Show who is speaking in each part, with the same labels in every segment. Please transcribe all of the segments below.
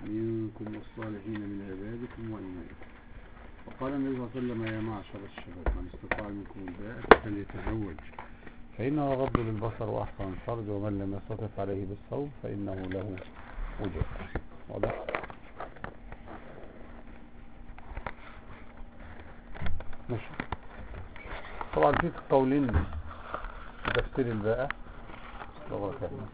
Speaker 1: منكم والصالحين من عبادكم وإمائكم وقال النبي صلى الله عليه وسلم يا معشر الشباب من استطاع منكم الباءة فليتزوج فإنه غض للبصر وأحسن الفرج ومن لم يستطع عليه بالصوم فإنه له وجوه واضح ماشي طبعا في قولين في تفسير الباءة لغة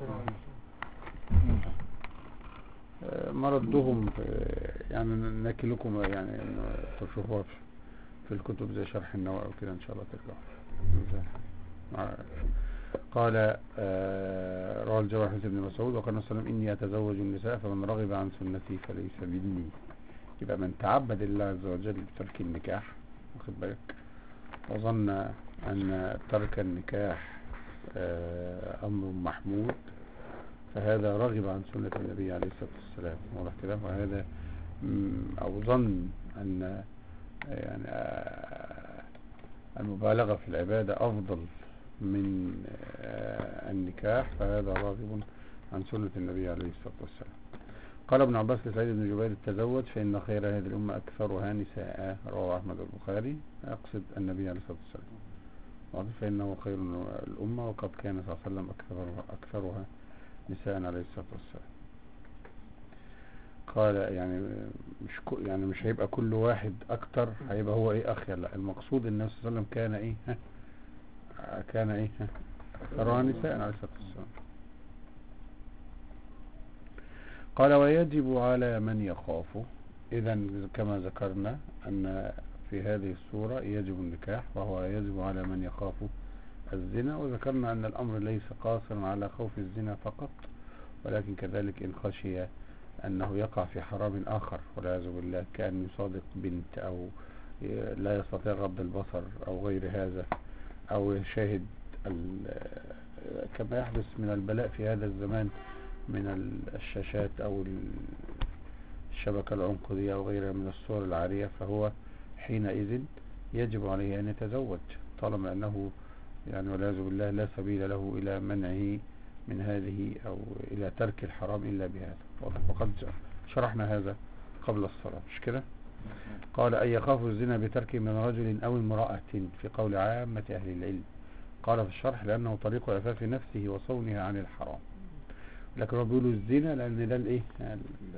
Speaker 1: آه، مردهم في- يعني ناكلكم يعني تشوفوها في- في الكتب زي شرح النووي وكده ان شاء الله ترجعوا مع- قال آه، روى الجواب حديث ابن مسعود وقال النبي صلى الله عليه وسلم اني اتزوج النساء فمن رغب عن سنتي فليس مني يبقى من تعبد الله عز وجل بترك النكاح واخد بالك وظن ان ترك النكاح آه، امر محمود فهذا رغب عن سنة النبي عليه الصلاة والسلام واضح كده وهذا مم، أو ظن أن يعني آه، المبالغة في العبادة أفضل من آه، النكاح فهذا راغب عن سنة النبي عليه الصلاة والسلام قال ابن عباس لسعيد بن جبير تزوج فإن خير هذه الأمة أكثرها نساء رواه أحمد البخاري يقصد النبي عليه الصلاة والسلام واضح فإنه خير الأمة وقد كان صلى الله عليه وسلم أكثرها, أكثرها نساء عليه الصلاة والسلام قال يعني مش كو يعني مش هيبقى كل واحد اكتر هيبقى هو ايه اخير لا المقصود النبي صلى الله عليه وسلم كان ايه ها كان ايه ها اكثرها نساء عليه الصلاة والسلام قال ويجب على من يخاف اذا كما ذكرنا ان في هذه الصورة يجب النكاح وهو يجب على من يخاف الزنا وذكرنا أن الأمر ليس قاصرا على خوف الزنا فقط ولكن كذلك إن خشي أنه يقع في حرام آخر والعياذ بالله كأن يصادق بنت أو لا يستطيع غض البصر أو غير هذا أو يشاهد ال- كما يحدث من البلاء في هذا الزمان من ال- الشاشات أو ال- الشبكة العنقودية أو غيرها من الصور العارية فهو حينئذ يجب عليه أن يتزوج طالما أنه يعني والعياذ بالله لا سبيل له إلى منعه من هذه أو إلى ترك الحرام إلا بهذا وقد شرحنا هذا قبل الصلاة مش كده قال أن يخاف الزنا بترك من رجل أو امرأة في قول عامة أهل العلم قال في الشرح لأنه طريق عفاف نفسه وصونها عن الحرام لكن هو بيقولوا الزنا لأن ده الإيه يعني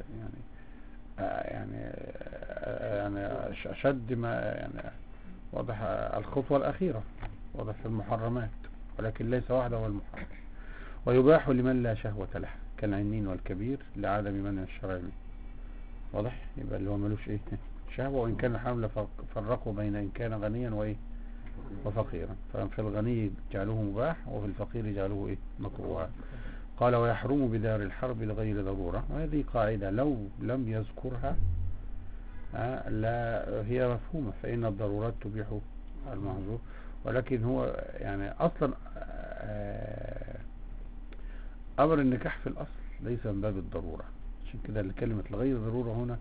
Speaker 1: آه يعني آه يعني أشد ما يعني واضح آه الخطوة الأخيرة واضح في المحرمات ولكن ليس وحده هو المحرم ويباح لمن لا شهوة له كالعنين والكبير لعدم منع الشرع منه واضح يبقى اللي هو ملوش ايه شهوة وإن كان الحمل فرقوا بين إن كان غنيا وإيه وفقيرا ففي الغني جعلوه مباح وفي الفقير جعلوه إيه مكروها قال ويحرم بدار الحرب لغير ضرورة وهذه قاعدة لو لم يذكرها آه لا هي مفهومة فإن الضرورات تبيح المحظور ولكن هو يعني أصلا آه أمر النكاح في الأصل ليس من باب الضرورة عشان كده كلمة لغير ضرورة هنا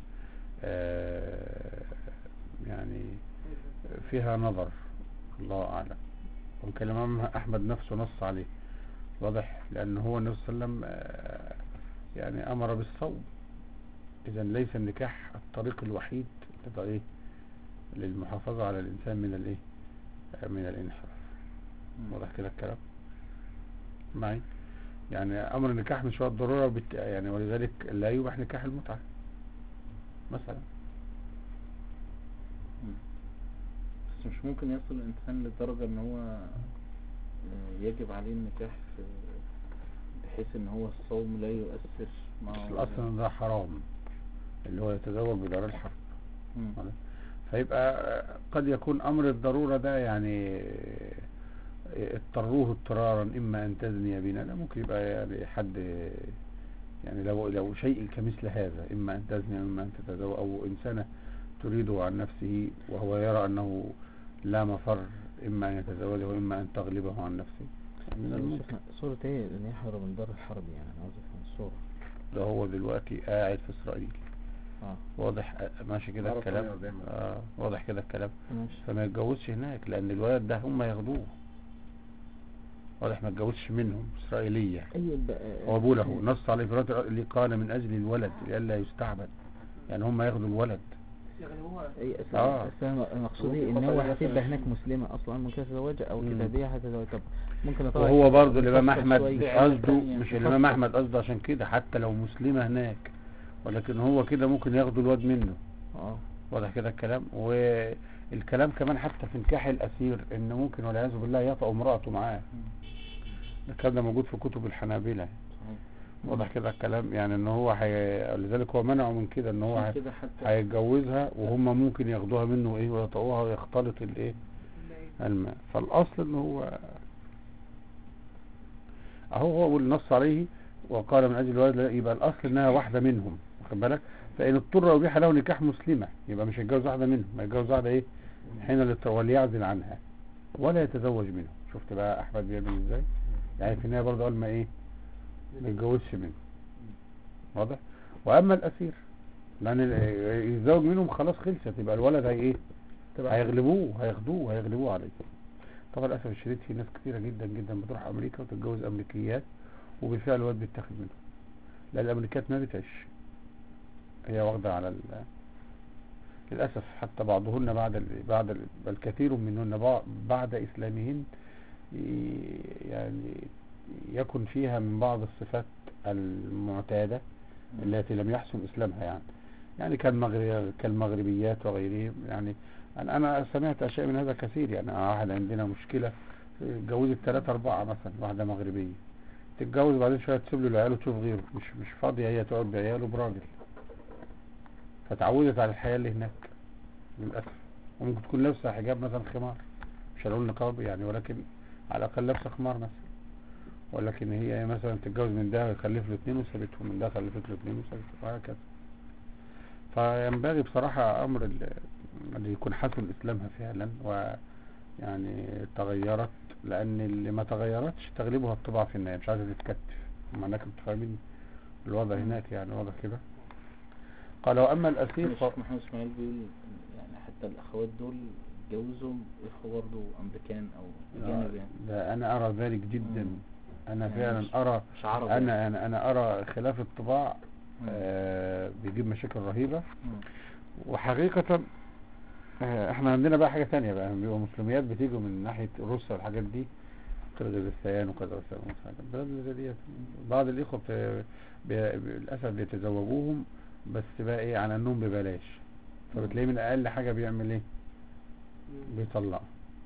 Speaker 1: آه يعني فيها نظر الله أعلم وكان الإمام أحمد نفسه نص عليه واضح لأن هو النبي صلى الله عليه وسلم آه يعني أمر بالصوم إذا ليس النكاح الطريق الوحيد لإيه للمحافظة على الإنسان من الإيه من الانحراف واضح كده الكلام معي يعني امر النكاح مش هو الضروره بت... يعني ولذلك لا يباح نكاح المتعه مثلا
Speaker 2: بس مش ممكن يصل الانسان لدرجه ان هو يجب عليه النكاح في بحيث ان هو الصوم لا يؤثر
Speaker 1: مع الاصل ده حرام اللي هو يتزوج بدار الحرب فيبقى قد يكون امر الضرورة ده يعني اضطروه اضطرارا اما ان تزني بنا لا ممكن يبقى يعني حد يعني لو لو شيء كمثل هذا اما ان تزني اما ان تتزوج او انسانة تريده عن نفسه وهو يرى انه لا مفر اما ان يتزوجه واما ان تغلبه عن نفسه
Speaker 3: من الممكن صورة ايه ان يحرم من دار الحرب يعني انا عاوز افهم الصورة
Speaker 1: ده هو دلوقتي قاعد في اسرائيل
Speaker 3: آه.
Speaker 1: واضح ماشي كده الكلام آه واضح كده الكلام
Speaker 3: ماشي
Speaker 1: فما يتجوزش هناك لان الولد ده هم ياخدوه واضح ما اتجوزش منهم اسرائيليه
Speaker 3: اي بقى
Speaker 1: هو بيقول اهو نص على فرات اللي قال من اجل الولد لئلا يستعبد يعني هم ياخدوا الولد
Speaker 3: اي أصل-
Speaker 1: آه.
Speaker 3: أصل أنا مقصودي
Speaker 2: ممكن
Speaker 3: ان هو
Speaker 2: خاطر
Speaker 3: هتبقى
Speaker 2: مثلاً-
Speaker 3: هناك مسلمة اصلا ممكن تتزوجها او
Speaker 1: مم.
Speaker 3: كتابية هتتزوج طب ممكن أطلع
Speaker 1: وهو
Speaker 3: كتاب
Speaker 1: برضه الامام
Speaker 3: مفصل
Speaker 1: احمد
Speaker 3: شوية.
Speaker 1: مش
Speaker 2: في عيال
Speaker 1: قصده
Speaker 2: تانية.
Speaker 1: مش الامام
Speaker 3: مفصل.
Speaker 1: احمد قصده عشان كده حتى لو مسلمه هناك ولكن هو كده ممكن ياخدوا الواد منه
Speaker 3: اه
Speaker 1: واضح كده الكلام والكلام كمان حتى في نكاح الاسير ان ممكن والعياذ بالله يطأ امراته معاه الكلام ده موجود في كتب الحنابلة
Speaker 2: صحيح
Speaker 1: واضح كده الكلام يعني ان هو حي... لذلك هو منعه من كده ان هو
Speaker 2: عشان
Speaker 1: هي-
Speaker 2: كده حتى
Speaker 1: هيتجوزها وهم ممكن ياخدوها منه ايه ويطأوها ويختلط الايه الماء فالاصل ان هو اهو هو اللي نص عليه وقال من اجل الولد لا، يبقى الاصل انها واحده منهم واخد بالك فان اضطر ابيح له نكاح مسلمه يبقى مش هيتجوز واحده منهم هيتجوز واحده ايه حين الاضطر وليعزل عنها ولا يتزوج منه شفت بقى احمد بيعمل ازاي يعني في النهايه برضه قال ما ايه ما يتجوزش منه واضح واما الاسير لان ال- يتزوج منهم خلاص خلصت يبقى الولد هي ايه هيغلبوه هياخدوه هيغلبوه عليه طبعا للاسف الشديد في ناس كتيره جدا جدا بتروح امريكا وتتجوز امريكيات وبالفعل الواد بيتاخد منهم لان الامريكات ما بتعيش هي واخده على ال... للاسف حتى بعضهن بعد ال... بعد ال... بل كثير منهن بع- بعد اسلامهن ي- يعني يكن فيها من بعض الصفات المعتاده التي لم يحسن اسلامها يعني يعني كالمغرب كالمغربيات وغيرهم يعني انا انا سمعت اشياء من هذا كثير يعني واحد عندنا مشكله اتجوزت ثلاثة أربعة مثلا واحدة مغربية تتجوز بعدين شوية تسيب له العيال وتشوف غيره مش مش فاضية هي تقعد بعياله براجل فتعودت على الحياة اللي هناك للأسف وممكن تكون لابسة حجاب مثلا خمار مش هنقول نقاب يعني ولكن على الأقل لابسة خمار مثلا ولكن هي مثلا تتجوز من ده يخلف له اتنين وسابته من ده خلفت له اتنين وسابته وهكذا فينبغي بصراحة أمر ال- اللي يكون حسن إسلامها فعلا ويعني تغيرت لأن اللي ما تغيرتش تغلبها الطبع في النهاية مش عايزة تتكتف معناها كنت فاهمين الوضع هناك يعني واضح كده قال وأما الأسير ف...
Speaker 2: الشيخ محمد اسماعيل بيقول يعني حتى الاخوات دول اتجوزوا اخوة برضه امريكان او اجانب يعني
Speaker 1: ده أنا أرى ذلك جدا
Speaker 2: مم.
Speaker 1: أنا
Speaker 2: يعني
Speaker 1: فعلا
Speaker 2: مش-
Speaker 1: أرى
Speaker 2: مش عرب يعني.
Speaker 1: أنا أنا أنا أرى خلاف الطباع
Speaker 2: مم.
Speaker 1: آه بيجيب مشاكل رهيبة
Speaker 2: مم.
Speaker 1: وحقيقة آه، احنا عندنا بقى حاجة تانية بقى بيبقى مسلميات بتيجوا من ناحية روسيا والحاجات دي قرغيزستان وقزاقستان وحاجات البلاد اللي زي ديت بعض الإخوة بت- بي- للأسف بيتزوجوهم بس بقى ايه على النوم ببلاش فبتلاقيه من أقل حاجة بيعمل ايه بيطلع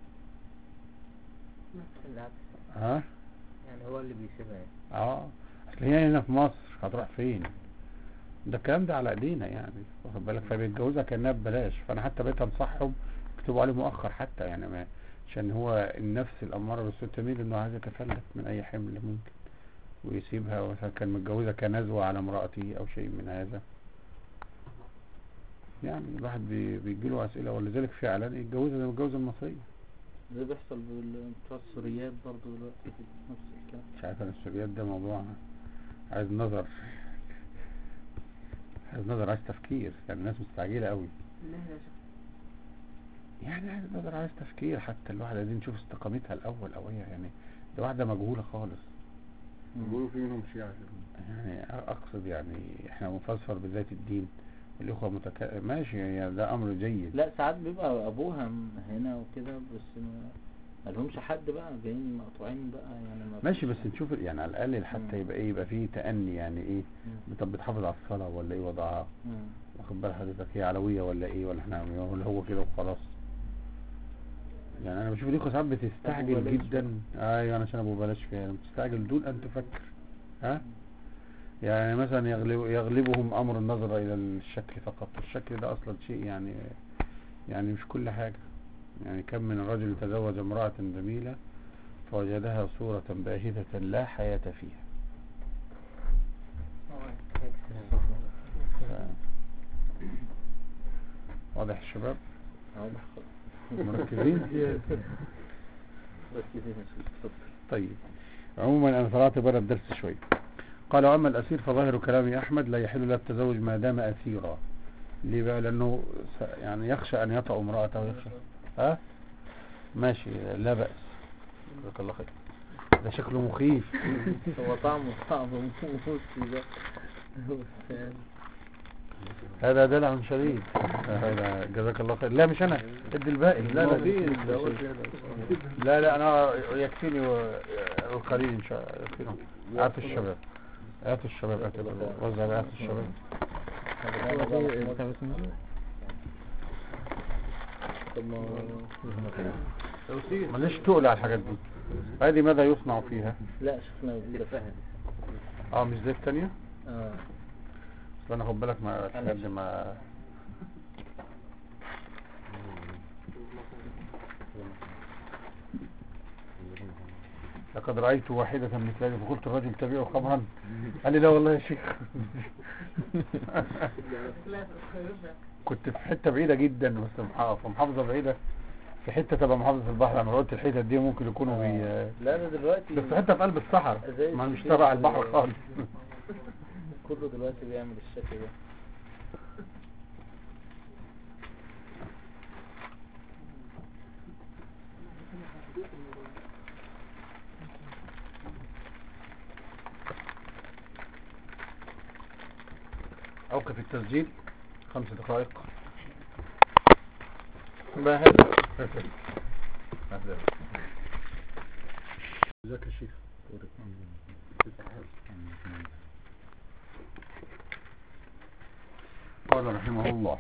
Speaker 4: العكس
Speaker 1: ها
Speaker 4: يعني هو اللي بيسيبها يعني.
Speaker 1: اه اصل هي هنا في مصر هتروح فين ده الكلام ده على ايدينا يعني واخد بالك فبيتجوزها كانها ببلاش فانا حتى بقيت انصحهم يكتبوا عليه مؤخر حتى يعني ما عشان هو النفس الاماره بالسوء تميل انه عايز يتفلت من اي حمل ممكن ويسيبها مثلا كان متجوزها كنزوة على امرأته او شيء من هذا يعني الواحد بي بيجي له اسئله ولذلك فعلا يتجوزها زي ما اتجوز المصريه
Speaker 2: ده بيحصل بال- بتوع السوريات برضه دلوقتي نفس الكلام
Speaker 1: مش عارف انا السوريات ده موضوع عايز نظر عايز نظر عايز تفكير يعني الناس مستعجلة قوي يعني عايز نظر عايز تفكير حتى الواحد عايزين نشوف استقامتها الاول او هي يعني دي واحدة مجهولة خالص
Speaker 2: مم.
Speaker 1: في منهم شيعة يعني اقصد يعني احنا مفسر بذات الدين الاخوة متك... ماشي يعني ده امر جيد
Speaker 2: لا ساعات بيبقى ابوها م- هنا وكده بس ما ما لهمش حد بقى جايين مقطوعين بقى يعني ما
Speaker 1: ماشي
Speaker 2: فيش-
Speaker 1: بس نشوف يعني على الاقل حتى
Speaker 2: مم.
Speaker 1: يبقى ايه يبقى فيه تأني يعني ايه
Speaker 2: مم.
Speaker 1: طب بتحافظ على الصلاة ولا ايه وضعها
Speaker 2: مم.
Speaker 1: واخد بال حضرتك هي علوية ولا ايه ولا احنا ولا هو كده وخلاص يعني انا بشوف الاخوة ساعات
Speaker 2: أبو
Speaker 1: بتستعجل
Speaker 2: بلاش
Speaker 1: جدا ايوه انا عشان ابو بلاش فيها بتستعجل دون ان تفكر ها يعني مثلا يغلب يغلبهم امر النظر الى الشكل فقط الشكل ده اصلا شيء يعني يعني مش كل حاجة يعني كم من رجل تزوج امرأة جميلة فوجدها صورة باهتة لا حياة فيها ف... واضح الشباب
Speaker 2: واضح خالص.
Speaker 1: مركزين
Speaker 2: ركزين يا شيخ اتفضل
Speaker 1: طيب عموما انا طلعت بره الدرس شويه قال واما الاسير فظاهر كلام احمد لا يحل له التزوج ما دام اسيرا ليه بقى لانه س- يعني يخشى ان يطأ امراته ويخشى ها ماشي لا بأس جزاك الله خير ده شكله مخيف
Speaker 2: هو طعمه طعم موسي ده بس يعني
Speaker 1: هذا دلع شديد هذا جزاك الله خير لا مش انا ادي الباقي لا لا لا لا انا يكفيني و- القليل ان شاء الله يكفيني هات الشباب هات الشباب هات وزع هات الشباب
Speaker 2: هذا
Speaker 3: هو
Speaker 2: بقى
Speaker 3: زي
Speaker 2: محمود.
Speaker 3: بتاع اسمه
Speaker 2: طب ما
Speaker 1: ماليش تقل على الحاجات دي هذه ماذا يصنع فيها
Speaker 2: لا شفنا
Speaker 4: دي فهد
Speaker 1: اه مش زي الثانيه
Speaker 2: اه
Speaker 1: بس انا خد بالك ما الحاجات دي ما لقد رأيت واحدة مثل هذه فقلت الرجل تبيع خمرا قال لي لا والله يا شيخ كنت في حتة بعيدة جدا بس في في محافظة بعيدة في حتة تبع محافظة البحر انا قلت الحتة دي ممكن يكونوا بي
Speaker 2: لا ده دلوقتي
Speaker 1: بس حتة في قلب الصحراء
Speaker 2: زي
Speaker 1: ما مش
Speaker 2: الشيخ
Speaker 1: تبع
Speaker 2: ال-
Speaker 1: البحر خالص
Speaker 2: كله دلوقتي بيعمل الشكل ده
Speaker 1: اوقف التسجيل خمس دقائق
Speaker 2: ما هذا
Speaker 1: ازيك يا شيخ قال رحمه الله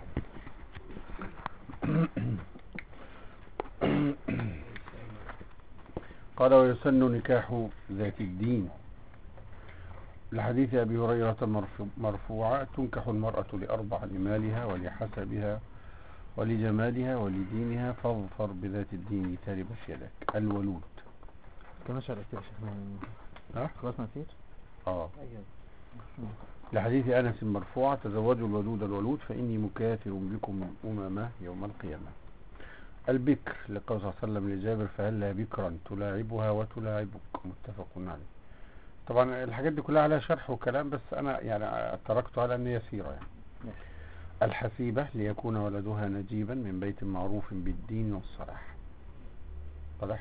Speaker 1: قال ويسن نكاح ذات الدين لحديث أبي هريرة مرفو- مرفوعة تنكح المرأة لأربع لمالها ولحسبها ولجمالها ولدينها فاظفر بذات الدين تربت يدك الولود
Speaker 3: كمان شرع كتير يا شيخنا
Speaker 1: ها؟
Speaker 3: خلصنا كتير
Speaker 1: اه
Speaker 4: ايوه
Speaker 1: لحديث أنس مرفوعة تزوجوا الولود الولود فإني مكاثر بكم أمما يوم القيامة البكر لقول صلى الله عليه وسلم لجابر فهلا بكرا تلاعبها وتلاعبك متفق عليه طبعا الحاجات دي كلها عليها شرح وكلام بس أنا يعني تركت على أن يسيرة يعني
Speaker 2: ماشي.
Speaker 1: الحسيبة ليكون ولدها نجيبا من بيت معروف بالدين والصلاح واضح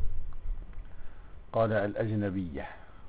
Speaker 1: قال الأجنبية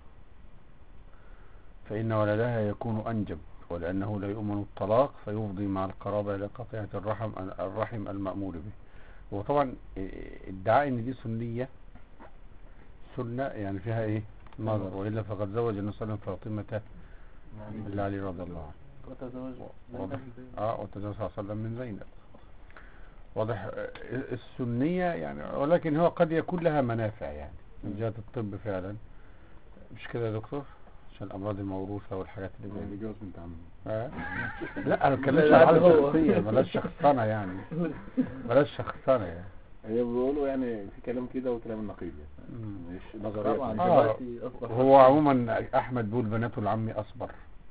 Speaker 1: فإن ولدها يكون أنجب ولأنه لا يؤمن الطلاق فيفضي مع القرابة إلى قطيعة الرحم الرحم المأمور به وطبعا إيه، ادعاء ان دي سنية سنة يعني فيها ايه نظر وإلا فقد زوج النبي صلى الله عليه وسلم فاطمة بالله علي رضي الله عنه
Speaker 2: وتزوج
Speaker 1: واضح اه وتزوج صلى الله عليه وسلم من زينب واضح آه، السنية يعني ولكن هو قد يكون لها منافع يعني من جهة الطب فعلا مش كده يا دكتور عشان الأمراض الموروثة والحاجات اللي زي دي
Speaker 5: جواز بنت عمي
Speaker 1: آه. لا انا بتكلمش
Speaker 2: لا،
Speaker 1: على
Speaker 2: ده هو.
Speaker 1: شخصية بلاش شخصنة يعني بلاش شخصنة يعني
Speaker 5: هي بيقولوا يعني في كلام كده وكلام النقيض يعني
Speaker 1: مم.
Speaker 5: مش نظرية
Speaker 2: طبعا
Speaker 1: آه.
Speaker 2: دلوقتي اصبح
Speaker 1: هو عموما احمد بيقول بناته العمي اصبر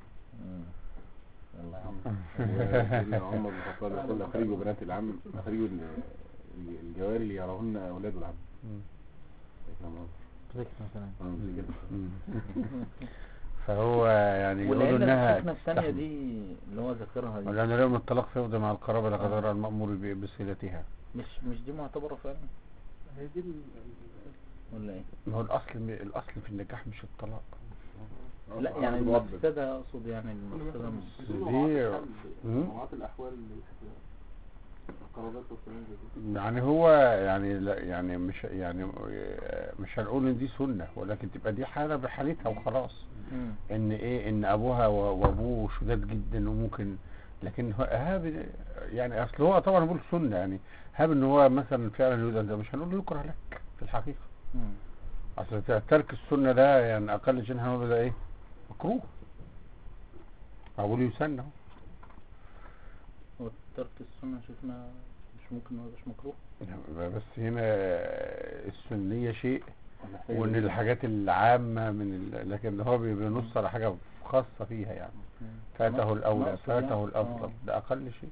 Speaker 5: الله يرحمه عمر بن الخطاب يقول اخرجوا بنات العم اخرجوا ال- ال- الجواري اللي يراهن اولاد العم
Speaker 1: مم.
Speaker 5: فاهم قصدي؟
Speaker 3: ذكر مثلا
Speaker 5: اه مش كده.
Speaker 1: مم. فهو يعني يقولوا
Speaker 2: والعلة
Speaker 1: انها
Speaker 2: الفتنة الثانية
Speaker 1: تحمل.
Speaker 2: دي اللي هو ذكرها دي
Speaker 1: ولأن يوم الطلاق فيفضي مع القرابة لقدر المأمور ب- بصلتها
Speaker 2: مش مش دي معتبرة فعلا
Speaker 4: هي دي
Speaker 2: ولا ايه؟
Speaker 1: ما هو الأصل الأصل في النكاح مش الطلاق
Speaker 2: لا
Speaker 5: آه،
Speaker 2: يعني
Speaker 5: الوضع.
Speaker 2: المفسدة اقصد يعني المفسدة مش
Speaker 1: دي مم.
Speaker 5: مجموعات الاحوال اللي قرابات والكلام زي كده
Speaker 1: يعني هو يعني لا يعني مش يعني آه، مش هنقول ان دي سنة ولكن تبقى دي حالة بحالتها وخلاص
Speaker 2: مم.
Speaker 1: ان ايه ان ابوها و- وابوه شداد جدا وممكن لكن هو هاب يعني اصل هو طبعا بيقول سنة يعني هاب ان هو مثلا فعلا يريد ان مش هنقول له يكره لك في الحقيقة
Speaker 2: مم.
Speaker 1: اصل ترك السنة ده يعني اقل شيء هنقول ده ايه مكروه اقول يسن اهو
Speaker 2: هو ترك السنة شفنا مش ممكن ما يبقاش مكروه
Speaker 1: بس هنا السنية شيء
Speaker 5: محتاج
Speaker 1: وان الحاجات العامة من ال... لكن هو بي- بينص على حاجة خاصة فيها يعني
Speaker 2: مم.
Speaker 1: فاته
Speaker 2: نقص-
Speaker 1: الاولى
Speaker 2: نقص
Speaker 1: فاته
Speaker 2: يعني.
Speaker 1: الافضل
Speaker 2: آه.
Speaker 1: ده اقل شيء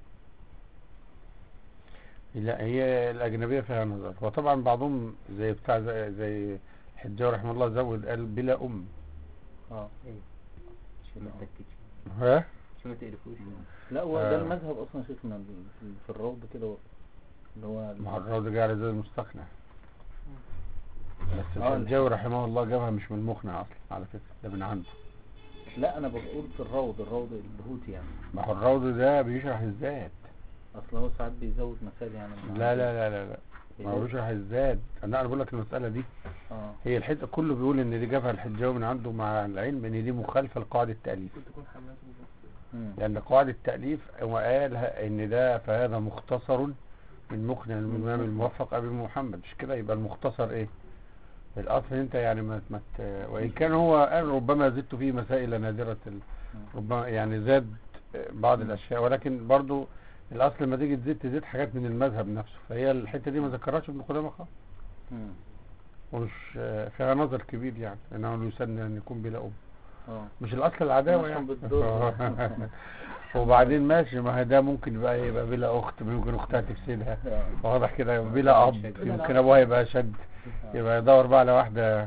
Speaker 1: لا هي الاجنبية فيها نظر وطبعا بعضهم زي بتاع زي, زي حجاوي رحمه الله زود قال بلا ام
Speaker 2: اه
Speaker 4: ايه شو ما تكتش
Speaker 1: ها
Speaker 4: شو ما تقرفوش
Speaker 2: لا هو
Speaker 1: آه.
Speaker 2: ده المذهب اصلا شيخنا في- في الروض كده اللي هو
Speaker 1: مع الراجل جاي على زي المستقنع بس
Speaker 2: آه،
Speaker 1: الحجاوي رحمه الله جابها مش من مقنع اصلا على فكره ده من عنده
Speaker 2: لا انا بقول في الروض الروض الهوتي يعني
Speaker 1: ما هو الروض ده بيشرح الذات
Speaker 2: اصل هو ساعات بيزود مثال يعني من
Speaker 1: لا
Speaker 2: عنده.
Speaker 1: لا لا لا لا ما هو
Speaker 2: بيزود-
Speaker 1: بيشرح الذات انا انا بقول لك المساله دي
Speaker 2: اه
Speaker 1: هي الحته كله بيقول ان دي جابها الحجاوي من عنده مع العلم ان دي مخالفه لقواعد التاليف
Speaker 4: ممكن تكون حماس بس
Speaker 2: مم.
Speaker 1: لان قواعد التاليف هو قال ه- ان ده فهذا مختصر من مقنع الامام الموفق ابي محمد مش كده يبقى المختصر ايه الاصل انت يعني ما ما ت- وان كان هو قال ربما زدت فيه مسائل نادره ال- ربما يعني زاد بعض الاشياء ولكن برضو الاصل لما تيجي تزيد تزيد حاجات من المذهب نفسه فهي الحته دي ما ذكرهاش ابن قدامه خالص
Speaker 2: مم.
Speaker 1: ومش فيها نظر كبير يعني انه يسن ان يكون بلا ام
Speaker 2: اه
Speaker 1: مش الاصل العداوه
Speaker 2: عشان
Speaker 1: يعني
Speaker 2: بتضر.
Speaker 1: وبعدين ماشي ما هي ده ممكن يبقى يبقى بلا اخت ممكن اختها تفسدها
Speaker 2: آه.
Speaker 1: واضح كده بلا اب يمكن ابوها يبقى شد يبقى يدور بقى على واحده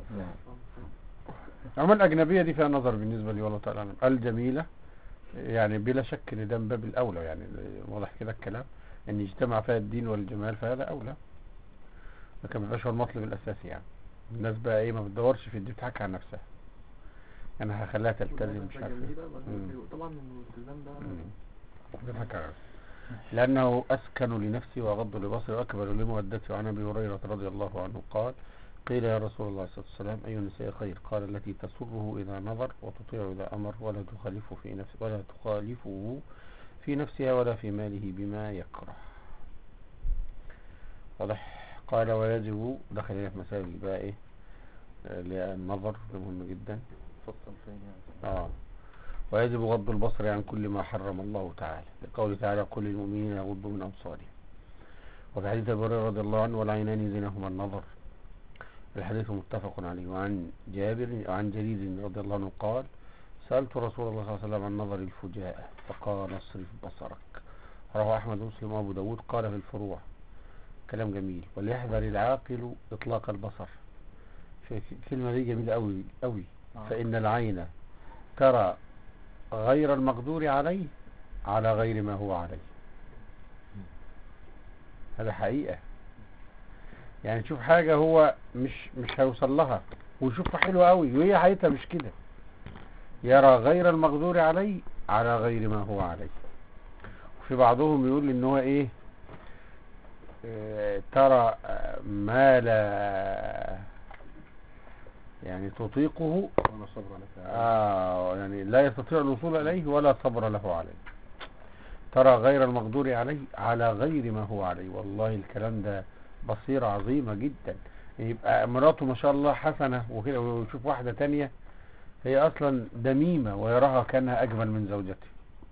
Speaker 1: عموما الاجنبيه دي فيها نظر بالنسبه لي والله تعالى اعلم الجميله يعني بلا شك ان ده من باب الاولى يعني واضح كده الكلام ان يجتمع فيها الدين والجمال فهذا اولى لكن ما يبقاش هو المطلب الاساسي يعني الناس بقى ايه ما بتدورش في الدين بتحكي عن نفسها يعني هخليها تلتزم مش عارف ايه مم.
Speaker 4: طبعا الالتزام ده
Speaker 1: مم. بتضحك على نفسها. لأنه أسكن لنفسي وأغض لبصري وأكبر لمودتي وعن أبي هريرة رضي الله عنه قال قيل يا رسول الله صلى الله عليه وسلم أي النساء خير قال التي تسره إذا نظر وتطيع إذا أمر ولا تخالفه في نفس ولا تخالفه في نفسها ولا في ماله بما يكره واضح قال ويجب دخل هنا في مسائل بقى إيه آه، اللي هي النظر ده مهم جدا
Speaker 2: فصل فين يعني
Speaker 1: آه ويجب غض البصر عن كل ما حرم الله تعالى لقوله تعالى قل للمؤمنين يغضوا من أبصارهم وفي حديث أبي هريرة رضي الله عنه والعينان زينهما النظر الحديث متفق عليه وعن جابر وعن جرير رضي الله عنه قال سألت رسول الله صلى الله عليه وسلم عن نظر الفجاءة فقال اصرف بصرك رواه أحمد ومسلم وأبو داود قال في الفروع كلام جميل وليحذر العاقل إطلاق البصر في كلمة دي جميلة أوي أوي
Speaker 2: آه.
Speaker 1: فإن العين ترى غير المقدور عليه على غير ما هو عليه هذا حقيقة يعني تشوف حاجة هو مش مش هيوصل لها ويشوفها حلوة قوي وهي حقيقتها مش كده يرى غير المقدور عليه على غير ما هو عليه وفي بعضهم يقول ان هو ايه آه، ترى آه، ما لا يعني تطيقه
Speaker 5: ولا صبر لك
Speaker 1: آه يعني لا يستطيع الوصول إليه ولا صبر له عليه ترى غير المقدور عليه على غير ما هو عليه والله الكلام ده بصيرة عظيمة جدا يبقى مراته ما شاء الله حسنة وكده ويشوف واحدة تانية هي أصلا دميمة ويراها كأنها أجمل من زوجته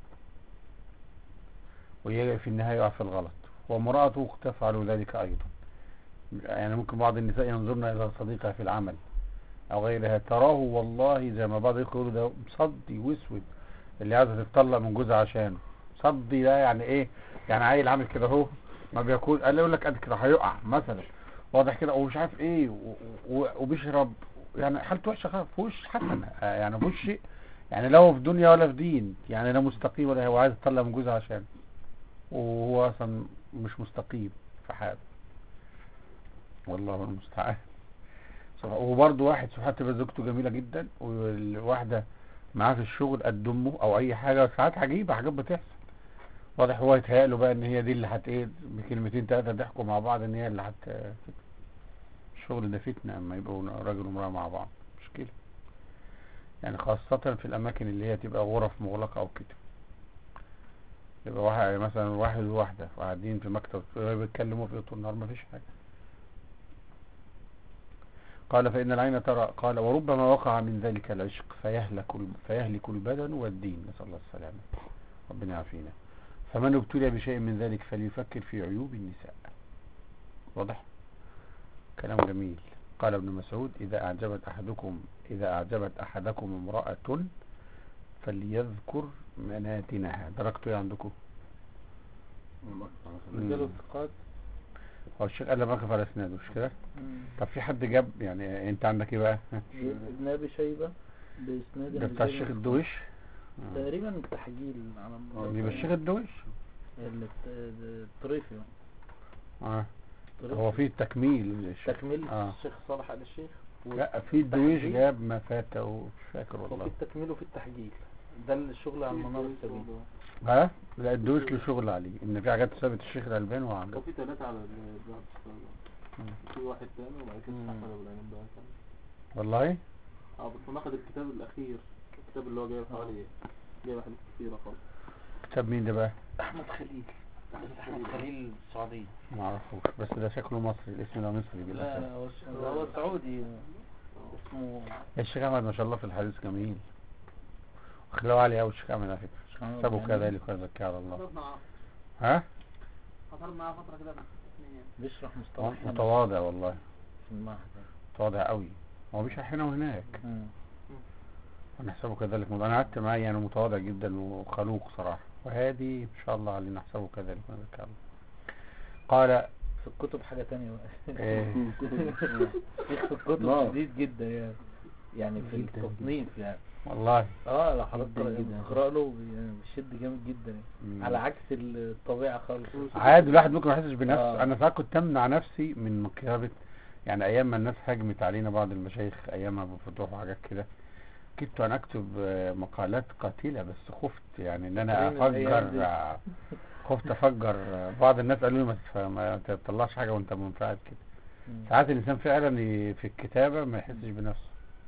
Speaker 1: ويجي في النهاية يقع في الغلط وامرأته تفعل ذلك أيضا يعني ممكن بعض النساء ينظرن إلى صديقها في العمل او غيرها تراه والله زي ما بعض يقولوا ده مصدي واسود اللي عايزه تتطلق من جوزها عشانه صدي ده يعني ايه يعني عيل عامل كده اهو ما بيكون قال يقول لك قد كده هيقع مثلا واضح كده ومش عارف ايه و- و- وبيشرب يعني حالته وحشه خالص فيهوش حسنه آه، يعني فيهوش شيء يعني لا هو في دنيا ولا في دين يعني لا مستقيم ولا هو عايز يتطلق من جوزها عشانه وهو اصلا مش مستقيم في حاله والله المستعان سبحان- وبرضه واحد سبحان تبقى زوجته جميلة جدا والواحدة معاه في الشغل قد امه او اي حاجة ساعات عجيبة حاجات بتحصل واضح هو يتهيأ له بقى ان هي دي اللي هت ايه بكلمتين تلاتة ضحكوا مع بعض ان هي اللي هت الشغل ده فتنة اما يبقوا راجل وامرأة مع بعض مشكلة يعني خاصة في الاماكن اللي هي تبقى غرف مغلقة او كده يبقى واحد مثلا واحد وواحدة وقاعدين في مكتب بيتكلموا في طول النهار مفيش حاجة قال فإن العين ترى قال وربما وقع من ذلك العشق فيهلك ال- فيهلك البدن والدين نسأل الله السلامة ربنا يعافينا فمن ابتلي بشيء من ذلك فليفكر في عيوب النساء واضح كلام جميل قال ابن مسعود إذا أعجبت أحدكم إذا أعجبت أحدكم امرأة فليذكر مناتنها درجته ايه عندكم مم.
Speaker 2: رجال الثقات
Speaker 1: هو الشيخ قال لما على اسناده مش كده طب في حد جاب يعني انت عندك ايه بقى
Speaker 2: ابن ابي شيبه باسناد
Speaker 1: ده بتاع
Speaker 2: رجال
Speaker 1: الشيخ الدويش آه.
Speaker 2: تقريبا التحجيل على
Speaker 1: يبقى الشيخ الدويش
Speaker 2: اللي الطريفي
Speaker 1: اه
Speaker 2: طريق
Speaker 1: هو في تكميل للشيخ.
Speaker 2: تكميل
Speaker 1: اه
Speaker 2: الشيخ صالح آل الشيخ و-
Speaker 1: لا في الدويش
Speaker 2: والتحجيل.
Speaker 1: جاب ما فات ومش فاكر
Speaker 2: وفي
Speaker 1: والله
Speaker 2: التكميل وفي التحجيل ده الشغل على المنار السبيل
Speaker 1: ها لا الدويش له شغل عليه ان في حاجات ثابت الشيخ الالباني وعمل
Speaker 4: وفي ثلاثة على الذهب في واحد تاني وبعد كده
Speaker 2: مم.
Speaker 4: احمد ابو العلم بقى كان
Speaker 1: والله
Speaker 4: اه بس ناخد الكتاب الاخير الكتاب اللي هو جايب حوالي جايب حاجات كتيرة خالص
Speaker 1: كتاب مين ده بقى
Speaker 2: احمد خليل احمد خليل السعودي
Speaker 1: ما اعرفوش بس ده شكله مصري الاسم ده مصري
Speaker 2: لا
Speaker 1: بالاساس
Speaker 2: لا هو ش- هو سعودي اسمه
Speaker 1: الشيخ احمد ما شاء الله في الحديث جميل اخلاقه عالي قوي الشيخ احمد على فكره
Speaker 2: سبحان
Speaker 1: سابه
Speaker 2: الله.
Speaker 1: كذلك ويزكي على الله
Speaker 4: حضرت معاه
Speaker 1: ها
Speaker 4: حضرت معاه فترة كده مع اثنين
Speaker 2: بيشرح مصطلح هنا
Speaker 1: متواضع والله
Speaker 2: في المعهد
Speaker 1: متواضع قوي هو بيشرح هنا وهناك
Speaker 2: مم.
Speaker 1: ونحسبه كذلك انا قعدت معاه يعني متواضع جدا وخلوق صراحه وهادي ان شاء الله عليه نحسبه كذلك ويزكي على الله قال
Speaker 2: في الكتب حاجة تانية بقى
Speaker 1: إيه
Speaker 2: شيخ في الكتب
Speaker 5: نعم.
Speaker 2: شديد جدا يعني يعني في
Speaker 3: جدا
Speaker 2: التصنيف يعني
Speaker 1: والله
Speaker 2: اه لو حضرتك
Speaker 3: جدا جدا.
Speaker 2: تقرا له يعني بيشد جامد جدا يعني.
Speaker 1: مم.
Speaker 2: على عكس الطبيعة خالص
Speaker 1: عادي الواحد ممكن ما يحسش بنفسه
Speaker 2: آه.
Speaker 1: انا ساعات كنت امنع نفسي من كتابه يعني ايام ما الناس هجمت علينا بعض المشايخ ايام ابو فتوح وحاجات كده كنت انا اكتب آه، مقالات قاتله بس خفت يعني ان انا
Speaker 2: فاكرين الأيام
Speaker 1: افجر
Speaker 2: دي؟
Speaker 1: آه، خفت افجر آه، بعض الناس قالوا لي ما تف- ما تطلعش حاجه وانت منفعل كده
Speaker 2: مم.
Speaker 1: ساعات الانسان فعلا ي- في الكتابه ما يحسش بنفسه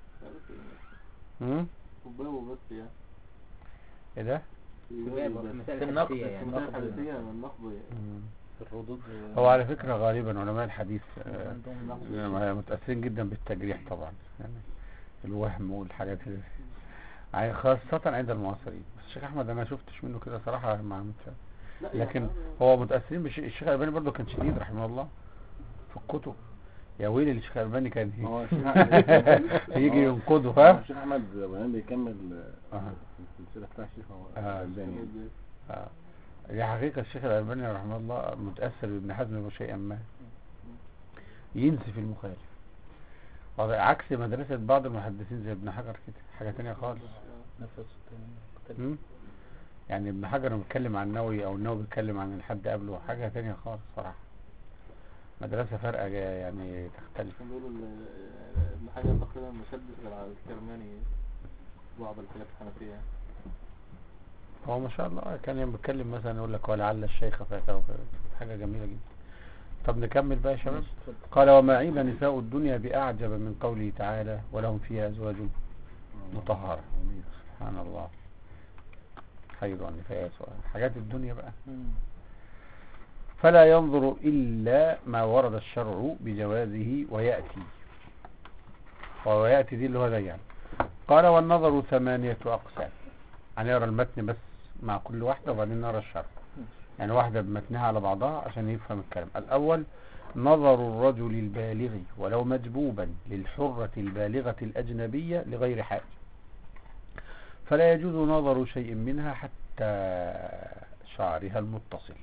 Speaker 1: امم
Speaker 4: قبابه بس يعني
Speaker 1: ايه ده
Speaker 4: قبابه
Speaker 3: في
Speaker 4: بس
Speaker 3: مسائل
Speaker 2: في النقد
Speaker 3: حديثية
Speaker 2: في
Speaker 3: يعني.
Speaker 4: المسائل
Speaker 2: النقد
Speaker 4: الحديثية من النقد يعني
Speaker 1: مم.
Speaker 2: الردود
Speaker 1: هو على فكره غالبا علماء الحديث آه،
Speaker 2: عندهم نقد.
Speaker 1: يعني متأثرين جدا بالتجريح طبعا يعني الوهم والحاجات اللي يعني خاصة عند المعاصرين بس الشيخ أحمد أنا شفتش منه كده صراحة ما عملتش
Speaker 4: لا
Speaker 1: لكن
Speaker 4: يعني
Speaker 1: هو متأثرين بالشيخ الشيخ الألباني برضه كان شديد رحمه الله في الكتب يا ويلي الشيخ الألباني كان
Speaker 5: هو
Speaker 1: هي-
Speaker 5: الشيخ أحمد-
Speaker 1: يجي
Speaker 5: هو-
Speaker 1: ينقده
Speaker 5: هو
Speaker 1: فاهم
Speaker 5: الشيخ احمد ابراهيم بيكمل آه،
Speaker 1: آه.
Speaker 5: السلسله بتاع الشيخ هو
Speaker 1: آه.
Speaker 5: الألباني يعني.
Speaker 1: آه. هي حقيقة الشيخ الألباني رحمه الله متأثر بابن حزم شيئا ما ينسف المخالف وضع- عكس مدرسة بعض المحدثين زي ابن حجر كده حاجة تانية خالص
Speaker 2: نفس التاني.
Speaker 1: مم. يعني ابن حجر لما بيتكلم عن النووي او النووي بيتكلم عن الحد قبله حاجة تانية خالص صراحة مدرسة فارقة جا- يعني تختلف
Speaker 4: كان بيقولوا ال- ابن حجر تقريبا ما شدش غير على الكرماني بعض الحاجات الحنفية يعني.
Speaker 1: هو ما شاء الله كان يوم بيتكلم مثلا يقول لك ولعل الشيخ فاكر حاجة جميلة جدا طب نكمل بقى يا شباب
Speaker 2: ماشي، اتفضل.
Speaker 1: قال وما عيب نساء الدنيا بأعجب من قوله تعالى ولهم فيها أزواج مطهرة سبحان الله خير النفاس حاجات الدنيا بقى
Speaker 2: مم.
Speaker 1: فلا ينظر إلا ما ورد الشرع بجوازه ويأتي ويأتي دي اللي هو ده يعني قال والنظر ثمانية أقسام يعني يرى المتن بس مع كل واحدة وبعدين نرى الشرع يعني واحدة بمتنها على بعضها عشان يفهم الكلام الأول نظر الرجل البالغ ولو مجبوبا للحرة البالغة الأجنبية لغير حاجة فلا يجوز نظر شيء منها حتى شعرها المتصل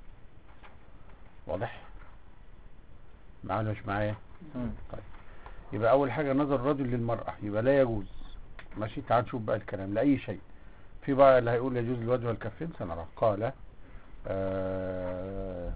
Speaker 1: واضح معانا مش معايا
Speaker 2: مم.
Speaker 1: يبقى اول حاجة نظر الرجل للمرأة يبقى لا يجوز ماشي تعال نشوف بقى الكلام لأي شيء في بقى اللي هيقول يجوز الوجه والكفين سنرى قال آه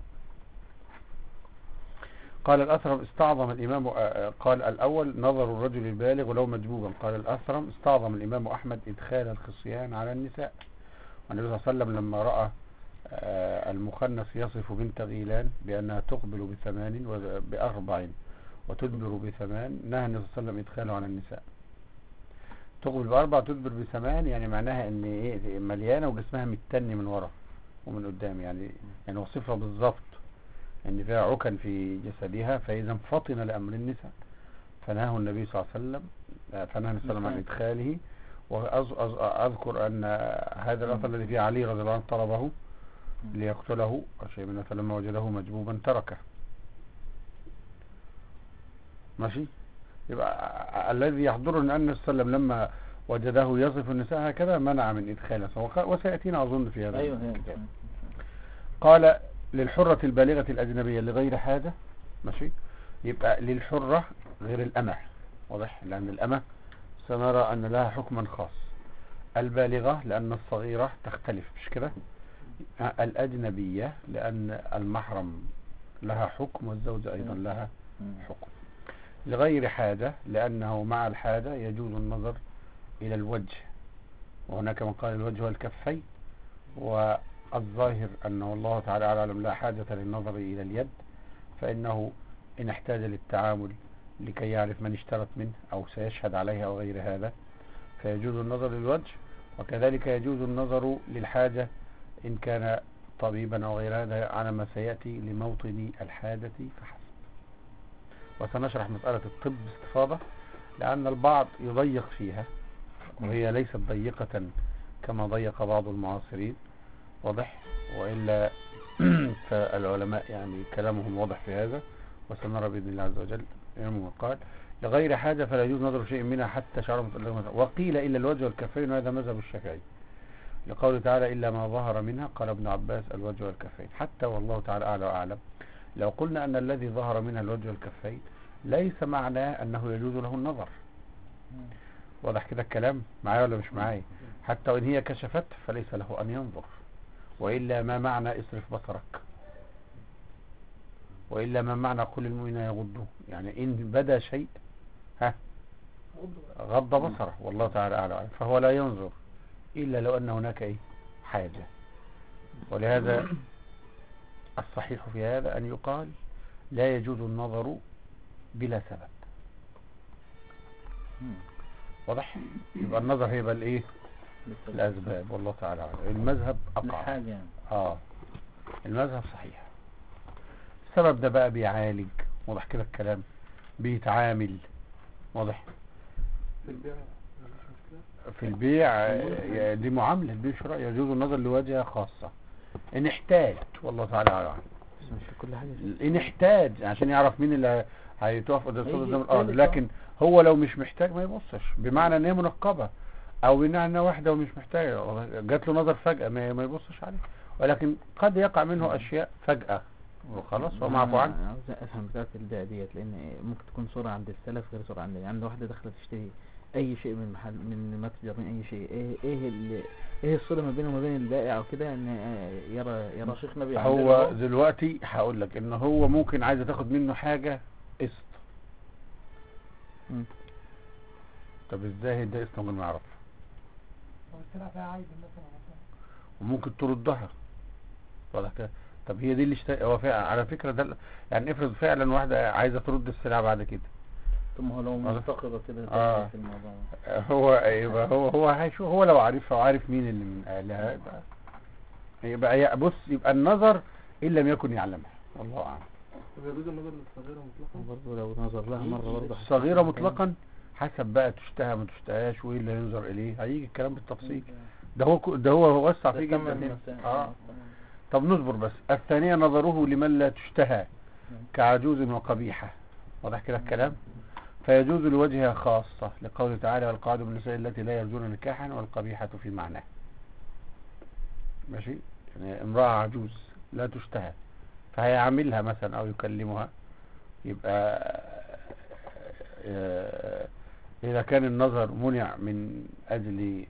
Speaker 1: قال الأثرم استعظم الإمام آه، آه، قال الأول نظر الرجل البالغ ولو مجبوبا قال الأثرم استعظم الإمام أحمد إدخال الخصيان على النساء والنبي صلى الله عليه وسلم لما رأى آه، المخنث يصف بنت غيلان بأنها تقبل بثمان وبأربع وتدبر بثمان نهى النبي صلى الله عليه وسلم إدخاله على النساء تقبل بأربع تدبر بثمان يعني معناها إن إيه مليانة وجسمها متن من ورا ومن قدام يعني يعني وصفها بالظبط ان فيها عكن في جسدها فاذا فطن لامر النساء فنهاه النبي صلى الله عليه وسلم آه، فنهى النبي صلى الله عليه وسلم عن ادخاله واذكر ان هذا الاثر الذي فيه علي رضي الله عنه طلبه ليقتله شيء منه فلما وجده مجبوبا تركه ماشي يبقى الذي يحضرنا ان النبي صلى الله عليه وسلم لما وجده يصف النساء هكذا منع من ادخالها وق- وسياتينا اظن في هذا
Speaker 2: ايوه هي
Speaker 1: الكتاب قال للحرة البالغة الأجنبية لغير حاجة ماشي يبقى للحرة غير الأمة واضح لأن الأمة سنرى أن لها حكما خاص البالغة لأن الصغيرة تختلف مش كده الأجنبية لأن المحرم لها حكم والزوجة أيضا
Speaker 2: مم.
Speaker 1: لها
Speaker 2: مم.
Speaker 1: حكم لغير حاجة لأنه مع الحاجة يجوز النظر إلى الوجه وهناك من قال الوجه والكفين والظاهر أنه الله تعالى أعلم لا حاجة للنظر إلى اليد فإنه إن احتاج للتعامل لكي يعرف من اشترط منه أو سيشهد عليها أو غير هذا فيجوز النظر للوجه وكذلك يجوز النظر للحاجة إن كان طبيبا أو غير هذا على ما سيأتي لموطن الحاجة فحسب وسنشرح مسألة الطب باستفاضة لأن البعض يضيق فيها وهي ليست ضيقة كما ضيق بعض المعاصرين واضح وإلا فالعلماء يعني كلامهم واضح في هذا وسنرى بإذن الله عز وجل يوم قال لغير حاجة فلا يجوز نظر شيء منها حتى شعر متألقة وقيل إلا الوجه والكفين وهذا مذهب الشافعي لقوله تعالى إلا ما ظهر منها قال ابن عباس الوجه والكفين حتى والله تعالى أعلى وأعلم لو قلنا أن الذي ظهر منها الوجه والكفين ليس معناه أنه يجوز له النظر واضح كده الكلام معايا ولا مش معايا حتى وإن هي كشفت فليس له أن ينظر وإلا ما معنى اصرف بصرك وإلا ما معنى قل المؤمنين يغضوا يعني إن بدا شيء ها غض بصره والله تعالى أعلى وأعلم. فهو لا ينظر إلا لو أن هناك إيه حاجة ولهذا الصحيح في هذا أن يقال لا يجوز النظر بلا سبب
Speaker 2: مم.
Speaker 1: واضح يبقى النظر هيبقى الايه الاسباب والله تعالى اعلم المذهب اقع
Speaker 2: لحاجة يعني
Speaker 1: اه المذهب صحيح السبب ده بقى بيعالج واضح كده الكلام بيتعامل واضح
Speaker 4: في البيع مفيش مشكلة
Speaker 1: في البيع آه، دي معاملة البيع شراء يجوز النظر لوجهة خاصة ان احتاج والله تعالى اعلم
Speaker 3: بس مش في كل حاجة
Speaker 1: ان احتاج عشان يعرف مين اللي هيتوقف قدام
Speaker 2: هيجي
Speaker 1: قدام الارض
Speaker 2: ذلك
Speaker 1: لكن هو لو مش محتاج ما يبصش بمعنى ان هي منقبه او بمعنى انها واحده ومش محتاجه جات له نظر فجاه ما ما يبصش عليه ولكن قد يقع منه اشياء فجاه وخلاص هو معفو
Speaker 3: أنا
Speaker 1: عنه
Speaker 3: عاوز افهم بتاعت البيع ديت لان ممكن تكون صورة عند السلف غير صورة عند يعني واحدة داخلة تشتري اي شيء من محل من متجر من اي شيء ايه ايه ال- ايه الصورة ما بينه وما بين البائع وكده ان آه، يرى يرى
Speaker 2: شيخنا نبي
Speaker 1: هو دلوقتي هقول لك ان هو ممكن عايزه تاخد منه حاجه قسط
Speaker 3: مم.
Speaker 1: طب ازاي ده قسط من غير ما يعرف
Speaker 6: لو السلعة فيها عيب مثلا مثلا
Speaker 1: وممكن تردها واضح كده طب هي دي اللي اشت... هو فعلا على فكره ده ال- يعني افرض فعلا واحده عايزه ترد السلعه بعد كده
Speaker 2: طب ما هو لو
Speaker 1: واضح؟
Speaker 2: مفتقرة كده
Speaker 1: آه.
Speaker 2: دخل في الموضوع
Speaker 1: هو يبقى هو هو هيشوف هو لو عارفها وعارف مين اللي من اهلها يبقى يبقى ي- بص يبقى النظر ان لم يكن يعلمها والله اعلم
Speaker 4: طب يجوز النظر للصغيرة مطلقا
Speaker 3: برضه لو نظر لها مرة برضه
Speaker 1: الصغيره مطلقا حسب بقى تشتهى ما تشتهاش وايه اللي ينظر اليه هيجي الكلام بالتفصيل ده هو ك- ده هو وسع فيه
Speaker 2: ده
Speaker 1: جدا
Speaker 2: تمن
Speaker 1: هنا.
Speaker 2: مسائل.
Speaker 1: اه طب نصبر بس الثانية نظره لمن لا تشتهى كعجوز وقبيحة واضح كده الكلام فيجوز لوجهها خاصة لقوله تعالى والقاعد من النساء التي لا يرجون نكاحا والقبيحة في معناه ماشي يعني امرأة عجوز لا تشتهى فهيعملها مثلا او يكلمها يبقى آه، اذا كان النظر منع من اجل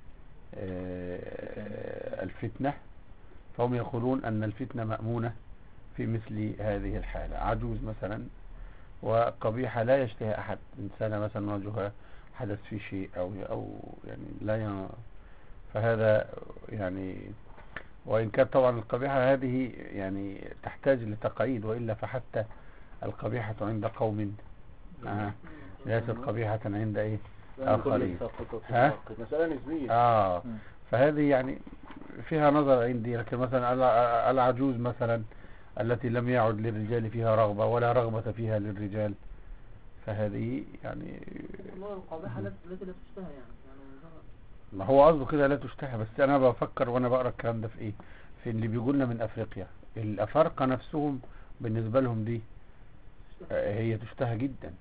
Speaker 1: آه، الفتنة فهم يقولون أن الفتنة مأمونة في مثل هذه الحالة عجوز مثلا وقبيحة لا يشتهي أحد إنسانة مثلا وجهها حدث في شيء أو أو يعني لا ي... فهذا يعني وإن كانت طبعا القبيحة هذه يعني تحتاج لتقعيد وإلا فحتى القبيحة عند قوم آه ليست قبيحة عند إيه آخرين ها؟
Speaker 5: مسألة نسبية
Speaker 1: آه
Speaker 2: مم.
Speaker 1: فهذه يعني فيها نظر عندي لكن مثلا الع- العجوز مثلا التي لم يعد للرجال فيها رغبة ولا رغبة فيها للرجال فهذه يعني
Speaker 6: والله القابحة التي التي لا تشتهى يعني يعني مجرد
Speaker 1: ما هو قصده كده لا تشتهى بس انا بفكر وانا بقرا الكلام ده في ايه في اللي بيقول لنا من افريقيا الافارقه نفسهم بالنسبه لهم دي آه، هي تشتهى جدا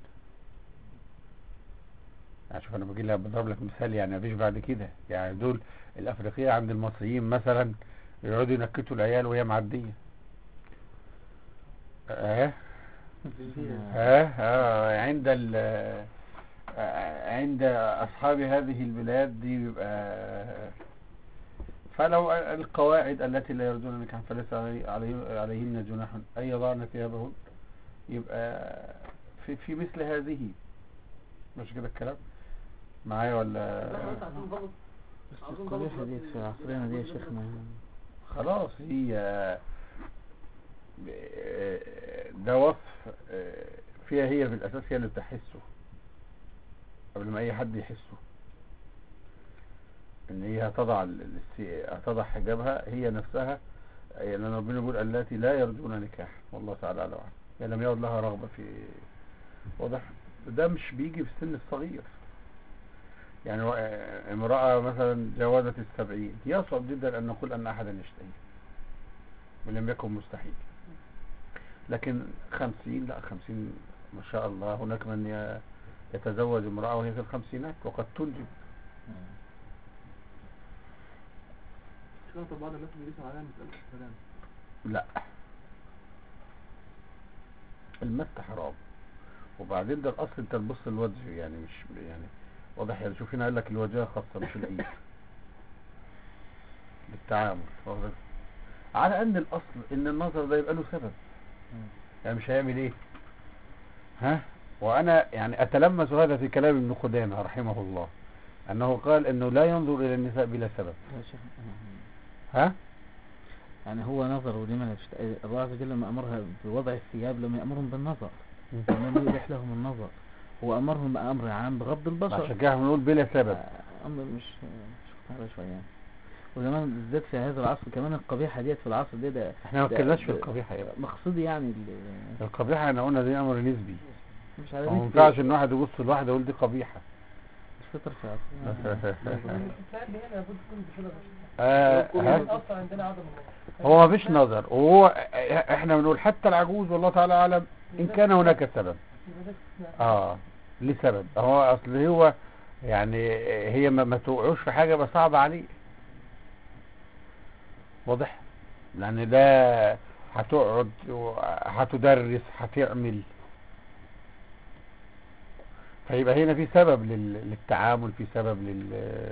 Speaker 1: يعني شوف انا بجي لها بضرب لك مثال يعني مفيش بعد كده يعني دول الافريقيه عند المصريين مثلا يقعدوا ينكتوا العيال وهي معديه اه ها ها عند ال آه، عند اصحاب هذه البلاد دي بيبقى فلو القواعد التي لا يرجون نكاح فليس علي علي عليهن جناح أن يضعن ثيابهن يبقى في في مثل هذه مش كده الكلام معايا ولا
Speaker 6: لا بس عشان نضبط
Speaker 3: بس
Speaker 6: أظن
Speaker 3: القبيحة
Speaker 6: برضه
Speaker 3: دي في عصرنا دي يا شيخنا
Speaker 1: خلاص هي ده وصف فيها هي في الأساس هي اللي بتحسه قبل ما أي حد يحسه إن هي هتضع ال- الس- هتضع حجابها هي نفسها لأن ربنا بيقول التي لا يرجون نكاح والله تعالى أعلم يعني لم يعد لها رغبة في واضح ده مش بيجي في السن الصغير يعني و- امرأة مثلا جاوزت السبعين يصعب جدا أن نقول أن أحدا يشتهي ولم يكن مستحيل لكن خمسين لا خمسين ما شاء الله هناك من ي- يتزوج امرأة وهي في الخمسينات وقد تنجب
Speaker 4: شوف طب بعض الناس بيقيسوا عليها مسألة السلام
Speaker 1: لا المس حرام وبعدين ده الاصل انت تبص الوجه يعني مش يعني واضح يعني شوف هنا قال لك الوجهه خاصه مش الايد بالتعامل واخد؟ على ان الاصل ان النظر ده يبقى له سبب يعني مش هيعمل ايه ها وانا يعني اتلمس هذا في كلام ابن قدامه رحمه الله انه قال انه لا ينظر الى النساء بلا سبب
Speaker 3: يا شيخ
Speaker 1: ها
Speaker 3: يعني هو نظر لمن يشت- الله عز وجل لما أمرها بوضع الثياب لم يأمرهم بالنظر ولم يبيح لهم النظر هو أمرهم بأمر عام بغض البصر
Speaker 1: عشان كده بنقول بلا سبب
Speaker 3: آه، أمر مش مش هذا شوية يعني وزمان بالذات في هذا العصر كمان القبيحة ديت في العصر ده ده
Speaker 1: احنا ما
Speaker 3: ده-
Speaker 1: اتكلمناش في
Speaker 3: ده-
Speaker 1: القبيحة يا
Speaker 3: مقصودي يعني ال-
Speaker 1: القبيحة احنا قلنا دي امر نسبي
Speaker 3: مش على
Speaker 1: ما
Speaker 3: نسبة-
Speaker 1: ينفعش ان واحد يبص لواحدة يقول دي قبيحة
Speaker 3: الفطر في عصر
Speaker 6: الاستثناء اللي هنا لابد تكون بصلة
Speaker 1: آه ها؟
Speaker 6: الأصل عندنا عدم النظر
Speaker 1: هو ما فيش نظر وهو احنا بنقول حتى العجوز والله تعالى اعلم ان كان هناك سبب
Speaker 6: يبقى ده استثناء.
Speaker 1: اه لسبب هو اصل هو يعني هي ما, ما توقعوش في حاجة بس صعبة عليه واضح لان ده هتقعد و- هتدرس هتعمل فيبقى هنا في سبب لل- للتعامل في سبب لل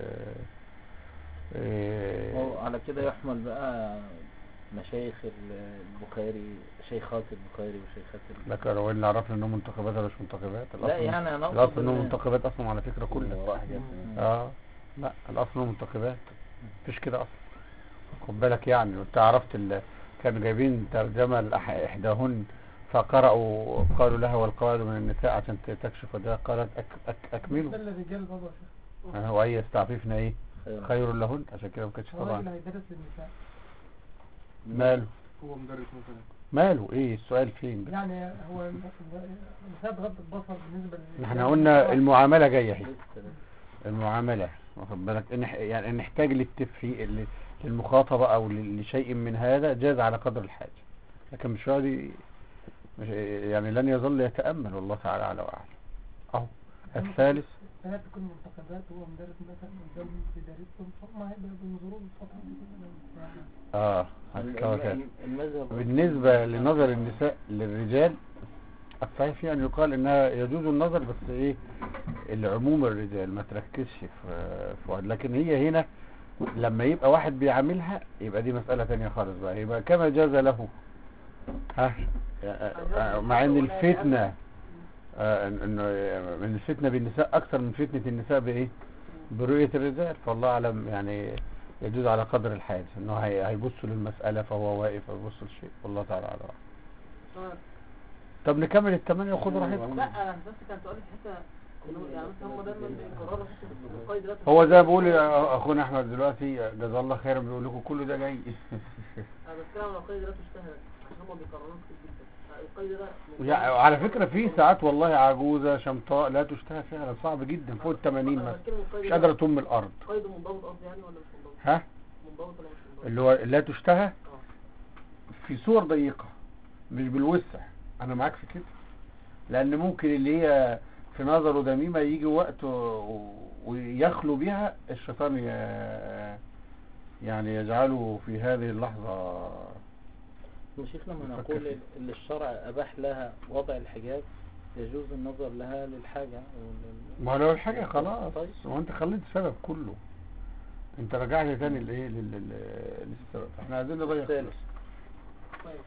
Speaker 1: آه،
Speaker 2: هو على كده يحمل بقى مشايخ ال- البخاري شيخات البخاري وشيخات ال-
Speaker 1: لك لو ان عرفنا انهم منتخبات ولا مش منتخبات
Speaker 2: لا يعني انا
Speaker 1: الاصل
Speaker 2: اقصد
Speaker 1: انهم
Speaker 2: إن-
Speaker 1: منتخبات اصلا على فكرة كلها
Speaker 5: وراء حاجات
Speaker 1: اه لا الاصل انهم منتخبات مفيش كده اصلا خد بالك يعني وانت عرفت ال... كانوا جايبين ترجمة لأح- احداهن فقرأوا قالوا لها والقواعد من النساء عشان ت- تكشف وجهها قالت أك... أك... اكملوا
Speaker 6: ده الرجال برضه يا شيخ.
Speaker 1: آه، وهي يستعففن ايه
Speaker 2: خير.
Speaker 1: خير لهن عشان كده ما كانتش
Speaker 6: هو الراجل
Speaker 1: طبعا
Speaker 6: هيدرس للنساء
Speaker 1: ماله
Speaker 4: هو مدرس مثلا
Speaker 1: ماله ايه السؤال فين بس؟
Speaker 6: يعني هو النساء بغض البصر بالنسبة لل
Speaker 1: احنا قلنا المعاملة جاية اهي
Speaker 2: لسه لسه.
Speaker 1: المعاملة واخد بالك إن إح- يعني إن نحتاج للتفريق ل- للمخاطبة أو ل- لشيء من هذا جاز على قدر الحاجة لكن مش راضي مش يعني لن يظل يتأمل والله تعالى على وأعلم أهو الثالث
Speaker 6: البنات تكون منتخبات وهو مدرس مثلا قدام بيدرسهم فهم هيبقى بينظروا له الفترة دي يعني
Speaker 1: اه
Speaker 2: ال-
Speaker 1: هكذا كده.
Speaker 2: ال- المذهب
Speaker 1: بالنسبة لنظر النساء للرجال الصحيح فيه أن يقال إنها يجوز النظر بس إيه العموم الرجال ما تركزش في في واحد لكن هي هنا لما يبقى واحد بيعاملها يبقى دي مسألة تانية خالص بقى يبقى كما جاز له ها آه، مع ان الفتنة آه، إن- انه من الفتنة بالنساء اكثر من فتنة النساء بايه برؤية الرجال فالله اعلم يعني يجوز على قدر الحاجة انه هي- هيبص للمسألة فهو واقف ويبص للشيء والله تعالى على أعلم. طب نكمل الثمانية وخد راحتكم
Speaker 6: لا انا بس كان سؤالي في حته إنه يعني مثلا هم دايما بيقرروا حته القيد ده
Speaker 1: هو زي ما بقول يا اخونا احمد دلوقتي جزاه الله خيرا بيقول لكم كل ده جاي
Speaker 6: انا بتكلم عن القيد ده تشتهر عشان هم بيقرروه كتير جدا القيد ده من-
Speaker 1: يعني على فكرة في ساعات والله عجوزة شمطاء لا تشتهى فعلا صعب جدا فوق ال 80
Speaker 6: أنا
Speaker 1: مثلا
Speaker 6: بتكلم القيد
Speaker 1: مش
Speaker 6: ده
Speaker 1: قادرة تم الارض
Speaker 6: قيد منضبط قصدي يعني ولا مش منضبط
Speaker 1: ها
Speaker 6: منضبط ولا مش منضبط
Speaker 1: اللي هو لا تشتهى
Speaker 6: اه
Speaker 1: في صور ضيقة مش بالوسع انا معاك في كده لان ممكن اللي هي في نظره دميمة يجي وقت و- ويخلو بها الشيطان ي- يعني يجعله في هذه اللحظة
Speaker 2: مشيخ لما
Speaker 1: نفكر
Speaker 2: نقول
Speaker 1: فيه.
Speaker 2: اللي الشرع أباح لها وضع الحجاب يجوز النظر لها للحاجة ولل...
Speaker 1: ما لو الحاجة خلاص
Speaker 2: طيب.
Speaker 1: ما انت خليت السبب كله انت رجعت تاني لايه لل لل- للسبب احنا عايزين نغير
Speaker 2: الثالث.
Speaker 6: طيب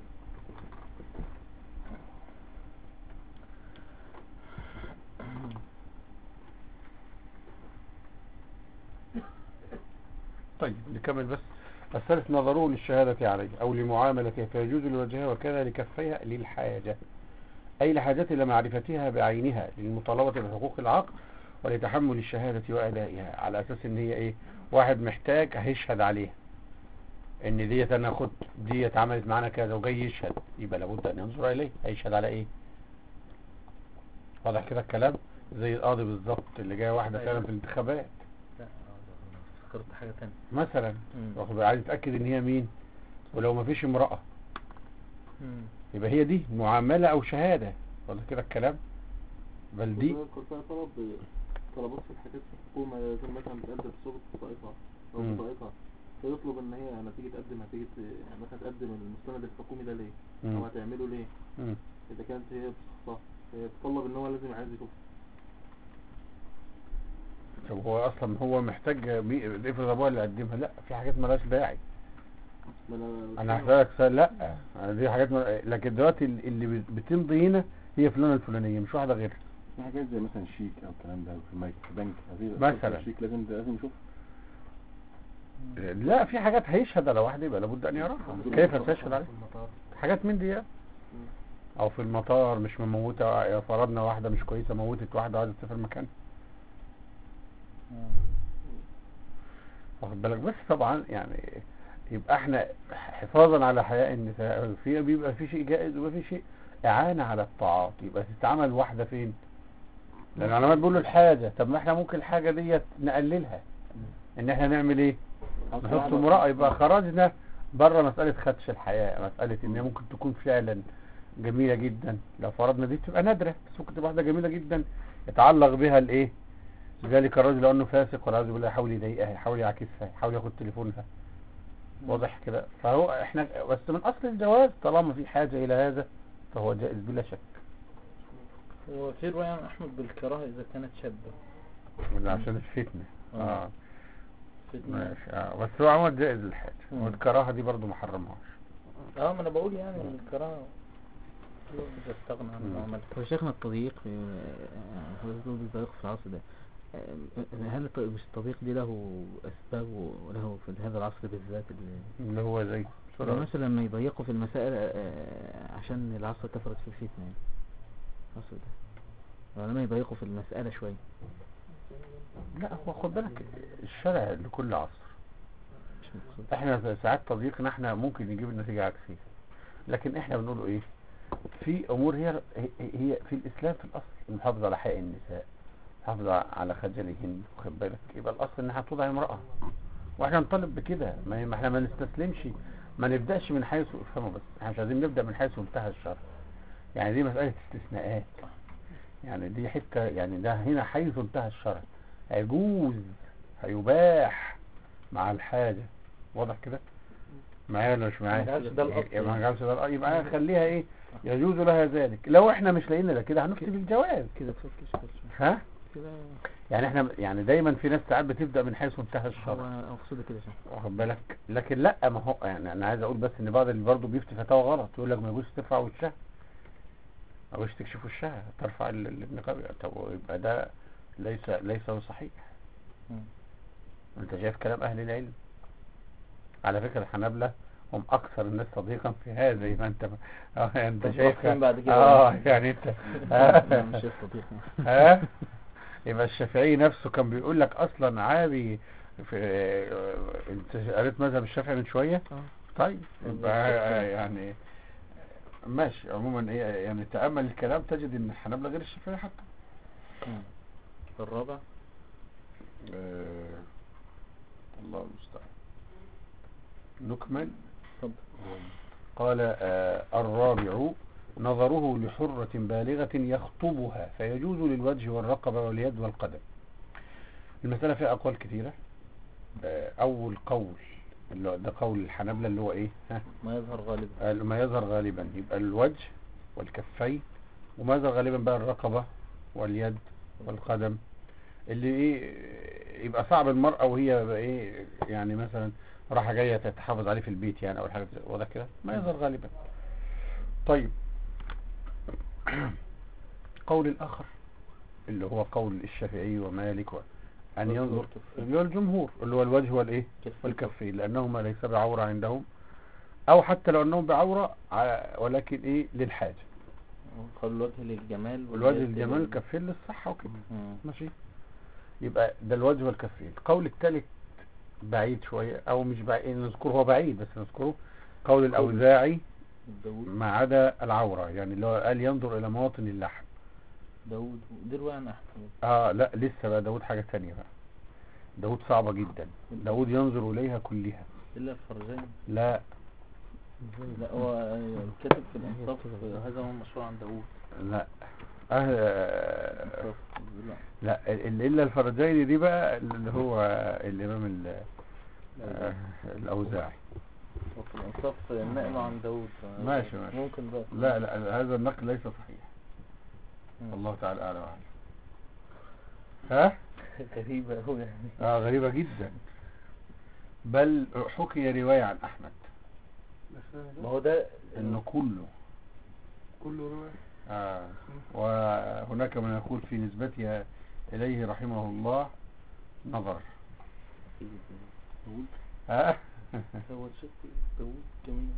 Speaker 1: طيب نكمل بس الثالث نظره للشهادة عليه أو لمعاملته فيجوز لوجهها وكذا لكفيها للحاجة أي لحاجة إلى معرفتها بعينها للمطالبة بحقوق العقل ولتحمل الشهادة وأدائها على أساس إن هي إيه واحد محتاج هيشهد عليها إن ديت أنا خد ديت عملت معانا كذا وجاي يشهد يبقى لابد أن ينظر إليه هيشهد على إيه واضح كده الكلام زي القاضي بالظبط اللي جايه واحدة فعلا في الانتخابات
Speaker 2: لا آه، افتكرت حاجة تانية
Speaker 1: مثلا
Speaker 2: مم.
Speaker 1: واخد بالك؟ عايز يتأكد ان هي مين ولو ما فيش امرأة
Speaker 2: مم.
Speaker 1: يبقى هي دي معاملة او شهادة ولا كده الكلام بل دي
Speaker 4: كان فيها طلب طلبات في الحاجات في الحكومة لازم مثلا بتقدم صوت بطاقتها أو
Speaker 1: مم.
Speaker 4: بطاقتها فيطلب إن هي لما تيجي تقدم هتيجي ت- يعني مثلا تقدم المستند الحكومي ده ليه؟ أو
Speaker 1: مم.
Speaker 4: هتعمله ليه؟
Speaker 1: مم.
Speaker 4: إذا كانت هي بتخصصها هي بتطلب إن هو لازم عايز يشوف
Speaker 1: طب هو اصلا هو محتاج مي- افرض ابوها اللي قدمها لا في حاجات مالهاش داعي
Speaker 4: ما أنا
Speaker 1: انا هسألك سؤال لا أنا دي حاجات مل... لكن دلوقتي ال- اللي بت- بتمضي هنا هي فلانة الفلانية مش واحدة غيرها
Speaker 5: في حاجات زي مثلا شيك او الكلام ده في المايك في بنك هذه
Speaker 1: مثلا.
Speaker 5: الشيك لازم لازم يشوف
Speaker 1: لا في حاجات هيشهد على واحدة يبقى لابد ان يراها كيف سيشهد عليها حاجات من دي او في المطار مش مموتة يا فرضنا واحدة مش كويسة موتت واحدة عايزة تسافر مكانها واخد بالك بس طبعا يعني يبقى احنا حفاظا على حياء النساء في بيبقى في شيء جائز وبيبقى في شيء اعانة على الطاعات يبقى تتعمل واحدة فين لان العلماء بيقولوا الحاجة طب ما احنا ممكن الحاجة ديت نقللها ان احنا نعمل ايه نحط امرأة يبقى خرجنا بره مسألة خدش الحياة مسألة ان هي ممكن تكون فعلا جميلة جدا لو فرضنا دي تبقى نادرة بس ممكن تبقى واحدة جميلة جدا يتعلق بها الايه ذلك الرجل لو انه فاسق والعياذ بالله يحاول يضايقها يحاول يعاكسها يحاول ياخد تليفونها واضح كده فهو احنا بس من اصل الجواز طالما في حاجة الى هذا فهو جائز بلا شك
Speaker 2: وفي رواية عن أحمد بالكراهة إذا كانت شابة
Speaker 1: وده عشان الفتنة
Speaker 2: آه.
Speaker 1: اه
Speaker 2: فتنة
Speaker 1: ماشي اه بس هو عمل جائز الحاجة
Speaker 2: مم.
Speaker 1: والكراهة دي برضو ما حرمهاش
Speaker 2: اه ما أنا بقول يعني الكراهة إذا استغنى عن
Speaker 1: مم.
Speaker 2: المعاملة
Speaker 3: هو شيخنا التضييق في حضرتك بتقول بالتضييق في العصر ده آه، هل الت- مش التضييق دي له أسباب وله في هذا العصر بالذات اللي
Speaker 1: اللي هو زي
Speaker 3: يعني مثلا لما يضيقوا في المسائل آه، عشان العصر كثرت في الفتنة يعني العصر ده لما يضيقوا في المسألة شوية
Speaker 1: لا هو خد بالك الشرع لكل عصر
Speaker 3: مش مقصود
Speaker 1: احنا ساعات تضييقنا احنا ممكن يجيب النتيجة عكسية لكن احنا بنقوله ايه في امور هي هي في الاسلام في الاصل المحافظة على حق النساء محافظة على خجلهن واخد بالك يبقى الاصل انها توضع امرأة واحنا نطالب بكده ما ما احنا ما نستسلمش ما نبدأش من حيث افهموا بس احنا مش عايزين نبدأ من حيث انتهى الشرع يعني دي مسألة استثناءات يعني دي حتة يعني ده هنا حيث انتهى الشرع يجوز هيباح مع الحاجة واضح كده معايا ولا مش معايا
Speaker 2: ما جعلش ده الأصل
Speaker 1: يبقى ما
Speaker 2: يعني.
Speaker 1: جعلش ده الأصل يبقى خليها ايه يجوز لها ذلك لو احنا مش لاقيين ده كده هنفتي بالجواز
Speaker 3: كده تفكش كده
Speaker 1: ها
Speaker 3: كده
Speaker 1: يعني احنا يعني دايما في ناس ساعات بتبدأ من حيث انتهى
Speaker 3: هو
Speaker 1: الشرع
Speaker 3: أنا أقصد كده شيخ
Speaker 1: واخد بالك لكن لا ما هو يعني انا عايز اقول بس ان بعض اللي برضه بيفتي فتاوى غلط يقول لك ما يجوز ترفع وشها ما يجوز تكشف وشها ترفع ال- ال- النقاب طب يبقى ده ليس ليس صحيح
Speaker 2: مم.
Speaker 1: انت شايف كلام اهل العلم على فكرة الحنابلة هم اكثر الناس صديقا في هذا زي ما انت اه يعني انت
Speaker 2: طب
Speaker 1: شايف
Speaker 2: فين بعد كده
Speaker 1: اه يعني انت
Speaker 3: لا،
Speaker 1: آه.
Speaker 3: مش يستطيع
Speaker 1: ها يبقى الشافعي نفسه كان بيقول لك اصلا عادي في انت قريت مذهب الشافعي من شويه
Speaker 3: اه
Speaker 1: طيب يبقى يعني ماشي عموما ايه يعني تامل الكلام تجد ان الحنابلة غير الشافعي حتى
Speaker 2: مم. الرابع
Speaker 1: آه الله المستعان نكمل
Speaker 2: اتفضل
Speaker 1: قال آه الرابع نظره لحرة بالغة يخطبها فيجوز للوجه والرقبة واليد والقدم المسألة فيها أقوال كثيرة آه أول قول اللي هو ده قول الحنابلة اللي هو إيه ها
Speaker 2: ما يظهر غالبا
Speaker 1: آه، ما يظهر غالبا يبقى الوجه والكفين وما يظهر غالبا بقى الرقبة واليد والقدم اللي ايه يبقى صعب المرأة وهي بقى ايه يعني مثلا راحة جاية تتحافظ عليه في البيت يعني او حاجة زي- وده كده ما يظهر غالبا طيب قول الاخر اللي هو قول الشافعي ومالك و- ان
Speaker 2: الوجه
Speaker 1: ينظر
Speaker 2: والكفين.
Speaker 1: اللي هو الجمهور اللي هو الوجه والايه
Speaker 2: كفين.
Speaker 1: والكفين لانهما ليس بعورة عندهم او حتى لو انهم بعورة ع- ولكن ايه للحاجة
Speaker 2: قال الوجه للجمال
Speaker 1: والوجه
Speaker 2: واليد
Speaker 1: الجمال
Speaker 2: لل-
Speaker 1: الكفين للصحة وكده
Speaker 2: مم.
Speaker 1: ماشي يبقى ده الوجه والكفين القول الثالث بعيد شوية او مش بعيد نذكره هو بعيد بس نذكره قول الاوزاعي
Speaker 2: داود
Speaker 1: ما عدا العورة يعني اللي هو قال ينظر الى مواطن اللحم
Speaker 2: داود دي رواية عن أحمد
Speaker 1: اه لا لسه بقى داود حاجة تانية بقى داود صعبة جدا داود ينظر اليها كلها
Speaker 2: إلا الفرزين
Speaker 1: لا
Speaker 2: لا هو كاتب في الإنصاف هذا هو المشروع عن داود
Speaker 1: لا آه
Speaker 2: إنصاف لا
Speaker 1: لا ال- الا الفرجين دي بقى اللي هو الامام ال- آه، الاوزاعي
Speaker 2: وفي الإنصاف نقله عن داود ف-
Speaker 1: ماشي، ماشي.
Speaker 2: ممكن بقى
Speaker 1: لا لا هذا النقل ليس صحيح
Speaker 2: مم.
Speaker 1: الله تعالى اعلم وأعلم. ها
Speaker 2: غريبة أوي يعني
Speaker 1: اه غريبة جدا بل حكي رواية عن احمد
Speaker 6: بس
Speaker 2: ما هو ده
Speaker 1: انه كله
Speaker 6: كله رواية
Speaker 1: آه وهناك من يقول في نسبتها اليه رحمه الله نظر
Speaker 2: داود
Speaker 1: ها
Speaker 2: هو شيخ داود جميل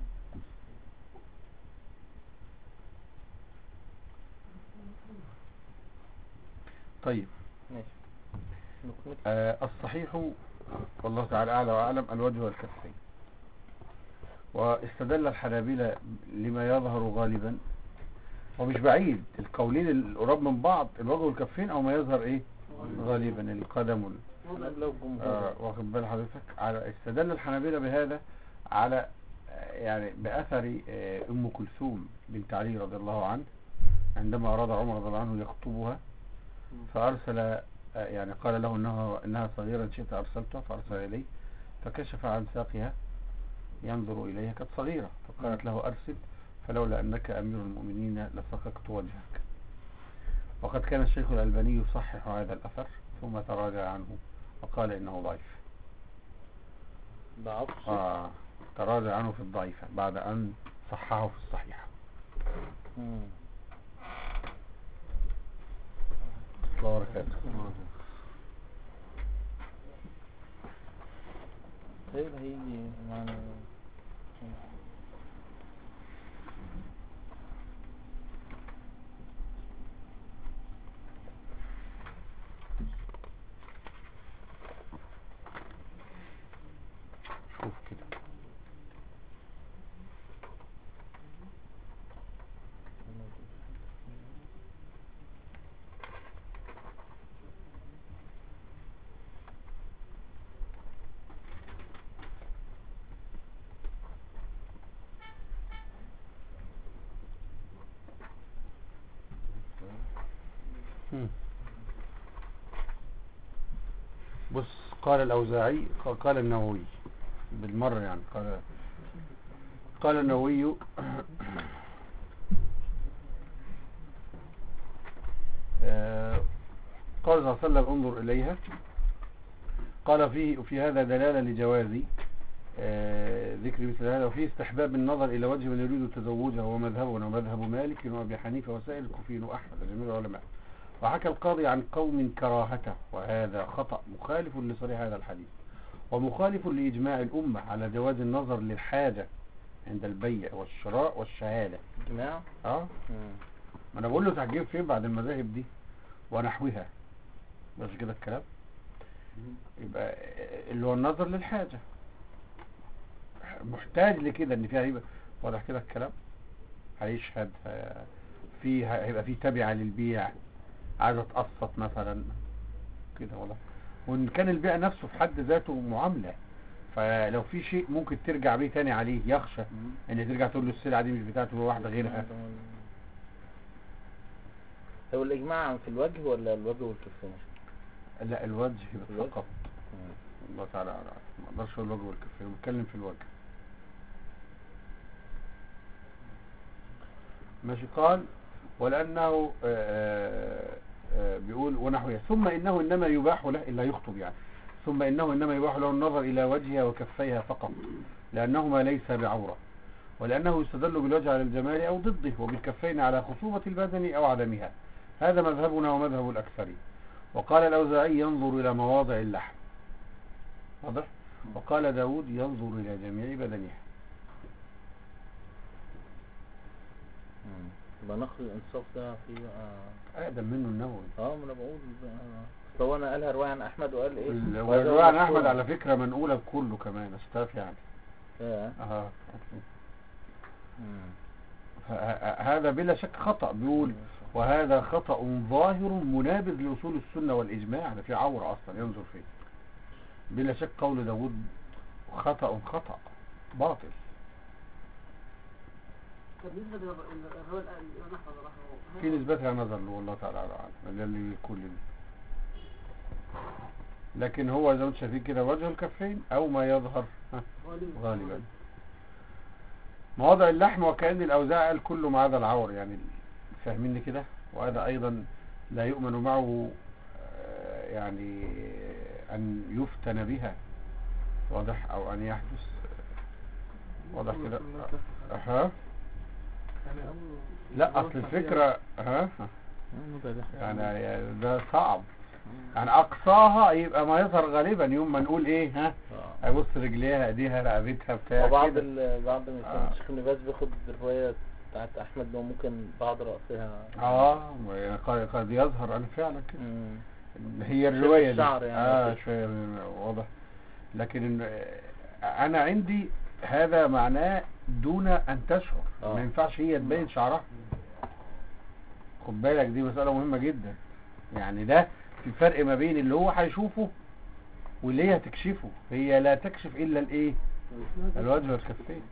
Speaker 1: طيب
Speaker 2: ماشي نكمل
Speaker 1: آه الصحيح والله تعالى أعلى وأعلم الوجه والكفين واستدل الحنابلة لما يظهر غالبا ومش بعيد القولين القراب من بعض الوجه والكفين أو ما يظهر إيه غالبا القدم وال...
Speaker 2: الحنابلة والجمهور
Speaker 1: آه واخد بال حضرتك على استدل الحنابلة بهذا على آه، يعني بأثر آه، أم كلثوم بنت علي رضي الله عنه عندما أراد عمر رضي الله عنه يخطبها فأرسل آه، يعني قال له إنها, إنها صغيرة إن شئت أرسلتها فأرسل إليه فكشف عن ساقها ينظر إليها كانت صغيرة فقالت له أرسل فلولا أنك أمير المؤمنين لسققت وجهك وقد كان الشيخ الألباني يصحح هذا الأثر ثم تراجع عنه وقال إنه ضعيف
Speaker 2: ده عطش
Speaker 1: آه تراجع عنه في الضعيفة بعد أن صححه في الصحيحة
Speaker 2: مم.
Speaker 1: الله وبركاته
Speaker 2: طيب هيجي معنا
Speaker 1: شوف كده مم. بص قال الأوزاعي ق- قال النووي بالمرة يعني قال قال النووي آه، قال صلى الله عليه وسلم انظر إليها قال فيه في هذا دلالة لجواز آه، ذكر مثل هذا وفيه استحباب النظر إلى وجه من يريد تزوجها ومذهبنا ومذهب مالك وأبي حنيفة وسائر الكوفيين وأحمد جميع العلماء وحكى القاضي عن قوم كراهته وهذا خطأ مخالف لصريح هذا الحديث ومخالف لإجماع الأمة على جواز النظر للحاجة عند البيع والشراء والشهادة
Speaker 2: جماعة
Speaker 1: اه
Speaker 2: مم.
Speaker 1: ما انا بقول له تحجيب فين بعد المذاهب دي ونحوها مش كده الكلام يبقى اللي هو النظر للحاجة محتاج لكده ان فيها هيبقى واضح كده الكلام هيشهد ه- في هيبقى في تبعة للبيع عايزة تقسط مثلا كده والله وان كان البيع نفسه في حد ذاته معاملة فلو في شيء ممكن ترجع بيه تاني عليه يخشى ان ترجع تقول له السلعة دي مش بتاعته هو واحدة غيرها
Speaker 2: هو الإجماع في الوجه ولا الوجه والكفين؟
Speaker 1: لا الوجه يبقى
Speaker 2: الوجه؟
Speaker 1: فقط الله تعالى أعلم. ما اقدرش اقول الوجه والكفين أنا بتكلم في الوجه ماشي قال ولأنه آه، آه، بيقول ونحوها ثم إنه إنما يباح له إلا يخطب يعني ثم إنه إنما يباح له النظر إلى وجهها وكفيها فقط لأنهما ليس بعورة ولأنه يستدل بالوجه على الجمال أو ضده وبالكفين على خصوبة البدن أو عدمها هذا مذهبنا ومذهب الأكثرين وقال الأوزاعي ينظر إلى مواضع اللحم واضح وقال داود ينظر إلى جميع بدنها
Speaker 2: مم. يبقى نقل الانصاف ده في آه،
Speaker 1: أقدم منه النووي
Speaker 2: اه ما انا بقول بقى. اصل هو انا قالها رواية عن احمد وقال ايه
Speaker 1: ال-
Speaker 2: وهذا
Speaker 1: والرواية عن
Speaker 2: مشهور.
Speaker 1: أحمد على فكرة منقولة بكله كمان أستاذ يعني
Speaker 2: آه.
Speaker 1: آه.
Speaker 2: مم.
Speaker 1: ه- هذا بلا شك خطأ بيقول وهذا خطأ ظاهر منابذ لأصول السنة والإجماع ده في عورة أصلا ينظر فيه بلا شك قول داود خطأ خطأ باطل
Speaker 6: بالنسبة للرواية الإمام أحمد رحمه
Speaker 1: في نسبتها نظر له والله تعالى أعلم ده اللي كل لكن هو زي ما انتم شايفين كده وجه الكفين أو ما يظهر ها، غالبا مواضع اللحم وكأن الأوزاع قال كله ما عدا العور يعني فاهميني كده وهذا أيضا لا يؤمن معه آه، يعني أن يفتن بها واضح أو أن يحدث واضح كده ها لا أصل الفكرة ها
Speaker 3: الموضوع ده
Speaker 1: يعني ده صعب يعني أقصاها يبقى ما يظهر غالبا يوم ما نقول إيه ها
Speaker 2: آه.
Speaker 1: أبص رجليها إيديها رقبتها بتاع
Speaker 2: وبعض
Speaker 1: كده.
Speaker 2: ال... بعض ما يكون
Speaker 1: آه.
Speaker 2: الشيخ ابن باز بياخد الرواية بتاعت احمد لو ممكن بعض رأسها
Speaker 1: اه ما قد قد يظهر انا فعلا كده
Speaker 2: مم.
Speaker 1: هي الروايه دي
Speaker 2: الشعر يعني
Speaker 1: اه
Speaker 2: كده.
Speaker 1: شويه واضح لكن إن- انا عندي هذا معناه دون ان تشعر
Speaker 2: آه.
Speaker 1: ما ينفعش هي تبين شعرها خد بالك دي مساله مهمه جدا يعني ده في فرق ما بين اللي هو هيشوفه واللي هي هتكشفه هي لا تكشف الا الايه الوجه والكفين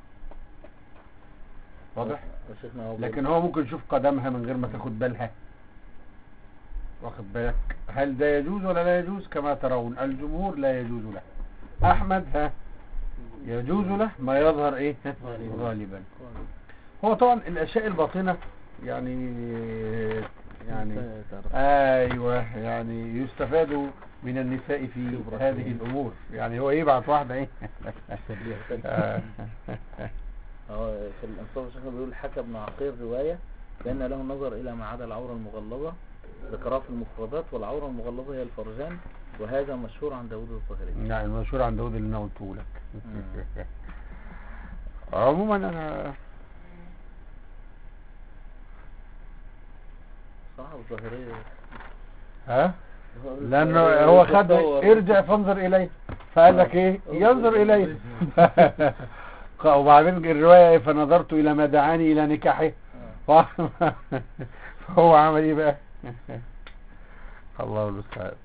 Speaker 1: واضح
Speaker 2: يا شيخنا هو
Speaker 1: لكن هو ممكن يشوف قدمها من غير ما تاخد بالها واخد بالك هل ده يجوز ولا لا يجوز كما ترون الجمهور لا يجوز له احمد ها يجوز له ما يظهر ايه ها؟ غالبا هو طبعا الاشياء الباطنة يعني يعني
Speaker 3: تعرف.
Speaker 1: ايوه يعني يستفاد من النساء في
Speaker 2: خبرة
Speaker 1: هذه
Speaker 2: فيه.
Speaker 1: الامور يعني هو يبعت واحدة ايه آه.
Speaker 2: هو في الانصاف الشيخ بيقول حكى ابن عقيل رواية بأن له النظر إلى ما عدا العورة المغلظة ذكرها في المفردات والعورة المغلظة هي الفرجان وهذا مشهور عن داود الظاهري
Speaker 1: يعني المشهور عن داود اللي انا قلته لك
Speaker 2: مم.
Speaker 1: عموما انا
Speaker 2: صح الظاهري
Speaker 1: ها لانه هو خد ارجع فانظر اليه فقال لك ايه ينظر اليه ق- وبعدين الروايه إيه؟ فنظرت الى ما دعاني الى نكاحه ف- فهو عمل ايه بقى الله المستعان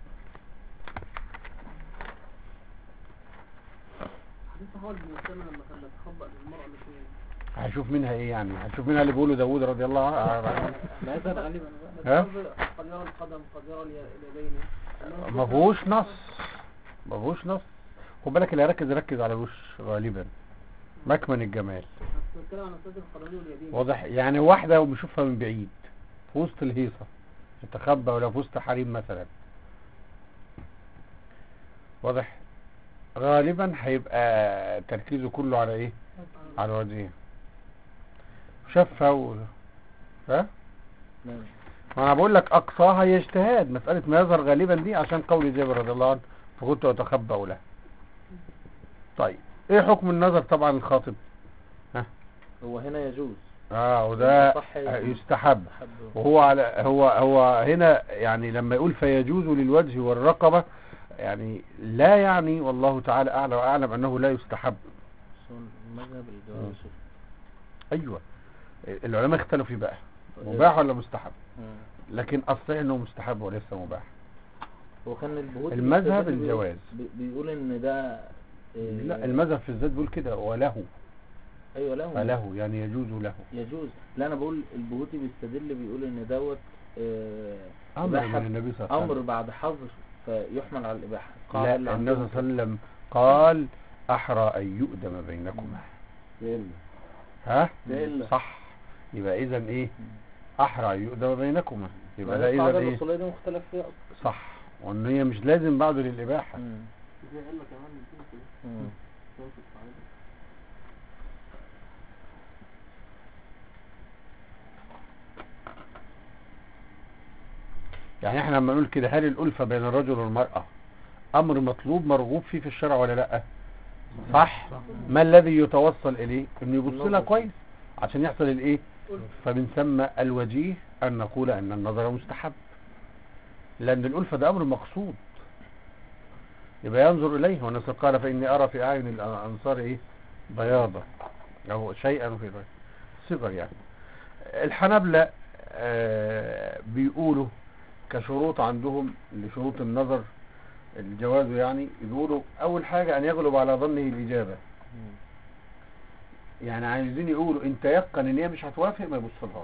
Speaker 6: حديث حوالي بن مسلم لما كان يتخبأ للمرأة التي
Speaker 1: هشوف منها ايه يعني هشوف منها اللي بيقوله داوود رضي الله عنه
Speaker 6: لا يزال غالبا
Speaker 1: ها؟
Speaker 6: قد يرى القدم قد يرى الي- اليدين
Speaker 1: ما فيهوش نص ما فيهوش نص خد بالك اللي هيركز يركز على الوش غالبا مكمن الجمال
Speaker 6: بتتكلم عن السد القدمين واليدين
Speaker 1: واضح يعني واحدة وبيشوفها من بعيد في وسط الهيصة تتخبى ولا في وسط حريم مثلا واضح غالبا هيبقى تركيزه كله على ايه على وجهه شافها و... ها
Speaker 2: نعم.
Speaker 1: ما انا بقول لك اقصاها هي اجتهاد مسألة ما يظهر غالبا دي عشان قول جابر رضي الله عنه فكنت اتخبأ له طيب ايه حكم النظر طبعا الخاطب
Speaker 2: هو هنا يجوز
Speaker 1: اه وده
Speaker 2: صح
Speaker 1: يستحب
Speaker 2: حب
Speaker 1: وهو على هو هو هنا يعني لما يقول فيجوز للوجه والرقبة يعني لا يعني والله تعالى اعلى واعلم انه لا يستحب
Speaker 2: المذهب الجواز شوف.
Speaker 1: ايوه العلماء اختلفوا فيه بقى مباح ولا مستحب
Speaker 2: مم.
Speaker 1: لكن الصحيح انه مستحب وليس مباح
Speaker 2: هو كان البهوت
Speaker 1: المذهب
Speaker 2: بيستدل بيقول-
Speaker 1: الجواز.
Speaker 2: بي- بيقول ان ده إيه،
Speaker 1: لا المذهب في الذات بيقول كده وله
Speaker 2: ايوه له
Speaker 1: فله يعني يجوز له
Speaker 2: يجوز لا انا بقول البهوتي بيستدل بيقول ان دوت آه،
Speaker 1: امر
Speaker 2: إباحة-
Speaker 1: من النبي صلى الله عليه
Speaker 2: امر
Speaker 1: وسلم
Speaker 2: بعد حظر فيحمل على الاباحه
Speaker 1: لا
Speaker 2: القاعدة
Speaker 1: النبي
Speaker 2: اللي
Speaker 1: صلى الله
Speaker 2: عندهم
Speaker 1: عليه وسلم قال احرى ان يؤدم بينكما
Speaker 5: إلا
Speaker 1: ها
Speaker 2: ده إلا.
Speaker 1: صح يبقى اذا ايه احرى يؤدى بينكما يبقى ده
Speaker 2: القاعدة
Speaker 1: اذا ايه
Speaker 2: الأصولية دي مختلف فيها أصلا
Speaker 1: صح وان هي مش لازم بعده للاباحه
Speaker 2: مم.
Speaker 4: في علة كمان بتنسى
Speaker 2: مم.
Speaker 4: تنسى القاعدة
Speaker 1: يعني احنا لما نقول كده هل الألفة بين الرجل والمرأة أمر مطلوب مرغوب فيه في الشرع ولا لأ صح ما الذي يتوصل إليه إنه يبص لها كويس عشان يحصل الإيه فمن ثم الوجيه أن نقول أن النظر مستحب لأن الألفة ده أمر مقصود يبقى ينظر إليه والنصر قال فإني أرى في أعين الأنصار إيه بياضة أو شيئا في ذلك صغر يعني الحنابلة آه، بيقولوا كشروط عندهم لشروط النظر الجواز يعني يقولوا اول حاجة ان يغلب على ظنه الاجابة
Speaker 2: مم.
Speaker 1: يعني عايزين يقولوا ان تيقن ان هي مش هتوافق ما يبصلهاش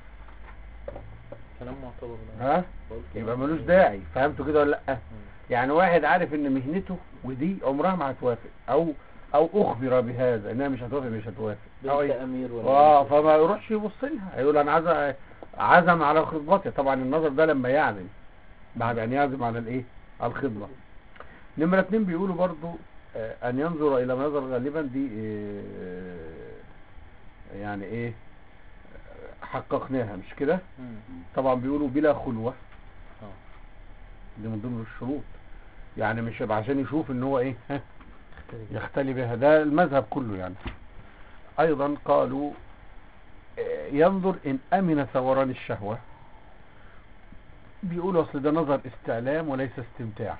Speaker 2: كلام معتبر ده.
Speaker 1: ها
Speaker 2: بقول كلام
Speaker 1: يبقى ملوش
Speaker 2: معتبر.
Speaker 1: داعي فهمتوا كده ولا لا
Speaker 2: مم.
Speaker 1: يعني واحد عارف ان مهنته ودي عمرها ما هتوافق او او اخبر بهذا انها مش هتوافق مش هتوافق أو
Speaker 2: بنت
Speaker 1: إيه؟
Speaker 2: أمير ولا
Speaker 1: اه
Speaker 2: بنت-
Speaker 1: فما يروحش يبص لها هيقول انا عزم عزم على خطبتي طبعا النظر ده لما يعزم بعد ان يعزم على الايه على الخطبه نمرة اتنين بيقولوا برضو آه، ان ينظر الى ما يظهر غالبا دي آه، يعني ايه آه، حققناها مش كده
Speaker 2: مم.
Speaker 1: طبعا بيقولوا بلا خلوة
Speaker 2: اه
Speaker 1: دي من ضمن الشروط يعني مش يبقى عشان يشوف ان هو ايه ها، يختلي بها ده المذهب كله يعني ايضا قالوا آه، ينظر ان امن ثوران الشهوة بيقولوا اصل ده نظر استعلام وليس استمتاع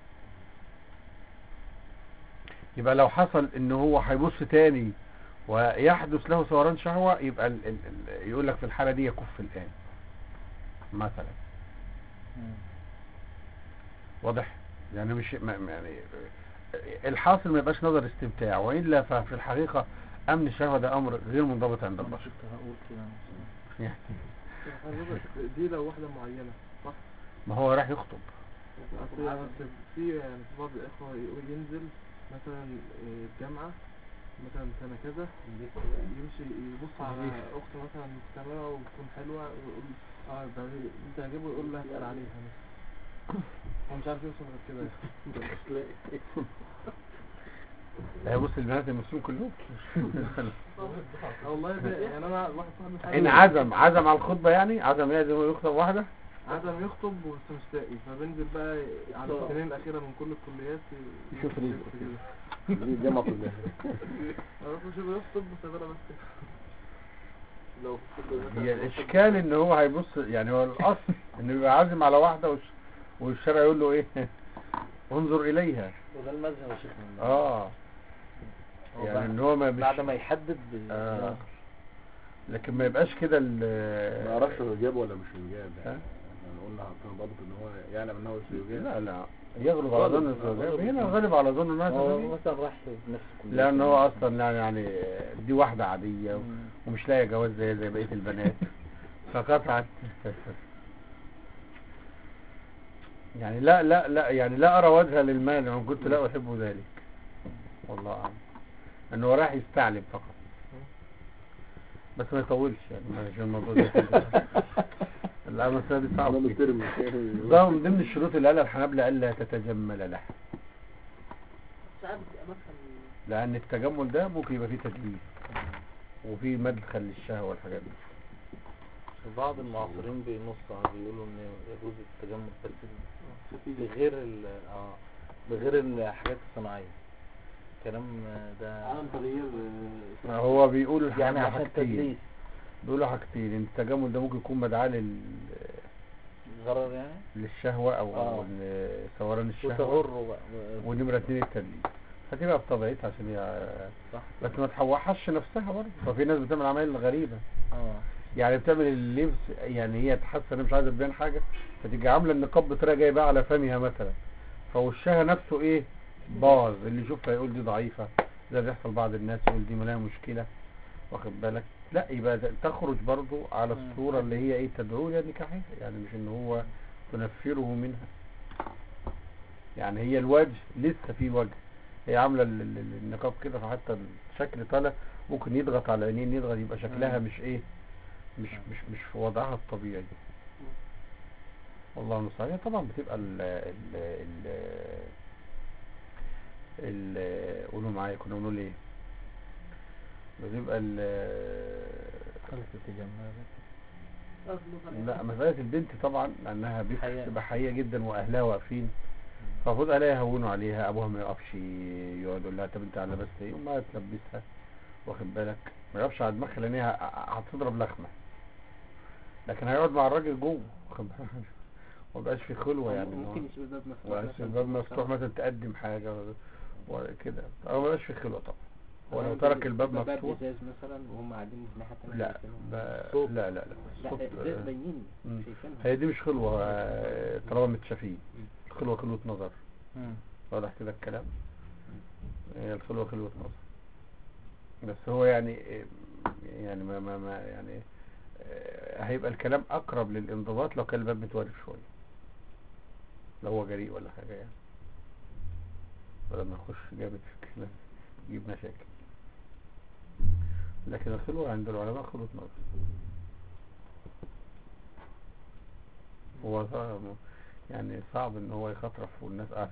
Speaker 1: يبقى لو حصل ان هو هيبص تاني ويحدث له ثوران شهوة يبقى ال ال ال يقول لك في الحالة دي يكف الان مثلا
Speaker 2: مم.
Speaker 1: واضح يعني مش ما ما- يعني الحاصل ما يبقاش نظر استمتاع والا ففي الحقيقة امن الشهوة ده امر غير منضبط عند
Speaker 2: أنا
Speaker 1: البشر
Speaker 2: كنت هقول كده
Speaker 1: يعني
Speaker 4: حضرتك دي لو واحدة معينة صح؟
Speaker 1: ما هو راح يخطب
Speaker 4: أصل يعني في يعني في بعض الإخوة يقول ينزل مثلا آه، الجامعة مثلا سنة كذا يمشي يبص على أخت مثلا مستمرة وتكون حلوة ويقول اه ده انت عاجبه يقول لها اسأل عليها مثلا هو مش عارف يوصل غير كده
Speaker 1: لا يبص البنات المسلمين كلهم
Speaker 4: اه والله ده يعني انا واحد صاحبي
Speaker 1: ان عزم عزم على الخطبة يعني عزم لازم يخطب واحدة
Speaker 4: عدم يخطب بس مش لاقي فبنزل بقى على السنين الأخيرة من كل الكليات ي-
Speaker 5: يشوف رزقه.
Speaker 4: كده
Speaker 5: دي الجامعة كلها
Speaker 4: أروح أشوف يخطب وشغالة بس كده لو
Speaker 1: هي الاشكال ان هو هيبص يعني هو الاصل انه يبقى عازم على واحدة والش- والشرع يقول له ايه انظر اليها
Speaker 2: وده المذهب يا شيخنا
Speaker 1: اه
Speaker 2: هو
Speaker 1: يعني
Speaker 2: بعد-
Speaker 1: ان هو ما
Speaker 2: بعد
Speaker 1: مش
Speaker 2: ما يحدد ب-
Speaker 1: آه. لكن ما يبقاش كده ال-
Speaker 5: ما اعرفش هو جاب ولا مش جاب
Speaker 1: ها؟
Speaker 5: يعني احنا قلنا حاطين ضابط ان هو يعلم انه سيجاب
Speaker 1: لا لا يغلب على ظن الزوجات هنا الغالب على ظن الناس
Speaker 2: هو
Speaker 1: دي.
Speaker 2: مثلا راح في نفس الكلية
Speaker 1: لان هو اصلا يعني يعني دي واحدة عادية و-
Speaker 2: مم.
Speaker 1: ومش لاقي جواز زي زي بقية البنات فقطعت يعني لا لا لا يعني لا ارى وجها للمانع وان كنت لا احب ذلك والله اعلم انه راح يستعلم فقط بس ما يطولش يعني عشان الموضوع ده الامر دي
Speaker 5: انا
Speaker 1: صعب
Speaker 5: مستلم
Speaker 1: ده من ضمن الشروط اللي قالها الحنابلة الا تتجمل لها
Speaker 6: ساعات بتبقى مثلا
Speaker 1: لان التجمل ده ممكن يبقى فيه تدليس وفيه مدخل للشهوة والحاجات دي
Speaker 2: بعض المعاصرين بينصوا بيقولوا ان يجوز التجمل بس بغير ال اه بغير الحاجات الصناعية كلام ده
Speaker 4: عدم تغيير آه،
Speaker 1: هو بيقول
Speaker 2: يعني
Speaker 1: الحنابلة
Speaker 2: عشان
Speaker 1: حاجتين
Speaker 2: التدليس
Speaker 1: بيقولوا حاجتين ان التجمل ده ممكن يكون مدعاة لل...
Speaker 2: غرر يعني
Speaker 1: للشهوة او
Speaker 2: آه.
Speaker 1: ل- ثوران الشهوة
Speaker 2: وتغر بقى
Speaker 1: ونمرة اتنين التدليس فتبقى بطبيعتها عشان هي
Speaker 2: صح
Speaker 1: بس ما تحوحش نفسها برضه ففي ناس بتعمل عمايل غريبة
Speaker 2: اه
Speaker 1: يعني بتعمل اللبس يعني هي تحس انها مش عايزه تبين حاجه فتيجي عامله النقاب بطريقه جايبه على فمها مثلا فوشها نفسه ايه باظ اللي يشوفها يقول دي ضعيفه زي اللي بيحصل بعض الناس يقول دي مالها مشكله واخد بالك لا يبقى ت- تخرج برضو على
Speaker 2: مم.
Speaker 1: الصوره اللي هي ايه تدعو الى نكاحها يعني مش ان هو تنفره منها يعني هي الوجه لسه في وجه هي عامله ال- ال- ال- النقاب كده فحتى الشكل طالع ممكن يضغط على العينين يضغط يبقى شكلها
Speaker 2: مم.
Speaker 1: مش ايه مش مش مش في وضعها الطبيعي والله المستعان هي طبعا بتبقى ال ال ال ال قولوا معايا كنا بنقول ايه بتبقى ال
Speaker 3: خلص التجمع
Speaker 1: لا مسألة البنت طبعا لأنها بيبقى-
Speaker 2: حقيقة.
Speaker 1: بتبقى حقيقة جدا وأهلها واقفين فالمفروض أهلها يهونوا عليها أبوها ما يقفش يقعد يقول لها طب أنت على بس إيه وما تلبسها واخد بالك ما يقفش على دماغها لأن هي هتضرب لخمة لكن هيقعد مع الراجل جوه واخد بالك ما بقاش في خلوة يعني إن هو-
Speaker 6: ممكن يسيب الباب مفتوح
Speaker 1: وبقاش
Speaker 6: مثلاً.
Speaker 1: الباب مفتوح مثلا تقدم حاجة ولا- ولا كده أو ما بقاش في خلوة طبعا هو لو
Speaker 6: أو
Speaker 1: ترك الباب
Speaker 6: باب
Speaker 1: مفتوح
Speaker 6: ازاز مثلا وهم قاعدين في الناحيه التانيه
Speaker 1: لا
Speaker 6: شايفينهم.
Speaker 1: ب-
Speaker 2: صوت.
Speaker 1: لا لا لا
Speaker 6: لا
Speaker 1: صوت،
Speaker 6: ازاز
Speaker 1: آه،
Speaker 6: باينين
Speaker 1: مم.
Speaker 6: شايفينهم
Speaker 1: هي دي مش خلوة آه، طالما متشافين الخلوة خلوة نظر
Speaker 2: مم.
Speaker 1: واضح كده الكلام هي الخلوة خلوة نظر بس هو يعني يعني ما ما, ما يعني آه، هيبقى الكلام أقرب للانضباط لو كان الباب متوارب شوية لو هو جريء ولا حاجة يعني بدل ما نخش جامد في الكلام يجيب مشاكل لكن الخلوة عند العلماء خلوة نظر هو صعب يعني صعب ان هو يخطرف والناس قاعدة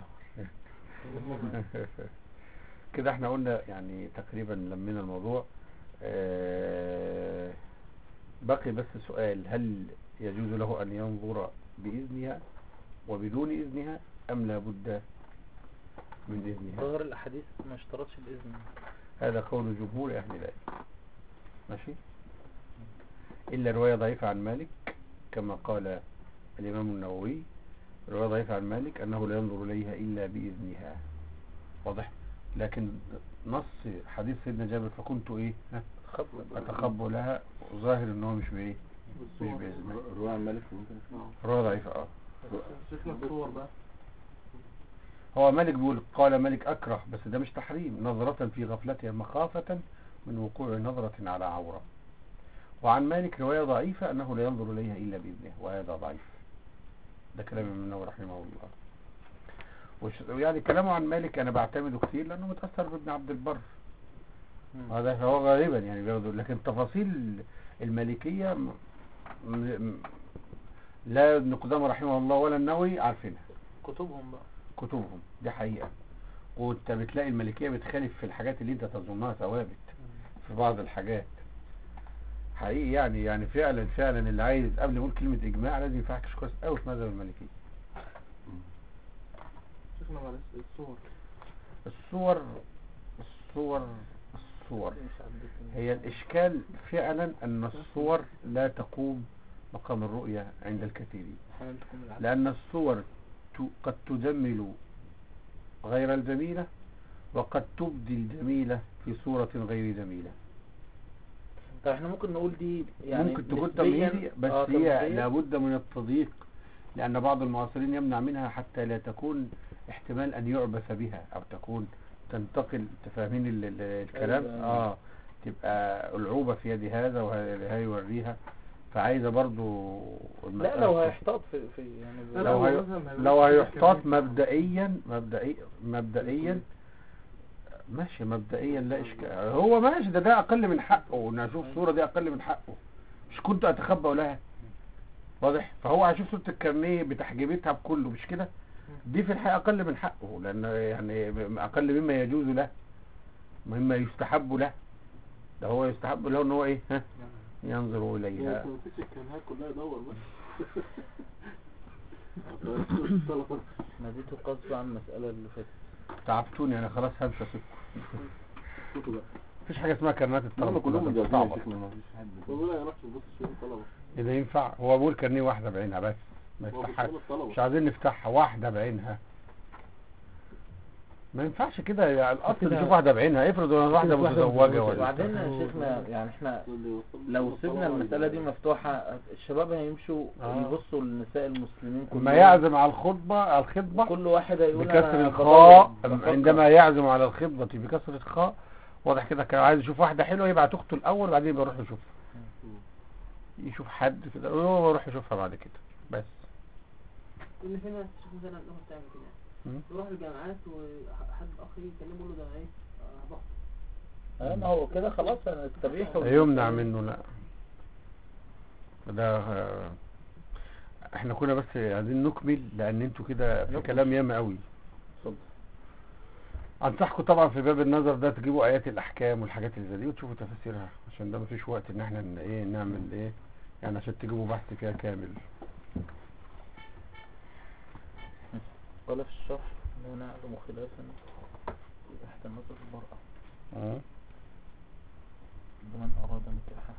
Speaker 1: كده احنا قلنا يعني تقريبا لمينا الموضوع آه، بقي بس سؤال هل يجوز له ان ينظر بإذنها وبدون إذنها أم لا بد من إذنها
Speaker 2: ظاهر الأحاديث ما اشترطش الإذن
Speaker 1: هذا قول جمهور أهل العلم ماشي إلا رواية ضعيفة عن مالك كما قال الإمام النووي رواية ضعيفة عن مالك أنه لا ينظر إليها إلا بإذنها واضح لكن نص حديث سيدنا جابر فكنت إيه ها،
Speaker 2: خطوة
Speaker 1: أتخبى لها ظاهر إن هو مش بإيه مش
Speaker 4: الصور
Speaker 1: بإذنها
Speaker 5: رواية عن مالك ممكن اسمعه
Speaker 1: رواية ضعيفة اه
Speaker 4: شفنا الصور بقى
Speaker 1: هو مالك بيقول قال مالك أكره بس ده مش تحريم نظرة في غفلتها مخافة من وقوع نظرة على عورة وعن مالك رواية ضعيفة أنه لا ينظر إليها إلا بإذنه وهذا ضعيف ده كلام ابن النووي رحمه الله وش يعني كلامه عن مالك أنا بعتمده كتير لأنه متأثر بابن عبد البر هذا هو غالبا يعني بياخده لكن تفاصيل المالكية م... م... لا ابن قدامة رحمه الله ولا النووي عارفينها
Speaker 2: كتبهم بقى
Speaker 1: كتبهم دي حقيقة وانت بتلاقي الملكية بتخالف في الحاجات اللي انت تظنها ثوابت في بعض الحاجات حقيقي يعني يعني فعلا فعلا اللي عايز قبل ما يقول كلمة اجماع لازم يفحكش كويس قوي في مذهب الملكية
Speaker 4: شفنا معلش الصور
Speaker 1: الصور الصور الصور
Speaker 2: مش عدت
Speaker 1: هي الاشكال فعلا ان الصور لا تقوم مقام الرؤية عند الكثيرين
Speaker 6: احيانا تكون العكس
Speaker 1: لأن الصور ت- قد تجمل غير الجميلة وقد تبدي الجميلة في صورة غير جميلة
Speaker 2: طب احنا ممكن نقول دي يعني
Speaker 1: ممكن تكون
Speaker 2: نسبياً-
Speaker 1: تمهيدي بس
Speaker 2: آه،
Speaker 1: هي
Speaker 2: تمهيدية.
Speaker 1: لابد من التضييق لأن بعض المعاصرين يمنع منها حتى لا تكون احتمال أن يعبث بها أو تكون تنتقل تفاهمين ال- ال- الكلام
Speaker 2: أيوة.
Speaker 1: اه تبقى العوبة في يد هذا وهذا يوريها فعايزة برضو
Speaker 2: لا
Speaker 1: المسألة
Speaker 2: لو
Speaker 1: تكون-
Speaker 2: هيحتاط في, في يعني
Speaker 4: لا،
Speaker 1: لو
Speaker 4: هو
Speaker 1: هي...
Speaker 4: مثلاً هيبقى
Speaker 1: لو
Speaker 4: كده
Speaker 1: هيحتاط
Speaker 4: كمان.
Speaker 1: مبدئيا مبدئيا مبدئيا ماشي مبدئيا لا اشكال هو ماشي ده ده اقل من حقه ان اشوف صورة دي اقل من حقه مش كنت اتخبى لها واضح فهو هيشوف صورة الكارنيه بتحجيبتها بكله مش كده دي في الحقيقة اقل من حقه لان يعني اقل مما يجوز له مما يستحب له ده هو يستحب له ان هو ايه ها ينظر اليها
Speaker 5: مفيش الكلمات كلها يدور بس
Speaker 2: ناديت القصد عن المسألة اللي فاتت
Speaker 1: تعبتوني انا خلاص همشي اسيبكم مفيش حاجة اسمها كرنات
Speaker 5: هم
Speaker 1: الطلبة
Speaker 5: كلهم مجازين يا
Speaker 1: صعبة
Speaker 5: شيخنا مفيش حد والله لا يروح تبص شوف الطلبة
Speaker 1: إذا ينفع هو بيقول كارنيه واحدة بعينها بس ما
Speaker 5: هو
Speaker 1: يفتحها
Speaker 5: بيشتغل الطلبة
Speaker 1: مش عايزين نفتحها واحدة بعينها ما ينفعش كده يا الاصل
Speaker 3: كده-
Speaker 1: نشوف واحدة بعينها افرض واحدة
Speaker 3: واحدة
Speaker 1: متزوجة
Speaker 3: متزوجة.
Speaker 1: ولا
Speaker 2: وبعدين يا شيخنا يعني احنا
Speaker 5: اللي يوصل
Speaker 2: لو
Speaker 5: له
Speaker 2: سيبنا
Speaker 5: الطلبة
Speaker 2: المسألة دي
Speaker 5: يبقى-
Speaker 2: مفتوحة الشباب هيمشوا
Speaker 1: آه.
Speaker 2: يبصوا للنساء المسلمين
Speaker 1: ما
Speaker 2: كلهم
Speaker 1: يعزم على الخطبة على الخطبة
Speaker 2: كل واحد هيقول
Speaker 1: بكسر
Speaker 2: أنا
Speaker 1: الخاء
Speaker 2: بدور- بفكر.
Speaker 1: عندما يعزم على الخطبة بكسر الخاء واضح كده كان عايز يشوف واحدة حلوة يبعت اخته الاول وبعدين يبقى يروح يشوفها يشوف حد كده وهو يروح يشوفها بعد كده بس
Speaker 6: ان في ناس تشوف مثلا انهم بتعمل كده
Speaker 1: مم.
Speaker 6: يروح الجامعات وحد اخ يكلمه يقول له ده ايه آه، بخ
Speaker 2: اه ما هو كده خلاص انا استبيح
Speaker 1: يمنع منه لا ده آه، احنا كنا بس عايزين نكمل لان انتوا كده في
Speaker 2: نكمل.
Speaker 1: كلام ياما قوي
Speaker 2: اتفضل
Speaker 1: انصحكم طبعا في باب النظر ده تجيبوا ايات الاحكام والحاجات اللي زي دي وتشوفوا تفاسيرها عشان ده مفيش وقت ان احنا ن- ايه نعمل ايه يعني عشان تجيبوا بحث فيها كامل
Speaker 2: قال في الشرح لا نعلم خلافا تحت النظر المرأة
Speaker 1: اه
Speaker 2: لمن أراد نكاحها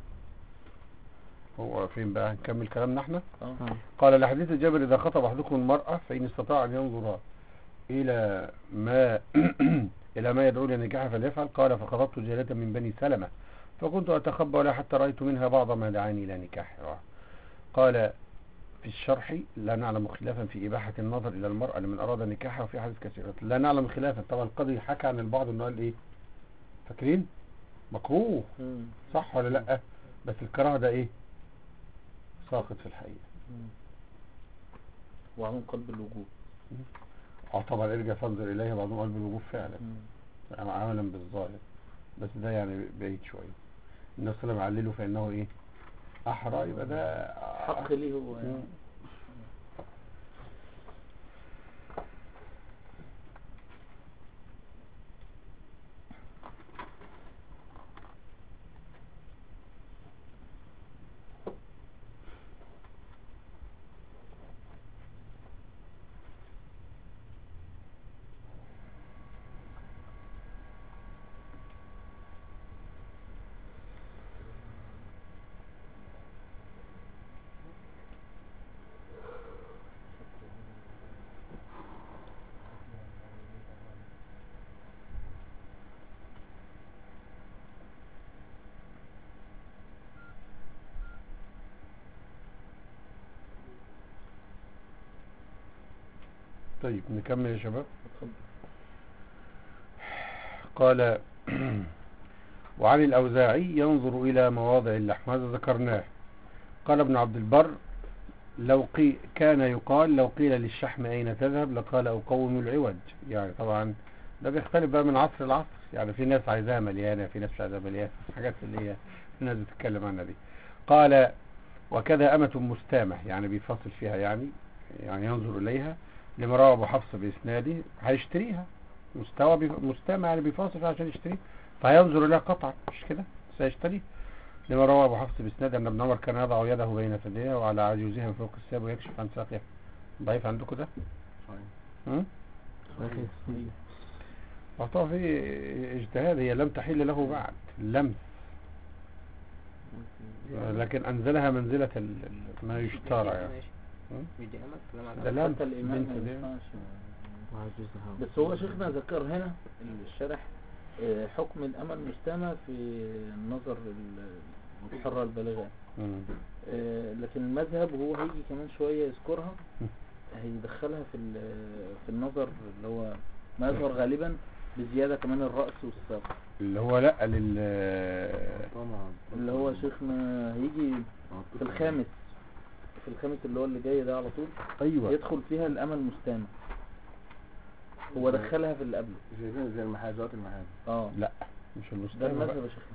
Speaker 1: هو فين بقى نكمل كلامنا احنا
Speaker 2: اه
Speaker 1: قال لحديث جابر إذا خطب أحدكم المرأة فإن استطاع أن ينظر إلى ما إلى ما يدعو لنكاح فليفعل قال فخطبت جارية من بني سلمة فكنت أتخبى ولا حتى رأيت منها بعض ما دعاني إلى نكاحها قال في الشرح لا نعلم خلافا في إباحة النظر إلى المرأة لمن أراد نكاحها وفي حديث كثيرة لا نعلم خلافا طبعا القاضي حكى عن البعض إنه قال إيه فاكرين مكروه
Speaker 2: مم.
Speaker 1: صح ولا لأ بس الكراهة ده إيه ساقط في الحقيقة
Speaker 2: مم. وعموم قلب الوجوب
Speaker 1: اه طبعا ارجع فانظر اليه بعضهم قلب الوقوف فعلا
Speaker 2: مم.
Speaker 1: يعني عملا بالظاهر بس ده يعني بعيد شويه الناس صلى الله عليه علله فانه ايه احرى يبقى ده
Speaker 2: حق ليه هو يعني.
Speaker 1: مم. طيب نكمل يا شباب
Speaker 2: اتفضل.
Speaker 1: قال وعن الأوزاعي ينظر إلى مواضع اللحم هذا ذكرناه قال ابن عبد البر لو قي كان يقال لو قيل للشحم أين تذهب لقال أقوم العوج يعني طبعا ده بيختلف بقى من عصر لعصر يعني في ناس عايزاها مليانة في ناس مش عايزاها مليانة حاجات اللي هي الناس بتتكلم عنها دي قال وكذا أمة مستامة يعني بيفصل فيها يعني يعني ينظر إليها لما روى أبو حفص بإسناده هيشتريها مستوى بي... مستمع يعني بيفاصل فيها عشان يشتريه فهينظر إليها قطعا مش كده سيشتريه لما روى أبو حفص بإسناد أن ابن عمر كان يضع يده بين ثديها وعلى عجوزها من فوق الساب ويكشف عن ساقها ضعيف عندكم ده؟ هم؟ طبعا في اجتهاد هي لم تحل له بعد لم لكن أنزلها منزلة ال- ال- ما يشترى يعني هم؟
Speaker 6: مش دي امل كلام على
Speaker 1: ده لم
Speaker 2: حتى الإمام
Speaker 1: بنت
Speaker 2: ما
Speaker 1: دي.
Speaker 2: ينفعش
Speaker 3: وعجوزها
Speaker 2: بس هو شيخنا ذكر هنا الشرح آه، حكم الأمل مستمع في النظر ال- الحرة البالغة
Speaker 1: مم.
Speaker 2: آه، لكن المذهب هو هيجي كمان شوية يذكرها هيدخلها في ال- في النظر اللي هو ما يظهر غالبا بزيادة كمان الرأس والساق
Speaker 1: اللي هو لا لل
Speaker 5: طبعا
Speaker 2: اللي هو شيخنا هيجي في الخامس في الخامس اللي هو اللي جاي ده على طول
Speaker 1: ايوه
Speaker 2: يدخل فيها الأمل مستمع هو دخلها في اللي قبله
Speaker 5: زي زي المحاذات المحاذ
Speaker 2: اه
Speaker 1: لا مش
Speaker 2: ده
Speaker 1: المستمع
Speaker 2: المذهب
Speaker 1: بقى.
Speaker 2: يا شيخنا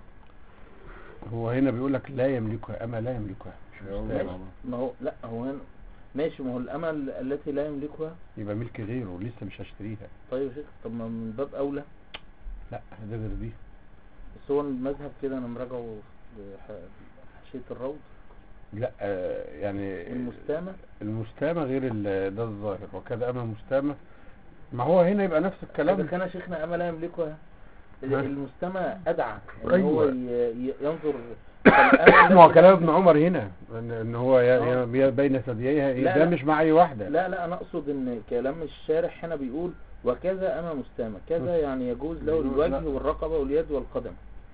Speaker 1: هو هنا بيقول لك لا يملكها اما لا يملكها مش
Speaker 5: يوم
Speaker 1: مستمع
Speaker 2: ماشي ما هو لا هو هنا ماشي ما هو الأمل التي لا يملكها
Speaker 1: يبقى ملك غيره لسه مش هشتريها
Speaker 2: طيب يا شيخ طب ما من باب أولى
Speaker 1: لا ده غير دي
Speaker 2: بس هو المذهب كده أنا مراجعه في ح- حاشية الروض
Speaker 1: لا آه، يعني
Speaker 2: المستامة
Speaker 1: المستامة غير ال- ده الظاهر وكذا اما مستامة ما هو هنا يبقى نفس
Speaker 2: إذا
Speaker 1: الكلام
Speaker 2: كان شيخنا أمل لا يملكها
Speaker 1: ها؟
Speaker 2: المستمع أدعى إن هو
Speaker 1: أيوة.
Speaker 2: ي- ي- ينظر فالأمل
Speaker 1: ما هو
Speaker 2: التي-
Speaker 1: كلام ابن عمر هنا ان إن هو ي-
Speaker 2: آه.
Speaker 1: ي- بين ثدييها إيه،
Speaker 2: لا،
Speaker 1: ده
Speaker 2: لا.
Speaker 1: مش مع اي واحدة
Speaker 2: لا لا أنا أقصد إن كلام الشارح هنا بيقول وكذا أما مستمع كذا يعني يجوز له
Speaker 5: يجوز
Speaker 2: الوجه
Speaker 5: لا.
Speaker 2: والرقبة واليد والقدم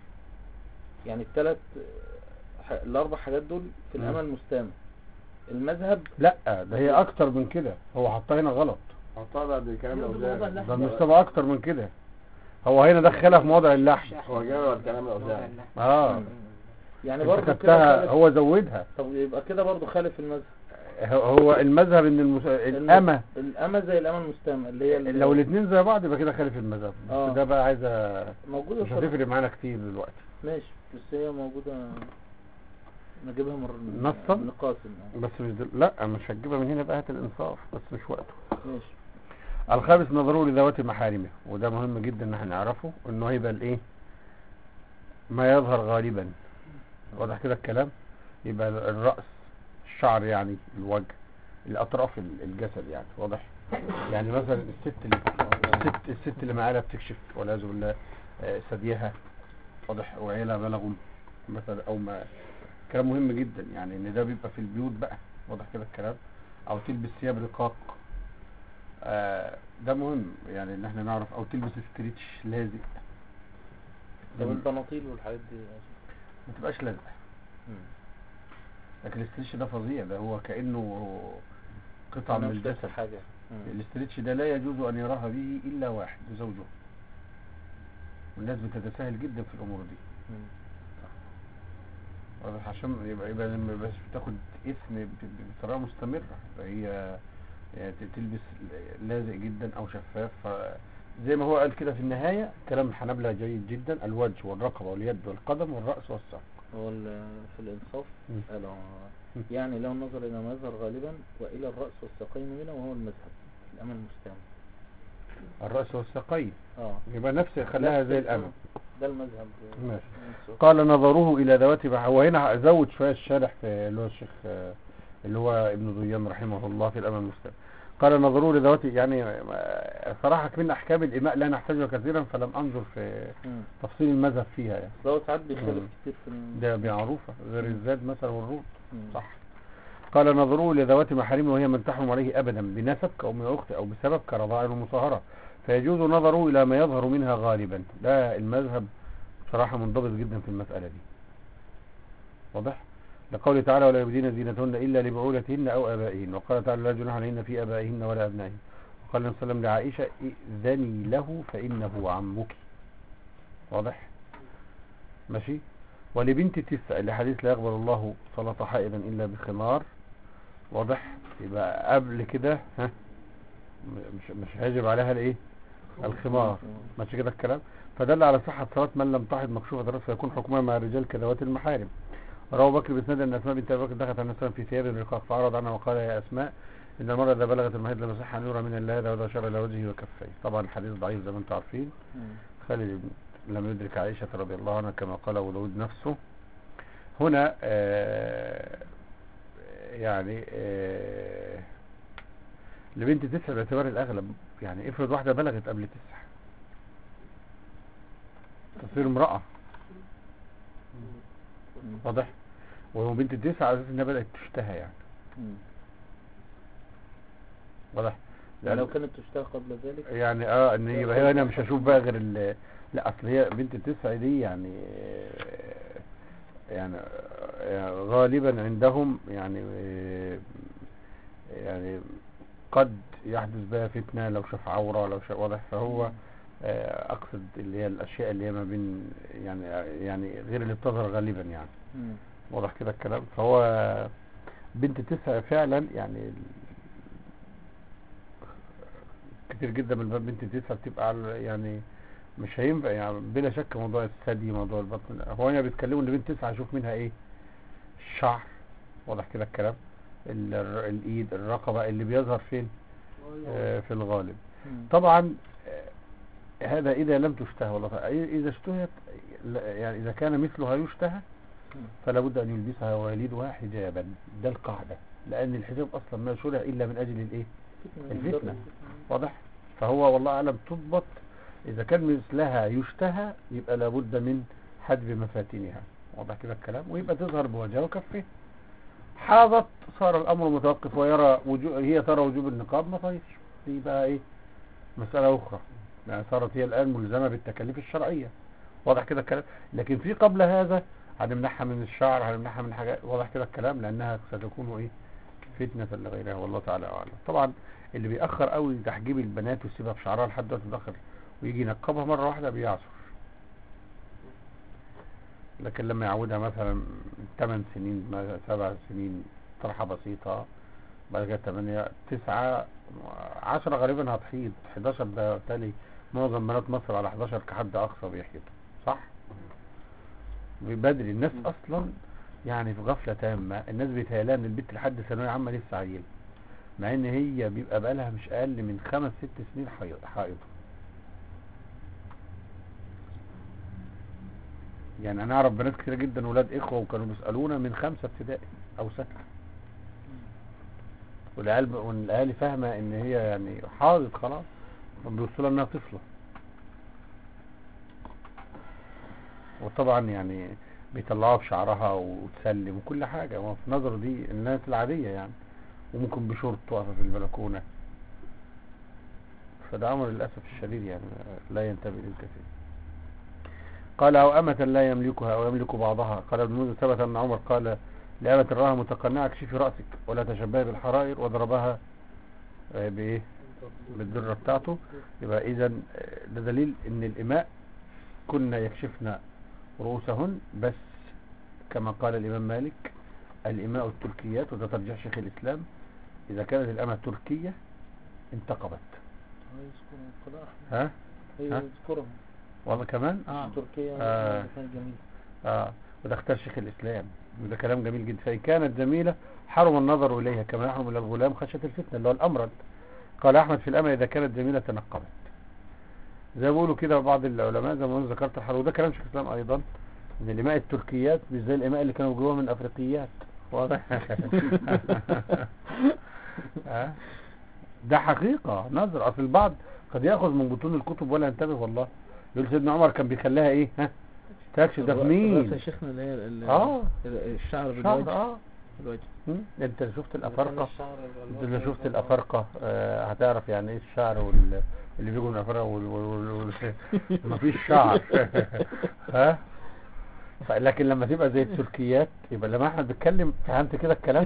Speaker 2: يعني الثلاث ح- الأربع حاجات دول في
Speaker 1: مم.
Speaker 2: الأمل مستمع المذهب
Speaker 1: لا ده هي اكتر من كده هو حطها هنا غلط
Speaker 5: حطها بعد كلام الاوزاعي
Speaker 1: ده المستوى اكتر من كده هو هنا دخلها في موضع اللحم
Speaker 5: هو جاب بعد كلام الاوزاعي
Speaker 1: اه
Speaker 2: يعني
Speaker 1: انت
Speaker 2: برضه كده
Speaker 1: خدتها
Speaker 2: خالف
Speaker 1: هو زودها
Speaker 2: طب يبقى كده برضه خالف المذهب
Speaker 1: هو- هو المذهب ان المس... الامة
Speaker 2: الأمة زي الأمة المستمع اللي هي ال-
Speaker 1: لو الاثنين زي بعض يبقى كده خالف المذهب بس
Speaker 2: آه.
Speaker 1: ده بقى عايزه
Speaker 2: موجودة
Speaker 1: مش
Speaker 2: صراحة.
Speaker 1: هتفرق معانا كتير دلوقتي
Speaker 2: ماشي بس هي موجودة نجيبها مر
Speaker 1: نصا؟
Speaker 2: ابن قاسم آه.
Speaker 1: بس مش دل... لا مش هتجيبها من هنا بقى هات الانصاف بس مش وقته
Speaker 2: ماشي
Speaker 1: الخامس نظره لذوات محارمه وده مهم جدا ان احنا نعرفه انه هيبقى الايه ما يظهر غالبا واضح كده الكلام يبقى الرأس الشعر يعني الوجه الاطراف ال- الجسد يعني واضح يعني مثلا الست اللي الست الست اللي معاها بتكشف والعياذ بالله آه، ثديها واضح وعيالها بلغوا مثلا او ما كلام مهم جدا يعني ان ده بيبقى في البيوت بقى واضح كده الكلام او تلبس ثياب رقاق آه، ده مهم يعني ان احنا نعرف او تلبس ستريتش لازق
Speaker 2: طب
Speaker 1: ده
Speaker 2: البناطيل والحاجات دي
Speaker 1: ما تبقاش لازقه
Speaker 2: مم.
Speaker 1: لكن الاستريتش ده فظيع ده هو كأنه قطعة
Speaker 2: أنا
Speaker 1: من
Speaker 2: مش شايف
Speaker 1: الجسد
Speaker 2: حاجة مم.
Speaker 1: الاستريتش ده لا يجوز أن يراها به إلا واحد زوجه والناس بتتساهل جدا في الأمور دي
Speaker 2: مم.
Speaker 1: واضح عشان يبقى يبقى لما بس بتاخد اسم ب- ب- بطريقة مستمرة فهي يعني ت- تلبس لازق جدا أو شفاف ف- زي ما هو قال كده في النهاية كلام الحنابلة جيد جدا الوجه والرقبة واليد والقدم والرأس والساق
Speaker 2: هو ال- في الإنصاف
Speaker 1: مم.
Speaker 2: قال آه،
Speaker 1: مم.
Speaker 2: يعني له النظر إلى ما يظهر غالبا وإلى الرأس والساقين منه وهو المذهب الأمل المستعمل
Speaker 1: الرأس والساقين
Speaker 2: اه
Speaker 1: يبقى نفس خلاها
Speaker 2: نفس
Speaker 1: زي
Speaker 2: ال-
Speaker 1: الأمل
Speaker 2: ده المذهب
Speaker 1: ماشي.
Speaker 2: نفسه.
Speaker 1: قال نظره الى ذوات بح- هو هنا زود شويه الشارح في اللي هو الشيخ آه، اللي هو ابن ضيان رحمه الله في الامل المستقبل قال نظره لذوات يعني آه، صراحه كمان احكام الاماء لا نحتاجها كثيرا فلم انظر في
Speaker 2: مم.
Speaker 1: تفصيل المذهب فيها يعني
Speaker 2: ده هو ساعات بيختلف
Speaker 1: مم.
Speaker 2: كتير في ال-
Speaker 1: ده معروفه غير
Speaker 2: مم.
Speaker 1: الزاد مثلا والروض
Speaker 2: مم.
Speaker 1: صح قال نظره لذوات محارمه وهي من تحرم عليه ابدا بنسب كأم اخت او بسبب كرضاع ومصاهره فيجوز نظره الى ما يظهر منها غالبا ده المذهب بصراحه منضبط جدا في المساله دي واضح لقوله تعالى ولا يبدين زينتهن الا لبعولتهن او ابائهن وقال تعالى لا جناح عليهن في ابائهن ولا ابنائهن وقال النبي صلى الله عليه وسلم لعائشه ائذني له فانه عمك واضح ماشي ولبنت تسع لحديث لا يقبل الله صلاة حائضا إلا بخمار واضح يبقى قبل كده ها م- مش مش هيجب عليها الايه الخمار ماشي كده الكلام فدل على صحة صلاة من لم تحض مكشوفة الرأس فيكون حكمها مع الرجال كذوات المحارم روى بكر بن ان اسماء بنت ابي بكر دخلت على النبي في ثياب رقاق فعرض عنها وقال يا اسماء ان المرأة اذا بلغت المهد لم يصح ان يرى من الله هذا وده شر الى وجهه وكفيه طبعا الحديث ضعيف زي ما انتم عارفين
Speaker 2: مم.
Speaker 1: خالد بن- لم يدرك عائشة رضي الله عنها كما قال أبو داود نفسه هنا آه، يعني آه، لبنت تسع باعتبار الأغلب يعني افرض واحدة بلغت قبل تسع تصير امرأة
Speaker 2: مم.
Speaker 1: واضح وهو بنت تسع على أساس إنها بدأت تشتهى يعني
Speaker 2: مم.
Speaker 1: واضح
Speaker 2: يعني لو كانت تشتهى قبل ذلك
Speaker 1: يعني اه ان يبقى هي انا مش هشوف بقى غير ال لا اصل هي بنت التسع دي يعني يعني يعني غالبا عندهم يعني يعني قد يحدث بها فتنة لو شاف عورة لو شاف واضح فهو آه، اقصد اللي هي الاشياء اللي هي ما بين يعني يعني غير اللي بتظهر غالبا يعني
Speaker 2: مم.
Speaker 1: واضح كده الكلام فهو بنت تسع فعلا يعني كتير جدا من الباب بنت تسع بتبقى على يعني مش هينفع يعني بلا شك موضوع الثدي موضوع البطن هو هنا بيتكلموا ان بنت تسعة اشوف منها ايه الشعر واضح كده الكلام ال- الر- الايد الرقبة اللي بيظهر فين آه في الغالب
Speaker 2: مم.
Speaker 1: طبعا آه، هذا اذا لم تشتهى والله تعالى. اذا اشتهت لا- يعني اذا كان مثلها يشتهى
Speaker 2: مم.
Speaker 1: فلا بد ان يلبسها والدها حجابا ده القاعدة لان الحجاب اصلا ما شرع الا من اجل الايه الفتنة. واضح فهو والله اعلم تضبط اذا كان مثلها يشتهى يبقى لابد من حجب مفاتنها واضح كده الكلام ويبقى تظهر بوجهها وكفها حاضت صار الامر متوقف ويرى وجو... هي ترى وجوب النقاب ما طيش دي بقى ايه مسألة اخرى يعني صارت هي الان ملزمة بالتكاليف الشرعية واضح كده الكلام لكن في قبل هذا هنمنعها من الشعر هنمنعها من حاجات واضح كده الكلام لانها ستكون ايه فتنة لغيرها والله تعالى اعلم طبعا اللي بيأخر قوي تحجيب البنات ويسيبها في شعرها لحد وقت متأخر ويجي ينقبها مرة واحدة بيعصر لكن لما يعودها مثلا 8 سنين ما- سبع سنين طرحة بسيطة بعد كده 8 9 10 غالبا هتحيض 11 ده بالتالي معظم بنات مصر على 11 كحد أقصى بيحيض صح؟ بدري الناس أصلا يعني في غفلة تامة الناس بيتهيألها ان البنت لحد ثانوية عامة لسه عيلة مع ان هي بيبقى بقالها مش اقل من خمس ست سنين حي- حائضة يعني انا اعرف بنات كتير جدا ولاد اخوة وكانوا بيسألونا من خمسة ابتدائي او ستة والعيال ب- والاهالي فاهمة ان هي يعني حاضت خلاص بيوصلها انها طفلة وطبعا يعني بيطلعوها بشعرها وتسلم وكل حاجة وفي نظر دي الناس العادية يعني وممكن بشورت واقفة في البلكونة فده أمر للأسف الشديد يعني لا ينتبه له كثير قال أو أمة لا يملكها أو يملك بعضها قال ابن منذر ثبت أن عمر قال لأمة رآها متقنعة اكشفي رأسك ولا تشبهي بالحرائر وضربها آه، بإيه بالدرة بتاعته يبقى إذا ده دليل إن الإماء كنا يكشفن رؤوسهن بس كما قال الإمام مالك الإماء التركيات وده ترجيح شيخ الإسلام إذا كانت الأمة تركية انتقبت
Speaker 2: يذكرهم قضاء
Speaker 1: ها
Speaker 2: هي
Speaker 1: ها؟
Speaker 2: يذكرهم
Speaker 1: والله كمان
Speaker 3: اه
Speaker 2: تركيا
Speaker 1: آه.
Speaker 2: كان جميل
Speaker 1: آه وده اختار شيخ الإسلام وده كلام جميل جدا فإن كانت جميلة حرم النظر إليها كما يحرم إلى الغلام خشية الفتنة اللي هو الأمرد قال أحمد في الأمة إذا كانت جميلة تنقبت زي ما بيقولوا كده بعض العلماء زي ما أنا ذكرت الحر وده كلام شيخ الإسلام أيضا إن الإماء التركيات مش زي الإماء اللي كانوا جواها من أفريقيات واضح ها؟ ده حقيقة نظر أصل البعض قد يأخذ من بطون الكتب ولا ينتبه والله يقول سيدنا عمر كان بيخليها إيه ها تكشف ده في
Speaker 3: الرأس يا
Speaker 1: مين
Speaker 3: شيخنا اللي هي ال-
Speaker 1: آه.
Speaker 3: ال- الشعر
Speaker 1: شعر
Speaker 3: بالوجه
Speaker 1: اه
Speaker 3: الوجه
Speaker 1: مم. انت شفت الافارقه
Speaker 2: الشعر
Speaker 1: انت اللي شفت الافارقه آه هتعرف يعني ايه الشعر وال اللي بيجوا من الافارقه وال... وال... وال... وال... مفيش شعر ها ف- لكن لما تبقى زي التركيات يبقى لما احنا بنتكلم فهمت كده الكلام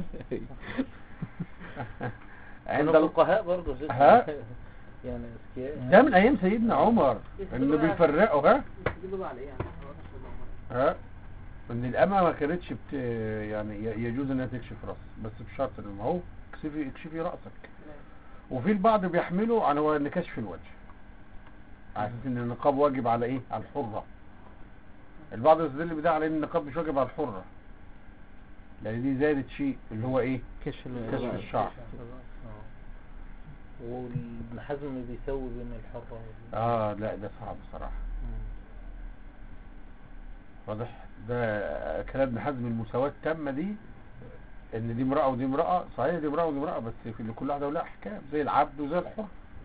Speaker 1: عند
Speaker 2: عند
Speaker 1: ال-
Speaker 2: الفقهاء برضه
Speaker 1: ها؟
Speaker 2: يعني اذكياء
Speaker 1: ده من ايام سيدنا عمر انه بيفرقوا ها
Speaker 6: يستدلوا بقى على ايه يعني حوادث ولا عمر؟
Speaker 1: ها ان الامه ما كانتش بت... يعني ي- يجوز انها تكشف راس بس بشرط ان هو اكشفي اكشفي راسك وفي البعض بيحمله على هو ان كشف الوجه على اساس ان النقاب واجب على ايه على الحره البعض يستدل بده على ان النقاب مش واجب على الحره لان دي زادت شيء اللي هو ايه
Speaker 3: كشف ال-
Speaker 1: كشف الشعر
Speaker 2: وابن حزم بيسوي بين الحرة وال...
Speaker 1: اه لا ده صعب بصراحه واضح ده كلام ابن حزم المساواة التامة دي ان دي امرأة ودي امرأة صحيح دي امرأة ودي امرأة بس في اللي كل واحدة ولها احكام زي العبد وزي الحر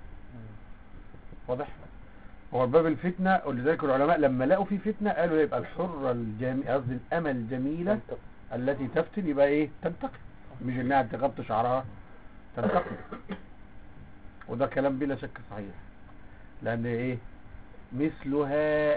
Speaker 1: واضح هو باب الفتنة ولذلك العلماء لما لقوا في فتنة قالوا يبقى الحرة الجميلة قصدي الأمة الجميلة التي تفتن يبقى ايه تنتقم مش انها تغطي شعرها تنتقم وده كلام بلا شك صحيح لان ايه مثلها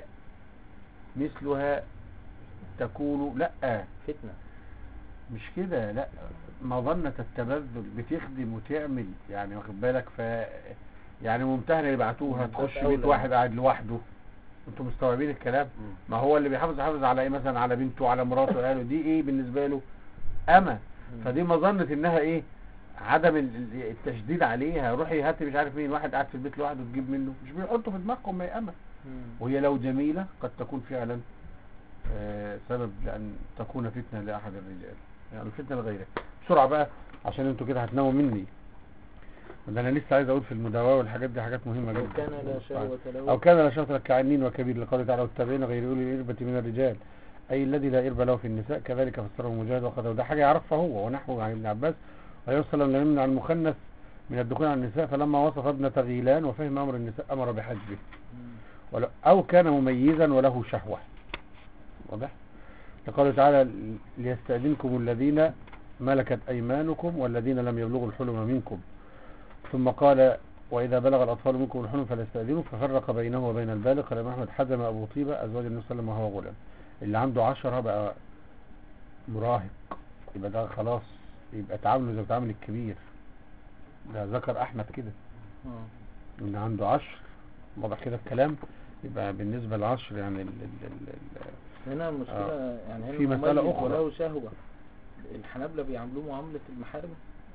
Speaker 1: مثلها تكون لا
Speaker 2: فتنة
Speaker 1: مش كده لا مظنة التبذل بتخدم وتعمل يعني واخد بالك ف يعني ممتهنة يبعتوها
Speaker 2: مم.
Speaker 1: تخش
Speaker 2: أولى.
Speaker 1: بيت واحد قاعد لوحده انتوا مستوعبين الكلام ما هو اللي بيحافظ يحافظ على ايه مثلا على بنته على مراته وعياله دي ايه بالنسبة له اما فدي مظنة انها ايه عدم ال- ال- التشديد عليها روحي هاتي مش عارف مين واحد قاعد في البيت لوحده تجيب منه مش بيحطوا في دماغهم ما هي اما وهي لو جميلة قد تكون فعلا آه، سبب لأن تكون فتنة لأحد الرجال يعني الفتنة لغيرك بسرعة بقى عشان انتوا كده هتناموا مني ده انا لسه عايز اقول في المداواة والحاجات دي حاجات مهمة جدا
Speaker 2: أو كان لا شهوة له
Speaker 1: او كان لا شهوة لك كعنين وكبير لقوله تعالى والتابعين غير اولي الإربة من الرجال اي الذي لا إربة له في النساء كذلك فسره مجاهد وقدر وده حاجة يعرفها هو ونحوه عن ابن عباس عليه الصلاة والسلام لم يمنع المخنث من الدخول على النساء فلما وصف ابنة غيلان وفهم امر النساء امر بحجبه ولو أو كان مميزا وله شهوة واضح لقوله تعالى ليستأذنكم الذين ملكت أيمانكم والذين لم يبلغوا الحلم منكم ثم قال وإذا بلغ الأطفال منكم الحلم فلا يستأذنوا ففرق بينه وبين البالغ قال الإمام أحمد حزم أبو طيبة أزواج النبي صلى الله عليه وسلم وهو غلام اللي عنده عشرة بقى مراهق يبقى ده خلاص يبقى تعامله زي تعامل الكبير ده ذكر أحمد كده
Speaker 2: آه.
Speaker 1: اللي عنده عشر واضح كده الكلام يبقى بالنسبة للعشر يعني ال ال ال ال
Speaker 2: هنا المشكلة يعني هنا
Speaker 1: في مسألة
Speaker 2: مميز
Speaker 1: أخرى.
Speaker 2: وله شهوة الحنابلة بيعاملوه معاملة المحارم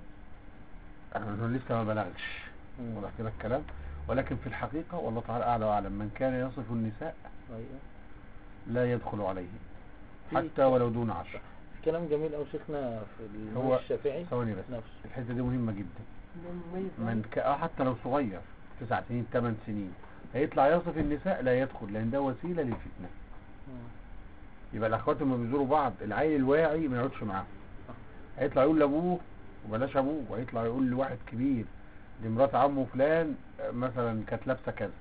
Speaker 1: أنا لسه ما بلغش
Speaker 2: مم.
Speaker 1: واضح كده الكلام ولكن في الحقيقة والله تعالى أعلى وأعلم من كان يصف النساء
Speaker 2: أيوة.
Speaker 1: لا يدخل عليه
Speaker 2: في-
Speaker 1: حتى ولو دون عشر
Speaker 2: كلام جميل أوي شيخنا في الإمام
Speaker 1: هو
Speaker 2: الشافعي
Speaker 1: ثواني بس
Speaker 2: نفسه
Speaker 1: الحته دي مهمه جدا
Speaker 6: ده مميز
Speaker 1: من ك... آه حتى لو صغير تسع سنين ثمان سنين هيطلع يصف النساء لا يدخل لان ده وسيله للفتنه
Speaker 2: مم.
Speaker 1: يبقى الاخوات لما بيزوروا بعض العيل الواعي ما يقعدش معاهم هيطلع يقول لابوه وبلاش ابوه وهيطلع يقول لواحد كبير دي مرات عمه فلان آه، مثلا كانت لابسه كذا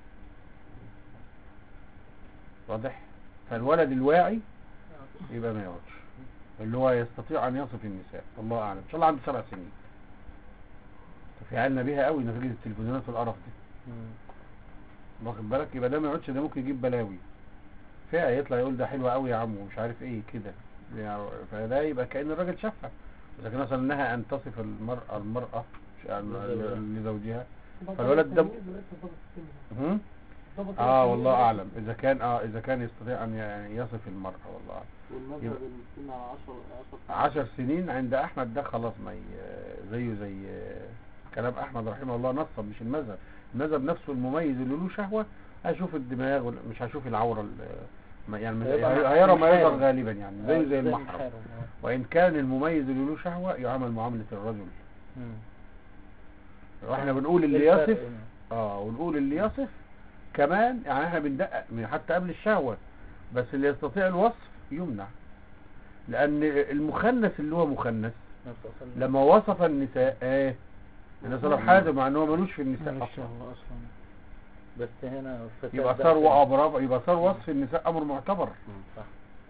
Speaker 1: واضح فالولد الواعي يبقى ما يقعدش اللي هو يستطيع ان يصف النساء الله اعلم ان شاء الله عنده سبع سنين تفعلنا بيها قوي نتيجه التلفزيونات والقرف دي
Speaker 2: مم.
Speaker 1: واخد بالك يبقى ده ما يقعدش ده ممكن يجيب بلاوي فئة يطلع يقول ده حلو قوي يا عمو مش عارف ايه كده يعني فده يبقى كأن الراجل شافها اذا كان مثلا انها ان تصف المرأة المرأة ش-
Speaker 2: لزوجها.
Speaker 1: لزوجها
Speaker 6: ضبط
Speaker 1: فالولد ده-
Speaker 6: التمييز وليس ضبط السن.
Speaker 1: هم؟
Speaker 6: ضبط
Speaker 1: اه
Speaker 6: التمييز
Speaker 1: والله
Speaker 6: وليس-
Speaker 1: اعلم اذا كان اه اذا كان يستطيع ان يعني يصف المرأة والله اعلم
Speaker 4: والمذهب
Speaker 1: يبقى-
Speaker 4: السن على 10 10
Speaker 1: عشر سنين عند احمد ده خلاص ما ي- زيه زي كلام احمد رحمه الله نصب مش المذهب المذهب نفسه المميز اللي له شهوة هشوف الدماغ وال- مش هشوف العورة ال- ما- يعني
Speaker 2: هيبقى
Speaker 1: هي-
Speaker 2: مع-
Speaker 1: هيرى ما يظهر
Speaker 2: محارم.
Speaker 1: غالبا يعني زيه
Speaker 2: آه،
Speaker 1: زي المحرم
Speaker 2: آه.
Speaker 1: وان كان المميز اللي له شهوة يعامل معاملة الرجل
Speaker 2: مم.
Speaker 1: واحنا بنقول اللي
Speaker 2: إيه الفرق
Speaker 1: يصف
Speaker 2: هنا؟
Speaker 1: اه ونقول اللي يصف كمان يعني احنا بندقق من حتى قبل الشهوة بس اللي يستطيع الوصف يمنع لان المخنث اللي هو مخنث
Speaker 2: نفس أصل
Speaker 1: لما وصف النساء ايه الناس صار حاجة مع ان هو ملوش في النساء
Speaker 3: مالوش
Speaker 1: اصلا
Speaker 3: شهوة اصلا
Speaker 2: بس هنا فساد
Speaker 1: يبقى
Speaker 2: بقى
Speaker 1: صار
Speaker 2: في-
Speaker 1: وابراب يبقى صار وصف النساء امر معتبر
Speaker 2: صح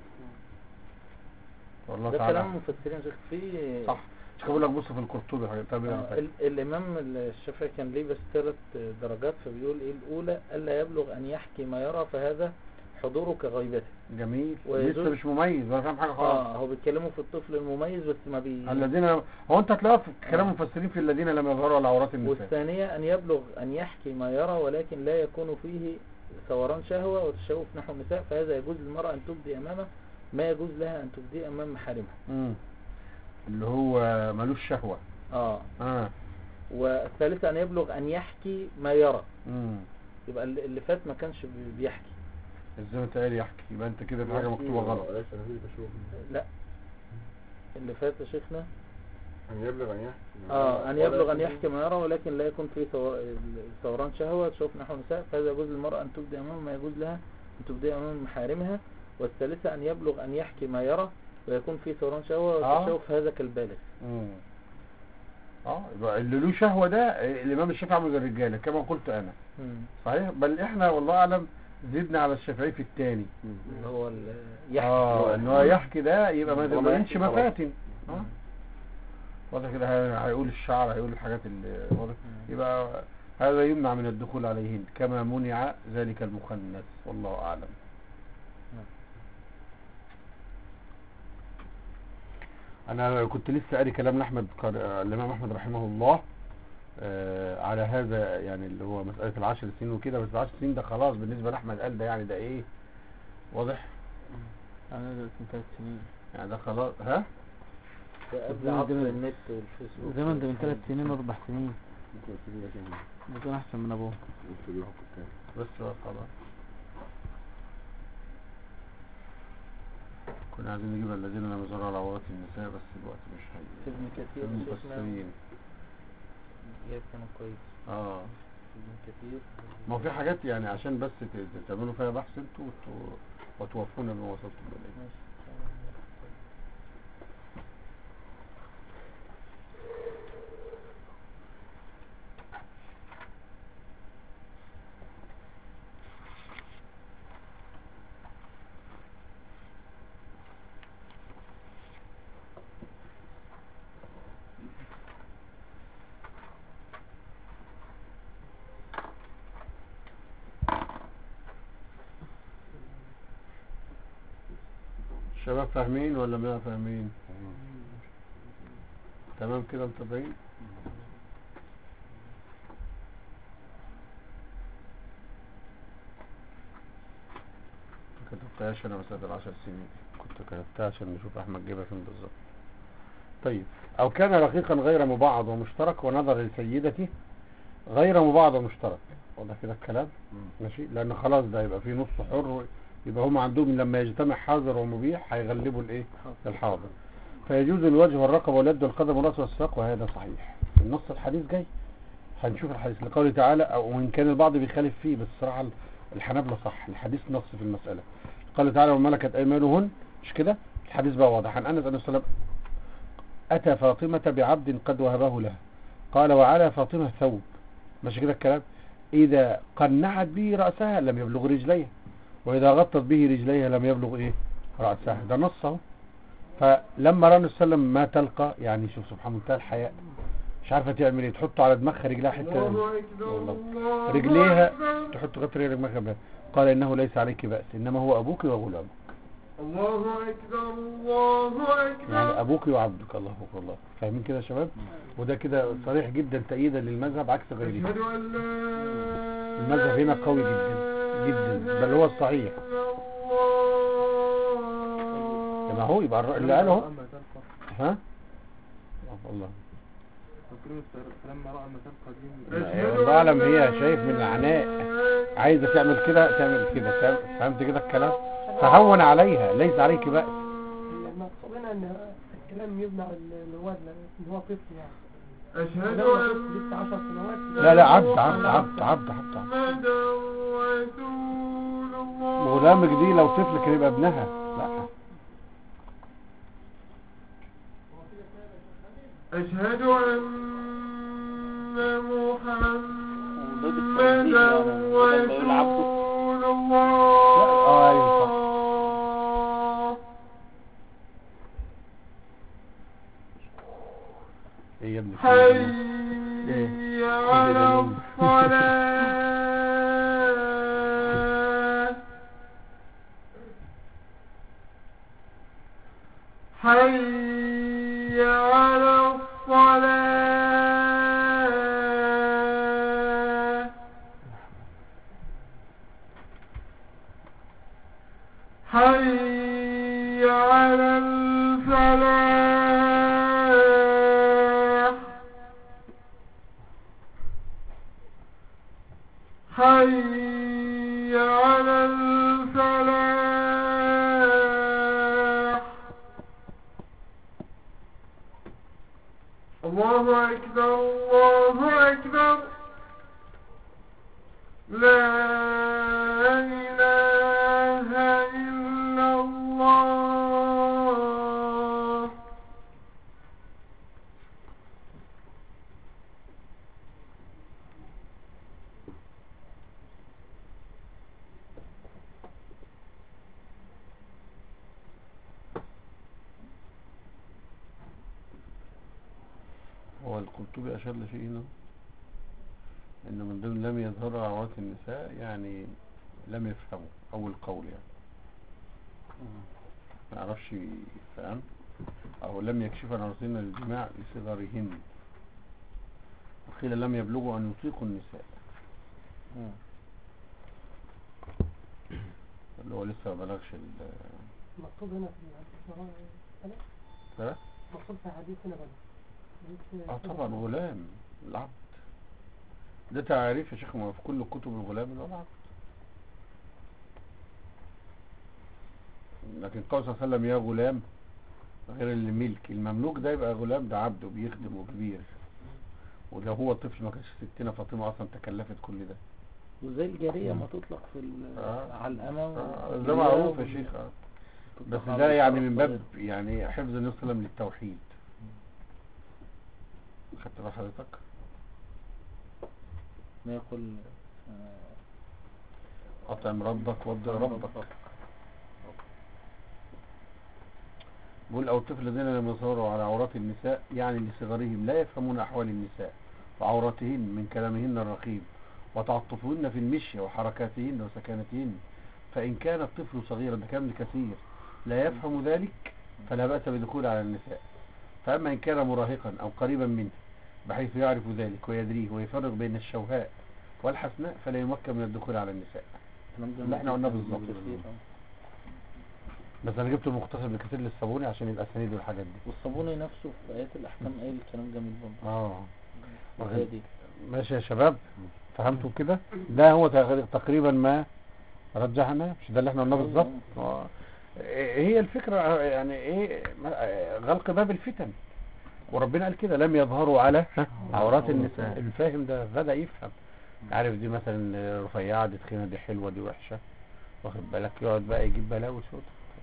Speaker 1: والله
Speaker 2: ده
Speaker 1: تعالى
Speaker 2: كلام المفسرين شيخ في
Speaker 1: صح مش بقول لك بص في القرطبي حاجة طب
Speaker 2: آه،
Speaker 1: يعني
Speaker 2: ال- الإمام الشافعي كان ليه بس ثلاث درجات فبيقول إيه الأولى ألا يبلغ أن يحكي ما يرى فهذا حضوره كغيبته
Speaker 1: جميل
Speaker 2: ويجوز-
Speaker 1: لسه مش مميز ولا فاهم حاجة خالص
Speaker 2: اه هو بيتكلموا في الطفل المميز بس ما بي
Speaker 1: الذين هو انت هتلاقيها في كلام
Speaker 2: آه.
Speaker 1: المفسرين في الذين لم يظهروا على عورات النساء
Speaker 2: والثانية أن يبلغ أن يحكي ما يرى ولكن لا يكون فيه ثوران شهوة وتشوف نحو النساء فهذا يجوز للمرأة أن تبدي أمامه ما يجوز لها أن تبدي أمام محارمها
Speaker 1: مم. اللي هو ملوش شهوة
Speaker 2: اه
Speaker 1: اه
Speaker 2: والثالثة أن يبلغ أن يحكي ما يرى
Speaker 1: مم.
Speaker 2: يبقى اللي اللي فات ما كانش بي- بيحكي
Speaker 1: ازاي انت قايل يحكي يبقى انت كده في حاجة مكتوبة غلط
Speaker 5: ليس فيه بشوف
Speaker 2: لا اللي فات يا شيخنا
Speaker 5: أن يبلغ أن يحكي
Speaker 2: اه أن يبلغ أن يحكي ما يرى ولكن لا يكون فيه ثور- ثوران شهوة تشوف نحو النساء فهذا يجوز للمرأة أن تبدي أمام ما يجوز لها أن تبدي أمام محارمها والثالثة أن يبلغ أن يحكي ما يرى ويكون فيه ثوران شهوة
Speaker 1: آه.
Speaker 2: وتشوف هذا كالبالغ
Speaker 1: مم. اه يبقى اللي له شهوة ده آه، الامام الشافعي عامل زي الرجالة كما قلت انا
Speaker 2: مم.
Speaker 1: صحيح بل احنا والله اعلم زدنا على الشافعي في الثاني
Speaker 2: اللي هو ال- يحكي
Speaker 1: اه ان هو يحكي ده يبقى ما
Speaker 5: هو ما
Speaker 1: تبينش
Speaker 5: يحكي خلاص.
Speaker 1: مفاتن اه واضح كده هي- هيقول الشعر هيقول الحاجات اللي واضح
Speaker 2: مم.
Speaker 1: يبقى هذا يمنع من الدخول عليهن كما منع ذلك المخنث والله اعلم انا كنت لسه قاري كلام احمد قار- الامام احمد رحمه الله آه على هذا يعني اللي هو مسألة العشر سنين وكده بس العشر سنين ده خلاص بالنسبة لأحمد قال ده يعني ده ايه واضح
Speaker 3: انا دلوقتي من ثلاث سنين
Speaker 1: يعني ده خلاص ها
Speaker 2: ده قبل
Speaker 3: زمان
Speaker 2: عصر
Speaker 3: ده-
Speaker 2: النت والفيسبوك
Speaker 3: زمان ده من ثلاث سنين واربع سنين
Speaker 5: ممكن يكون لكن
Speaker 3: بيكون احسن من ابوه
Speaker 5: ممكن يروح الكتاب
Speaker 1: بس بقى خلاص كنا عايزين نجيب الذين لم يظهروا على عورات النساء بس الوقت مش هي
Speaker 2: في ابن كثير
Speaker 1: ابن
Speaker 2: شيخنا
Speaker 1: المفسرين
Speaker 2: جايب كانوا كويس
Speaker 1: اه
Speaker 2: ابن كثير
Speaker 1: ما هو في حاجات يعني عشان بس ت- ت- تعملوا فيها بحث انتوا وت- وتوفونا بما وصلتم اليه
Speaker 2: ماشي
Speaker 1: الشباب فاهمين ولا ما فاهمين تمام كده متابعين ما كتبتهاش انا مسألة العشر سنين كنت كتبتها عشان نشوف احمد جايبها فين بالظبط طيب او كان رقيقا غير مبعض ومشترك ونظر لسيدته غير مبعض ومشترك واضح كده الكلام ماشي لان خلاص ده يبقى فيه نص حر يبقى هم عندهم لما يجتمع حاضر ومبيح هيغلبوا الايه الحاضر فيجوز الوجه والرقبة واليد والقدم والرأس والساق وهذا صحيح النص الحديث جاي هنشوف الحديث لقوله تعالى أو وإن كان البعض بيخالف فيه بس الصراحة الحنابلة صح الحديث نص في المسألة قال تعالى وملكت أيمانهن مش كده الحديث بقى واضح عن أنس عليه السلام أتى فاطمة بعبد قد وهبه لها قال وعلى فاطمة ثوب ماشي كده الكلام إذا قنعت به رأسها لم يبلغ رجليها وإذا غطت به رجليها لم يبلغ إيه رأسها ده نص اهو فلما رأى وسلم ما تلقى يعني شوف سبحان الله الحياء مش عارفة تعمل ايه تحط على دماغها رجلها حتة والله. رجليها تحط غطر دماغها بها. قال إنه ليس عليك بأس إنما هو أبوك وغلامك
Speaker 4: الله أكبر الله أكبر
Speaker 1: يعني أبوك وعبدك الله أكبر الله فاهمين كده يا شباب وده كده صريح جدا تأييدا للمذهب عكس غيره
Speaker 4: أشهد أن لا
Speaker 1: المذهب هنا قوي جدا جدا بل هو الصحيح يبقى هو يبقى الر- اللي قاله اهو
Speaker 4: أما تلقى
Speaker 1: ها الله
Speaker 4: فكروا فلما رأى ما تلقى دي
Speaker 1: الله اعلم هي شايف من العناء عايزه تعمل كده تعمل كده فاهم- فهمت كده الكلام فهون عليها ليس عليك بأس
Speaker 6: المقصود هنا ان الكلام يبنى على اللي هو اللي هو طفل يعني
Speaker 4: أشهد
Speaker 6: لما
Speaker 4: أن
Speaker 6: طفل لسه 10 سنوات
Speaker 1: لا لا عبد عبد عبد عبد عبد, عبد.
Speaker 4: محمدا رسول الله
Speaker 1: غلامك دي لو طفل كان يبقى ابنها لا
Speaker 4: أشهد أن
Speaker 2: ضد
Speaker 4: محمدا
Speaker 2: التنزيل يعني بدل ما يقول عبده
Speaker 4: رسول
Speaker 1: آه، أيوة صح.
Speaker 4: الله
Speaker 1: ايه يا ابني
Speaker 4: حي على الصلاة حي على الصلاة حي على الفلاح حي على الفلاح الله أكبر الله أكبر لا إله إلا الله
Speaker 1: هو القرطبي أشار لشيء هنا إن من ضمن لم يظهر عورات النساء يعني لم يفهموا أول قول يعني ما يعرفش فاهم أو لم يكشف عن عورتهن للجماع لصغرهن وقيل لم يبلغوا أن يطيقوا النساء
Speaker 2: مم.
Speaker 1: اللي هو لسه ما بلغش ال
Speaker 6: المقصود هنا في الحديث هو-
Speaker 1: ها؟
Speaker 6: المقصود في الحديث هنا بقى حديث-
Speaker 1: اه طبعا غلام العبد ده تعريف يا شيخ ما في كل كتب الغلام اللي هو العبد لكن قال صلى الله عليه وسلم يا غلام غير الملك المملوك ده يبقى غلام ده عبد وبيخدم وكبير ولو هو طفل ما كانش ستنا فاطمة اصلا تكلفت كل ده
Speaker 2: وزي الجارية ما تطلق في ال-
Speaker 1: آه.
Speaker 2: على الأمة
Speaker 1: آه، ده معروف يا شيخ آه. بس ده يعني من باب يعني حفظ النبي صلى الله عليه وسلم للتوحيد خدت بال حضرتك
Speaker 2: ما يقول
Speaker 1: أطعم ربك وضع ربك بيقول أو الطفل الذين لم يظهروا على عورات النساء يعني لصغرهم لا يفهمون أحوال النساء وعوراتهن من كلامهن الرقيب وتعطفهن في المشي وحركاتهن وسكنتهن فإن كان الطفل صغيرا بكامل كثير لا يفهم ذلك فلا بأس بدخول على النساء فأما إن كان مراهقا أو قريبا منه بحيث يعرف ذلك ويدريه ويفرق بين الشوهاء والحسناء فلا يمكن من الدخول على النساء اللي احنا قلناه بالظبط. بس انا جبت المختصر بكثير للصابوني عشان يبقى سنيد والحاجات دي
Speaker 2: والصابوني نفسه في آيات الأحكام قايل كلام جميل برضه
Speaker 1: اه
Speaker 2: وهي دي
Speaker 1: ماشي يا شباب فهمتوا كده ده هو تق- تقريبا ما رجحنا مش ده اللي احنا قلناه بالظبط آه. هي الفكرة يعني ايه ما- غلق باب الفتن وربنا قال كده لم يظهروا على ها، عورات النساء الفاهم ده غدا يفهم عارف دي مثلا رفيعة دي تخينة دي حلوة دي وحشة واخد بالك يقعد بقى يجيب بلاوي سودا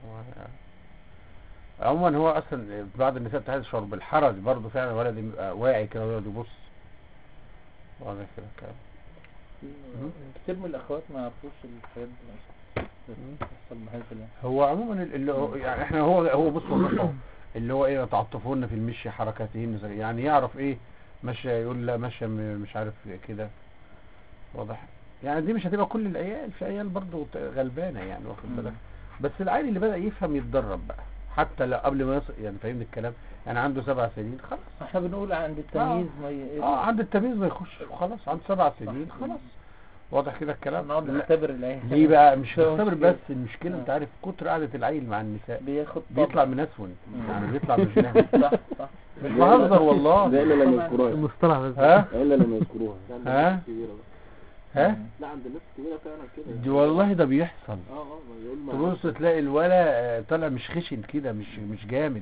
Speaker 1: عموما هو اصلا بعض النساء بتشعر بالحرج برضه فعلا الولد يبقى واعي كده ويقعد يبص واضح كده كلام مم.
Speaker 2: كتير من الاخوات ما يعرفوش الحاجات دي بتحصل بهذا يعني
Speaker 1: هو عموما اللي هو يعني احنا هو هو بص هو نقطة اللي هو ايه تعاطفون في المشي حركاتهن زي- يعني يعرف ايه ماشية يقول لا ماشية م- مش عارف كده واضح يعني دي مش هتبقى كل العيال في عيال برضه غلبانة يعني واخد بالك بس العيل اللي بدأ يفهم يتدرب بقى حتى لو قبل ما يصل يعني فاهمني الكلام يعني عنده سبع سنين خلاص
Speaker 2: احنا بنقول عند التمييز ما ي...
Speaker 1: اه عند التمييز ما يخش خلاص عنده سبع سنين خلاص واضح كده الكلام
Speaker 2: نقعد
Speaker 1: لا.
Speaker 2: نختبر العين
Speaker 1: ليه بقى مش
Speaker 2: هو
Speaker 1: مختبر
Speaker 2: مشكلة.
Speaker 1: بس المشكلة انت عارف كتر قعدة العيل مع النساء
Speaker 2: بياخد طبع.
Speaker 1: بيطلع منسون
Speaker 2: مم.
Speaker 1: يعني بيطلع مش ناعم
Speaker 2: صح صح
Speaker 1: مش بهزر والله
Speaker 5: ده الا لما يذكروها
Speaker 3: المصطلح بس
Speaker 1: ها
Speaker 5: الا لما يذكروها
Speaker 1: ها ها
Speaker 5: لا عند الناس الكبيره فعلا كده
Speaker 1: دي والله ده بيحصل
Speaker 5: اه اه ما يقول ما
Speaker 1: تبص تلاقي الولا طالع مش خشن كده مش مش جامد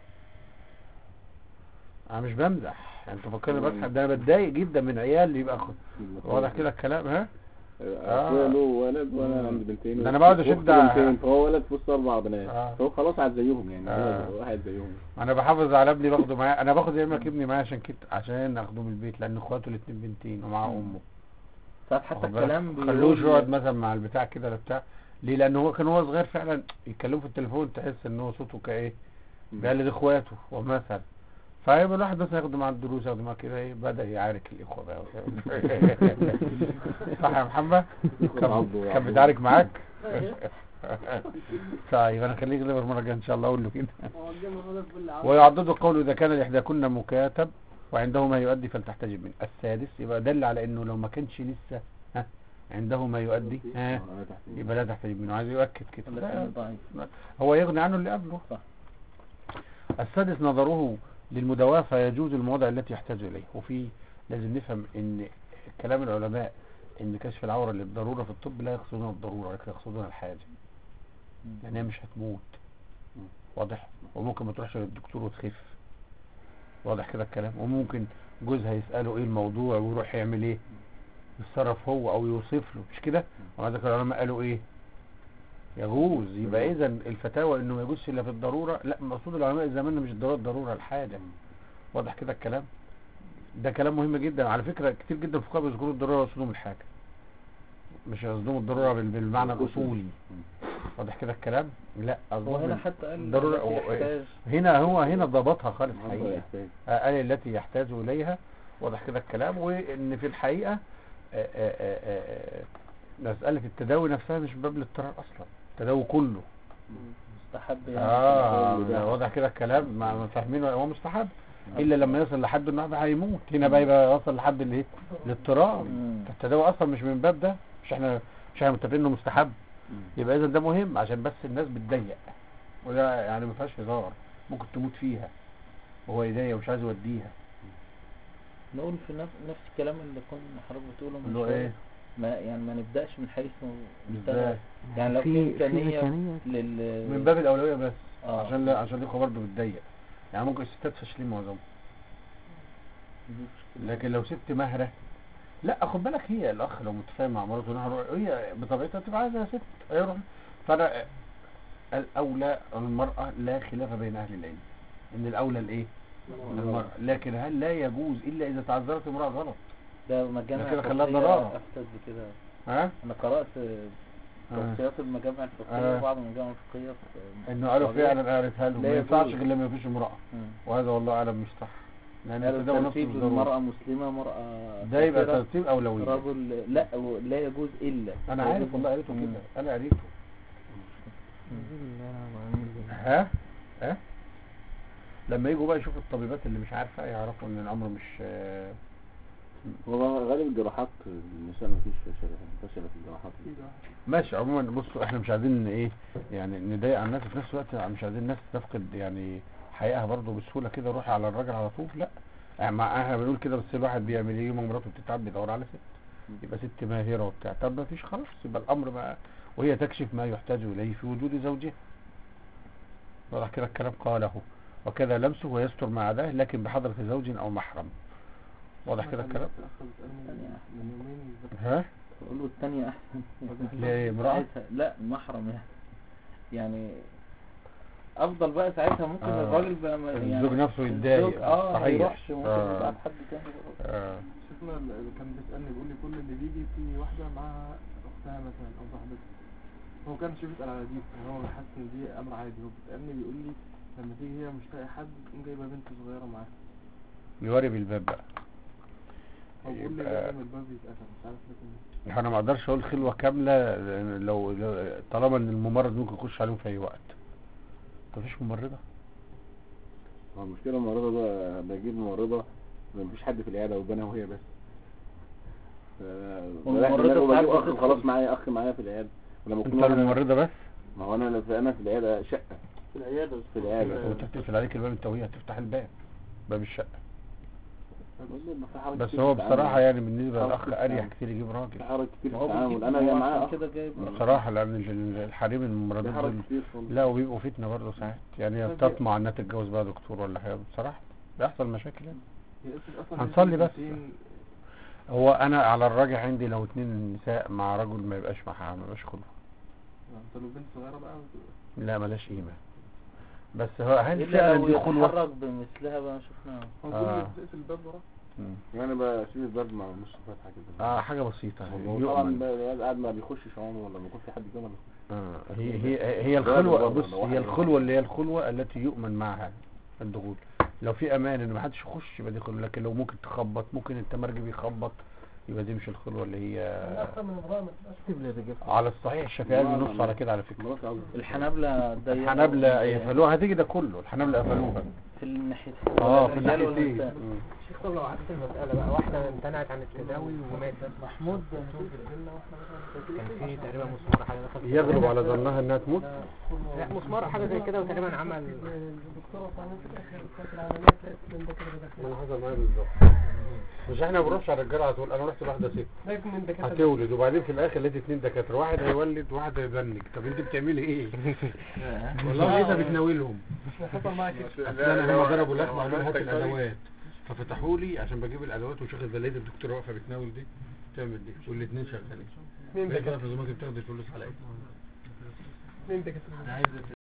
Speaker 1: انا مش بمزح انت فكرني بضحك ده انا بتضايق جدا من عيال اللي يبقى خ- واضح كده الكلام ها
Speaker 5: اخويا له ولد وانا
Speaker 1: مم.
Speaker 5: عندي بنتين
Speaker 1: ده أنا بقعد
Speaker 5: وأختي
Speaker 1: أشد على-
Speaker 5: بنتين فهو ولد في وسط اربع بنات
Speaker 1: آه.
Speaker 5: فهو خلاص عاد زيهم يعني
Speaker 1: آه.
Speaker 5: هو واحد زيهم
Speaker 1: انا بحافظ على ابني باخده معايا انا باخد يا اما ابني معايا عشان كده عشان اخده من البيت لان اخواته الاتنين بنتين ومعاه امه
Speaker 2: ساعات حتى
Speaker 1: واخد بالك؟
Speaker 2: الكلام
Speaker 1: خلوش
Speaker 2: بيقول-
Speaker 1: يقعد مثلا مع البتاع كده ولا بتاع ليه لان هو كان هو صغير فعلا يتكلموا في التليفون تحس ان هو صوته كايه بيقلد اخواته ومثل فيبقى الواحد مثلا ياخده مع الدروس ياخده مع كده ايه بدا يعارك الاخوه بقى صح يا محمد كان
Speaker 5: عبده
Speaker 1: كان بيتعارك معاك طيب انا خليك غير المره الجايه ان شاء الله اقول له كده ويعضد قوله اذا كان لاحداكن مكاتب وعنده ما يؤدي فلتحتجب منه السادس يبقى دل على انه لو ما كانش لسه ها عنده ما يؤدي ها
Speaker 5: أنا تحت إيدي.
Speaker 1: يبقى لا تحتجب منه عايز يؤكد كده
Speaker 2: ولا
Speaker 1: لا،
Speaker 2: كان ضعيف
Speaker 1: هو يغني عنه اللي قبله
Speaker 2: صح.
Speaker 1: السادس نظره للمداواة فيجوز المواضع التي يحتاج إليه وفي لازم نفهم ان كلام العلماء ان كشف العورة للضرورة في الطب لا يقصدون الضرورة لكن يقصدون الحاجة يعني هي مش هتموت واضح وممكن ما تروحش للدكتور وتخف واضح كده الكلام وممكن جوزها يسأله ايه الموضوع ويروح يعمل ايه يتصرف هو او يوصف له مش كده ومع ذلك العلماء قالوا ايه يجوز يبقى اذا الفتاوى انه ما يجوزش الا في الضروره لا مقصود العلماء زماننا مش الضروره الضروره الحاجه واضح كده الكلام ده كلام مهم جدا على فكره كتير جدا الفقهاء بيذكروا الضروره يقصدهم الحاجه مش قصدهم الضروره بال- بالمعنى الاصولي واضح كده الكلام لا
Speaker 2: هو هنا
Speaker 1: قصدهم
Speaker 2: حتى قال
Speaker 1: ضرورة-
Speaker 2: التي
Speaker 1: هو-
Speaker 2: يحتاج
Speaker 1: هنا هو هنا ضبطها خالص
Speaker 5: عنده
Speaker 1: حقيقي
Speaker 5: إحساس.
Speaker 1: قال التي يحتاج إليها واضح كده الكلام وإن في الحقيقة آه، آه، آه، آه، مسألة التداوي نفسها مش باب الاضطرار أصلا التداوي كله
Speaker 2: مستحب يعني
Speaker 1: اه
Speaker 5: التداوي ده.
Speaker 1: واضح كده الكلام ما ما فاهمينه هو مستحب إلا لما يصل لحد إنه واحد هيموت هنا بقى يبقى يوصل لحد الايه الاضطرار
Speaker 2: مم.
Speaker 1: التداوي أصلا مش من باب ده مش احنا مش احنا متفقين إنه مستحب يبقى إذا ده مهم عشان بس الناس بتضيق وده يعني ما فيهاش هزار ممكن تموت فيها وهو ايديا ومش عايز يوديها
Speaker 2: نقول في نفس نفس الكلام اللي كنا حضرتك بتقوله من
Speaker 1: اللي هو
Speaker 2: شوية.
Speaker 1: ايه
Speaker 2: ما يعني ما نبداش من حيث
Speaker 1: ازاي
Speaker 2: نشتغل يعني لو في
Speaker 3: في في
Speaker 2: إمكانية
Speaker 3: إمكانية
Speaker 2: لل
Speaker 1: من باب الاولويه بس
Speaker 2: آه.
Speaker 1: عشان لا عشان الاخوه برضه بتضيق يعني ممكن الستات فاشلين معظمهم
Speaker 2: دي مشكلة.
Speaker 1: لكن لو ست مهره لا خد بالك هي الاخ لو متفاهم مع مراته إنها هروح- هي بطبيعتها تبقى عايزه ست هيروح فانا الاولى المراه لا خلاف بين اهل العلم ان الاولى الايه المراه لكن هل لا يجوز الا اذا تعذرت امراه غلط
Speaker 2: ده مجامع
Speaker 1: ده كده خلاها
Speaker 2: فقهية
Speaker 1: ضرارة.
Speaker 2: افتت بكده
Speaker 1: ها
Speaker 2: انا قرات
Speaker 1: آه.
Speaker 2: توصيات المجامع الفقهيه
Speaker 1: آه.
Speaker 2: وبعض المجامع الفقهيه في
Speaker 1: انه قالوا
Speaker 2: السعودية.
Speaker 1: فعلا قالتها له
Speaker 2: لا
Speaker 1: ما ينفعش
Speaker 2: يجوز.
Speaker 1: غير لما يفيش امراه
Speaker 2: مم.
Speaker 1: وهذا والله اعلم مش صح لان
Speaker 2: قالوا
Speaker 1: التداوي نفسه
Speaker 2: ترتيب
Speaker 1: مش ضروري.
Speaker 2: المرأة مسلمة مرأة
Speaker 1: ده يبقى
Speaker 2: كافرة،
Speaker 1: ترتيب اولويه
Speaker 2: رجل لا لا يجوز إلا
Speaker 1: انا
Speaker 2: لا
Speaker 1: عارف
Speaker 2: يجوز-
Speaker 1: والله قريته
Speaker 2: مم.
Speaker 1: كده انا قريته ها ها لما يجوا بقى يشوفوا الطبيبات اللي مش عارفه يعرفوا ان الامر مش آه،
Speaker 5: هو غالب الجراحات النساء ما فيش فشل فشل في الجراحات
Speaker 1: ماشي عموما بصوا احنا مش عايزين ايه يعني نضايق على الناس في نفس الوقت مش عايزين الناس تفقد يعني حقيقها برضه بسهوله كده روحي على الراجل على طول لا يعني مع احنا بنقول كده بس الواحد بيعمل ايه يوم ما مراته بتتعب بيدور على ست يبقى ست ماهره وبتاع طب ما فيش خلاص يبقى الامر بقى وهي تكشف ما يحتاج اليه في وجود زوجها واضح كده الكلام قاله وكذا لمسه ويستر مع ده لكن بحضرة زوج او محرم واضح كده الكلام
Speaker 4: أخذ بتسألني من يومين بالظبط.
Speaker 1: ها
Speaker 2: تقول له التانية احسن
Speaker 1: لامرأة
Speaker 2: ساعتها- لا محرم يعني يعني افضل بقى ساعتها ممكن
Speaker 1: آه.
Speaker 2: الراجل بقى ما- يعني
Speaker 1: الزوج نفسه يتضايق.
Speaker 2: الزوج اه ما
Speaker 1: صحيح.
Speaker 2: يروحش ممكن
Speaker 1: آه.
Speaker 2: يبعت حد تاني
Speaker 1: آه.
Speaker 4: شفنا اللي كان بيسألني بيقول لي كل اللي بيجي في واحدة معاها أختها مثلا أو صاحبتها هو كان شو بيسأل على دي يعني هو حاسس إن دي أمر عادي هو بيسألني بيقول لي لما تيجي هي مش لاقي حد تقوم جايبة بنت صغيرة معاها
Speaker 1: يوري بالباب بقى
Speaker 4: هو بيقول لي
Speaker 1: يبقى-
Speaker 4: لازم الباب يتقفل مش عارف لكن
Speaker 1: انا ما اقدرش اقول خلوة كاملة لأن لو لو- طالما ان الممرض ممكن يخش عليهم في اي وقت مفيش ممرضة
Speaker 5: هو المشكلة الممرضة ده بجيب ممرضة مفيش حد في العيادة وبنا وهي بس ف-
Speaker 2: والممرضة
Speaker 5: بلاقي-
Speaker 2: ساعات
Speaker 5: وبجيب أخ
Speaker 2: بتدخل.
Speaker 5: خلاص معايا أخ معايا في العيادة ولما
Speaker 1: انت
Speaker 5: أكون واحدة
Speaker 1: الممرضة بس
Speaker 5: ما هو أنا أنا في العيادة شقة
Speaker 4: في العيادة
Speaker 5: في العيادة.
Speaker 1: وانت بتقفل عليك الباب انت وهي هتفتح الباب باب الشقة
Speaker 5: ما في حرج
Speaker 1: بس
Speaker 5: كتير
Speaker 1: هو
Speaker 5: في التعامل.
Speaker 1: بصراحة يعني بالنسبة
Speaker 5: حرج
Speaker 1: للأخ
Speaker 5: كتير في
Speaker 1: أريح
Speaker 5: التعامل.
Speaker 1: كتير يجيب راجل
Speaker 5: في حرج كتير في
Speaker 2: هو
Speaker 5: التعامل
Speaker 2: بيجيب
Speaker 5: أنا
Speaker 2: هو
Speaker 5: هي
Speaker 2: عشان
Speaker 5: معايا أخ
Speaker 2: كده جايب
Speaker 1: بصراحة لأن ال- الحريم
Speaker 5: في
Speaker 1: الممرضين
Speaker 5: حرج
Speaker 1: دول
Speaker 5: كتير خالص
Speaker 1: لا وبيبقوا فتنة برضه ساعات يعني هي
Speaker 4: طب
Speaker 1: بتطمع انها تتجوز بقى دكتور ولا حاجة بصراحة بيحصل مشاكل يعني
Speaker 4: هي أصلاً- أصلاً هي
Speaker 1: هنصلي بس.
Speaker 4: بنتين-
Speaker 1: هو انا على الراجع عندي لو اتنين نساء مع رجل ما يبقاش معها ما يبقاش خلوة
Speaker 4: انت لو بنت صغيرة بقى
Speaker 1: لا ملاش قيمة بس هو هل
Speaker 2: الا
Speaker 1: فعلا
Speaker 2: لو
Speaker 1: دي خلوة
Speaker 2: يتحرك بمثلها بقى شفناها
Speaker 4: هو
Speaker 1: آه.
Speaker 4: بيقول لي تقفل الباب وراه
Speaker 1: مم.
Speaker 5: يعني بسيب الباب مع نص فتحة كده
Speaker 1: اه حاجة بسيطة
Speaker 5: هو طبعا
Speaker 1: يؤمن
Speaker 5: بقى العيال قاعد ما بيخشش عمره ولا لما يكون في حد جوه ما بيخش
Speaker 1: آه هي هي هي
Speaker 5: ده
Speaker 1: الخلوة
Speaker 5: برضه
Speaker 1: بص
Speaker 5: لو واحد
Speaker 1: هي
Speaker 5: يروح.
Speaker 1: الخلوة اللي هي الخلوة التي يؤمن معها الدخول لو في امان ان ما حدش يخش يبقى دي خلوة لكن لو ممكن تخبط ممكن التمرجي بيخبط يبقى دي مش الخلوة اللي هي
Speaker 6: اكثر من امرأة ما تبقاش
Speaker 3: اكتب لي الرجال
Speaker 1: على الصحيح الشافعي
Speaker 5: لا،
Speaker 1: بينص
Speaker 5: لا.
Speaker 1: على كده على فكرة
Speaker 5: مراتي عاوزة
Speaker 2: الحنابلة ضيقوا
Speaker 1: الحنابلة يقفلوها هتيجي ده كله الحنابلة قفلوها
Speaker 2: في الناحيتين
Speaker 1: اه في
Speaker 2: الرجال
Speaker 1: الناحيتين
Speaker 2: والنساء.
Speaker 1: مم.
Speaker 6: شيخ طب لو عكس المسألة بقى واحدة امتنعت عن التداوي وماتت
Speaker 3: محمود
Speaker 6: كان في تقريبا مسمار حاجة دخلت
Speaker 1: يغلب على ظنها انها تموت
Speaker 6: لا مسمار حاجة زي كده وتقريبا عمل الدكتورة بتاعنا في الآخر بتاعت العمليات لقيت من ده كده داخل
Speaker 1: انا حصل معايا بالظبط مش احنا ما بنروحش على الرجاله على طول انا رحت لواحده ست
Speaker 6: لقيت من ده كده
Speaker 1: هتولد وبعدين في الاخر لقيت اتنين دكاتره واحد هيولد واحد هيبنج طب انت بتعملي ايه والله لقيتها بتناولهم
Speaker 6: حصل معاك كده
Speaker 1: اصل انا هم ضربوا اللحمه وقالوا لي هات الادوات ففتحوا لي عشان بجيب الادوات وشغل ده لقيت الدكتوره واقفه بتناول دي تعمل دي والاثنين شغالين
Speaker 6: مين
Speaker 1: هي
Speaker 6: ده
Speaker 1: كده في زمانك بتاخد الفلوس على ايه
Speaker 6: مين ده كده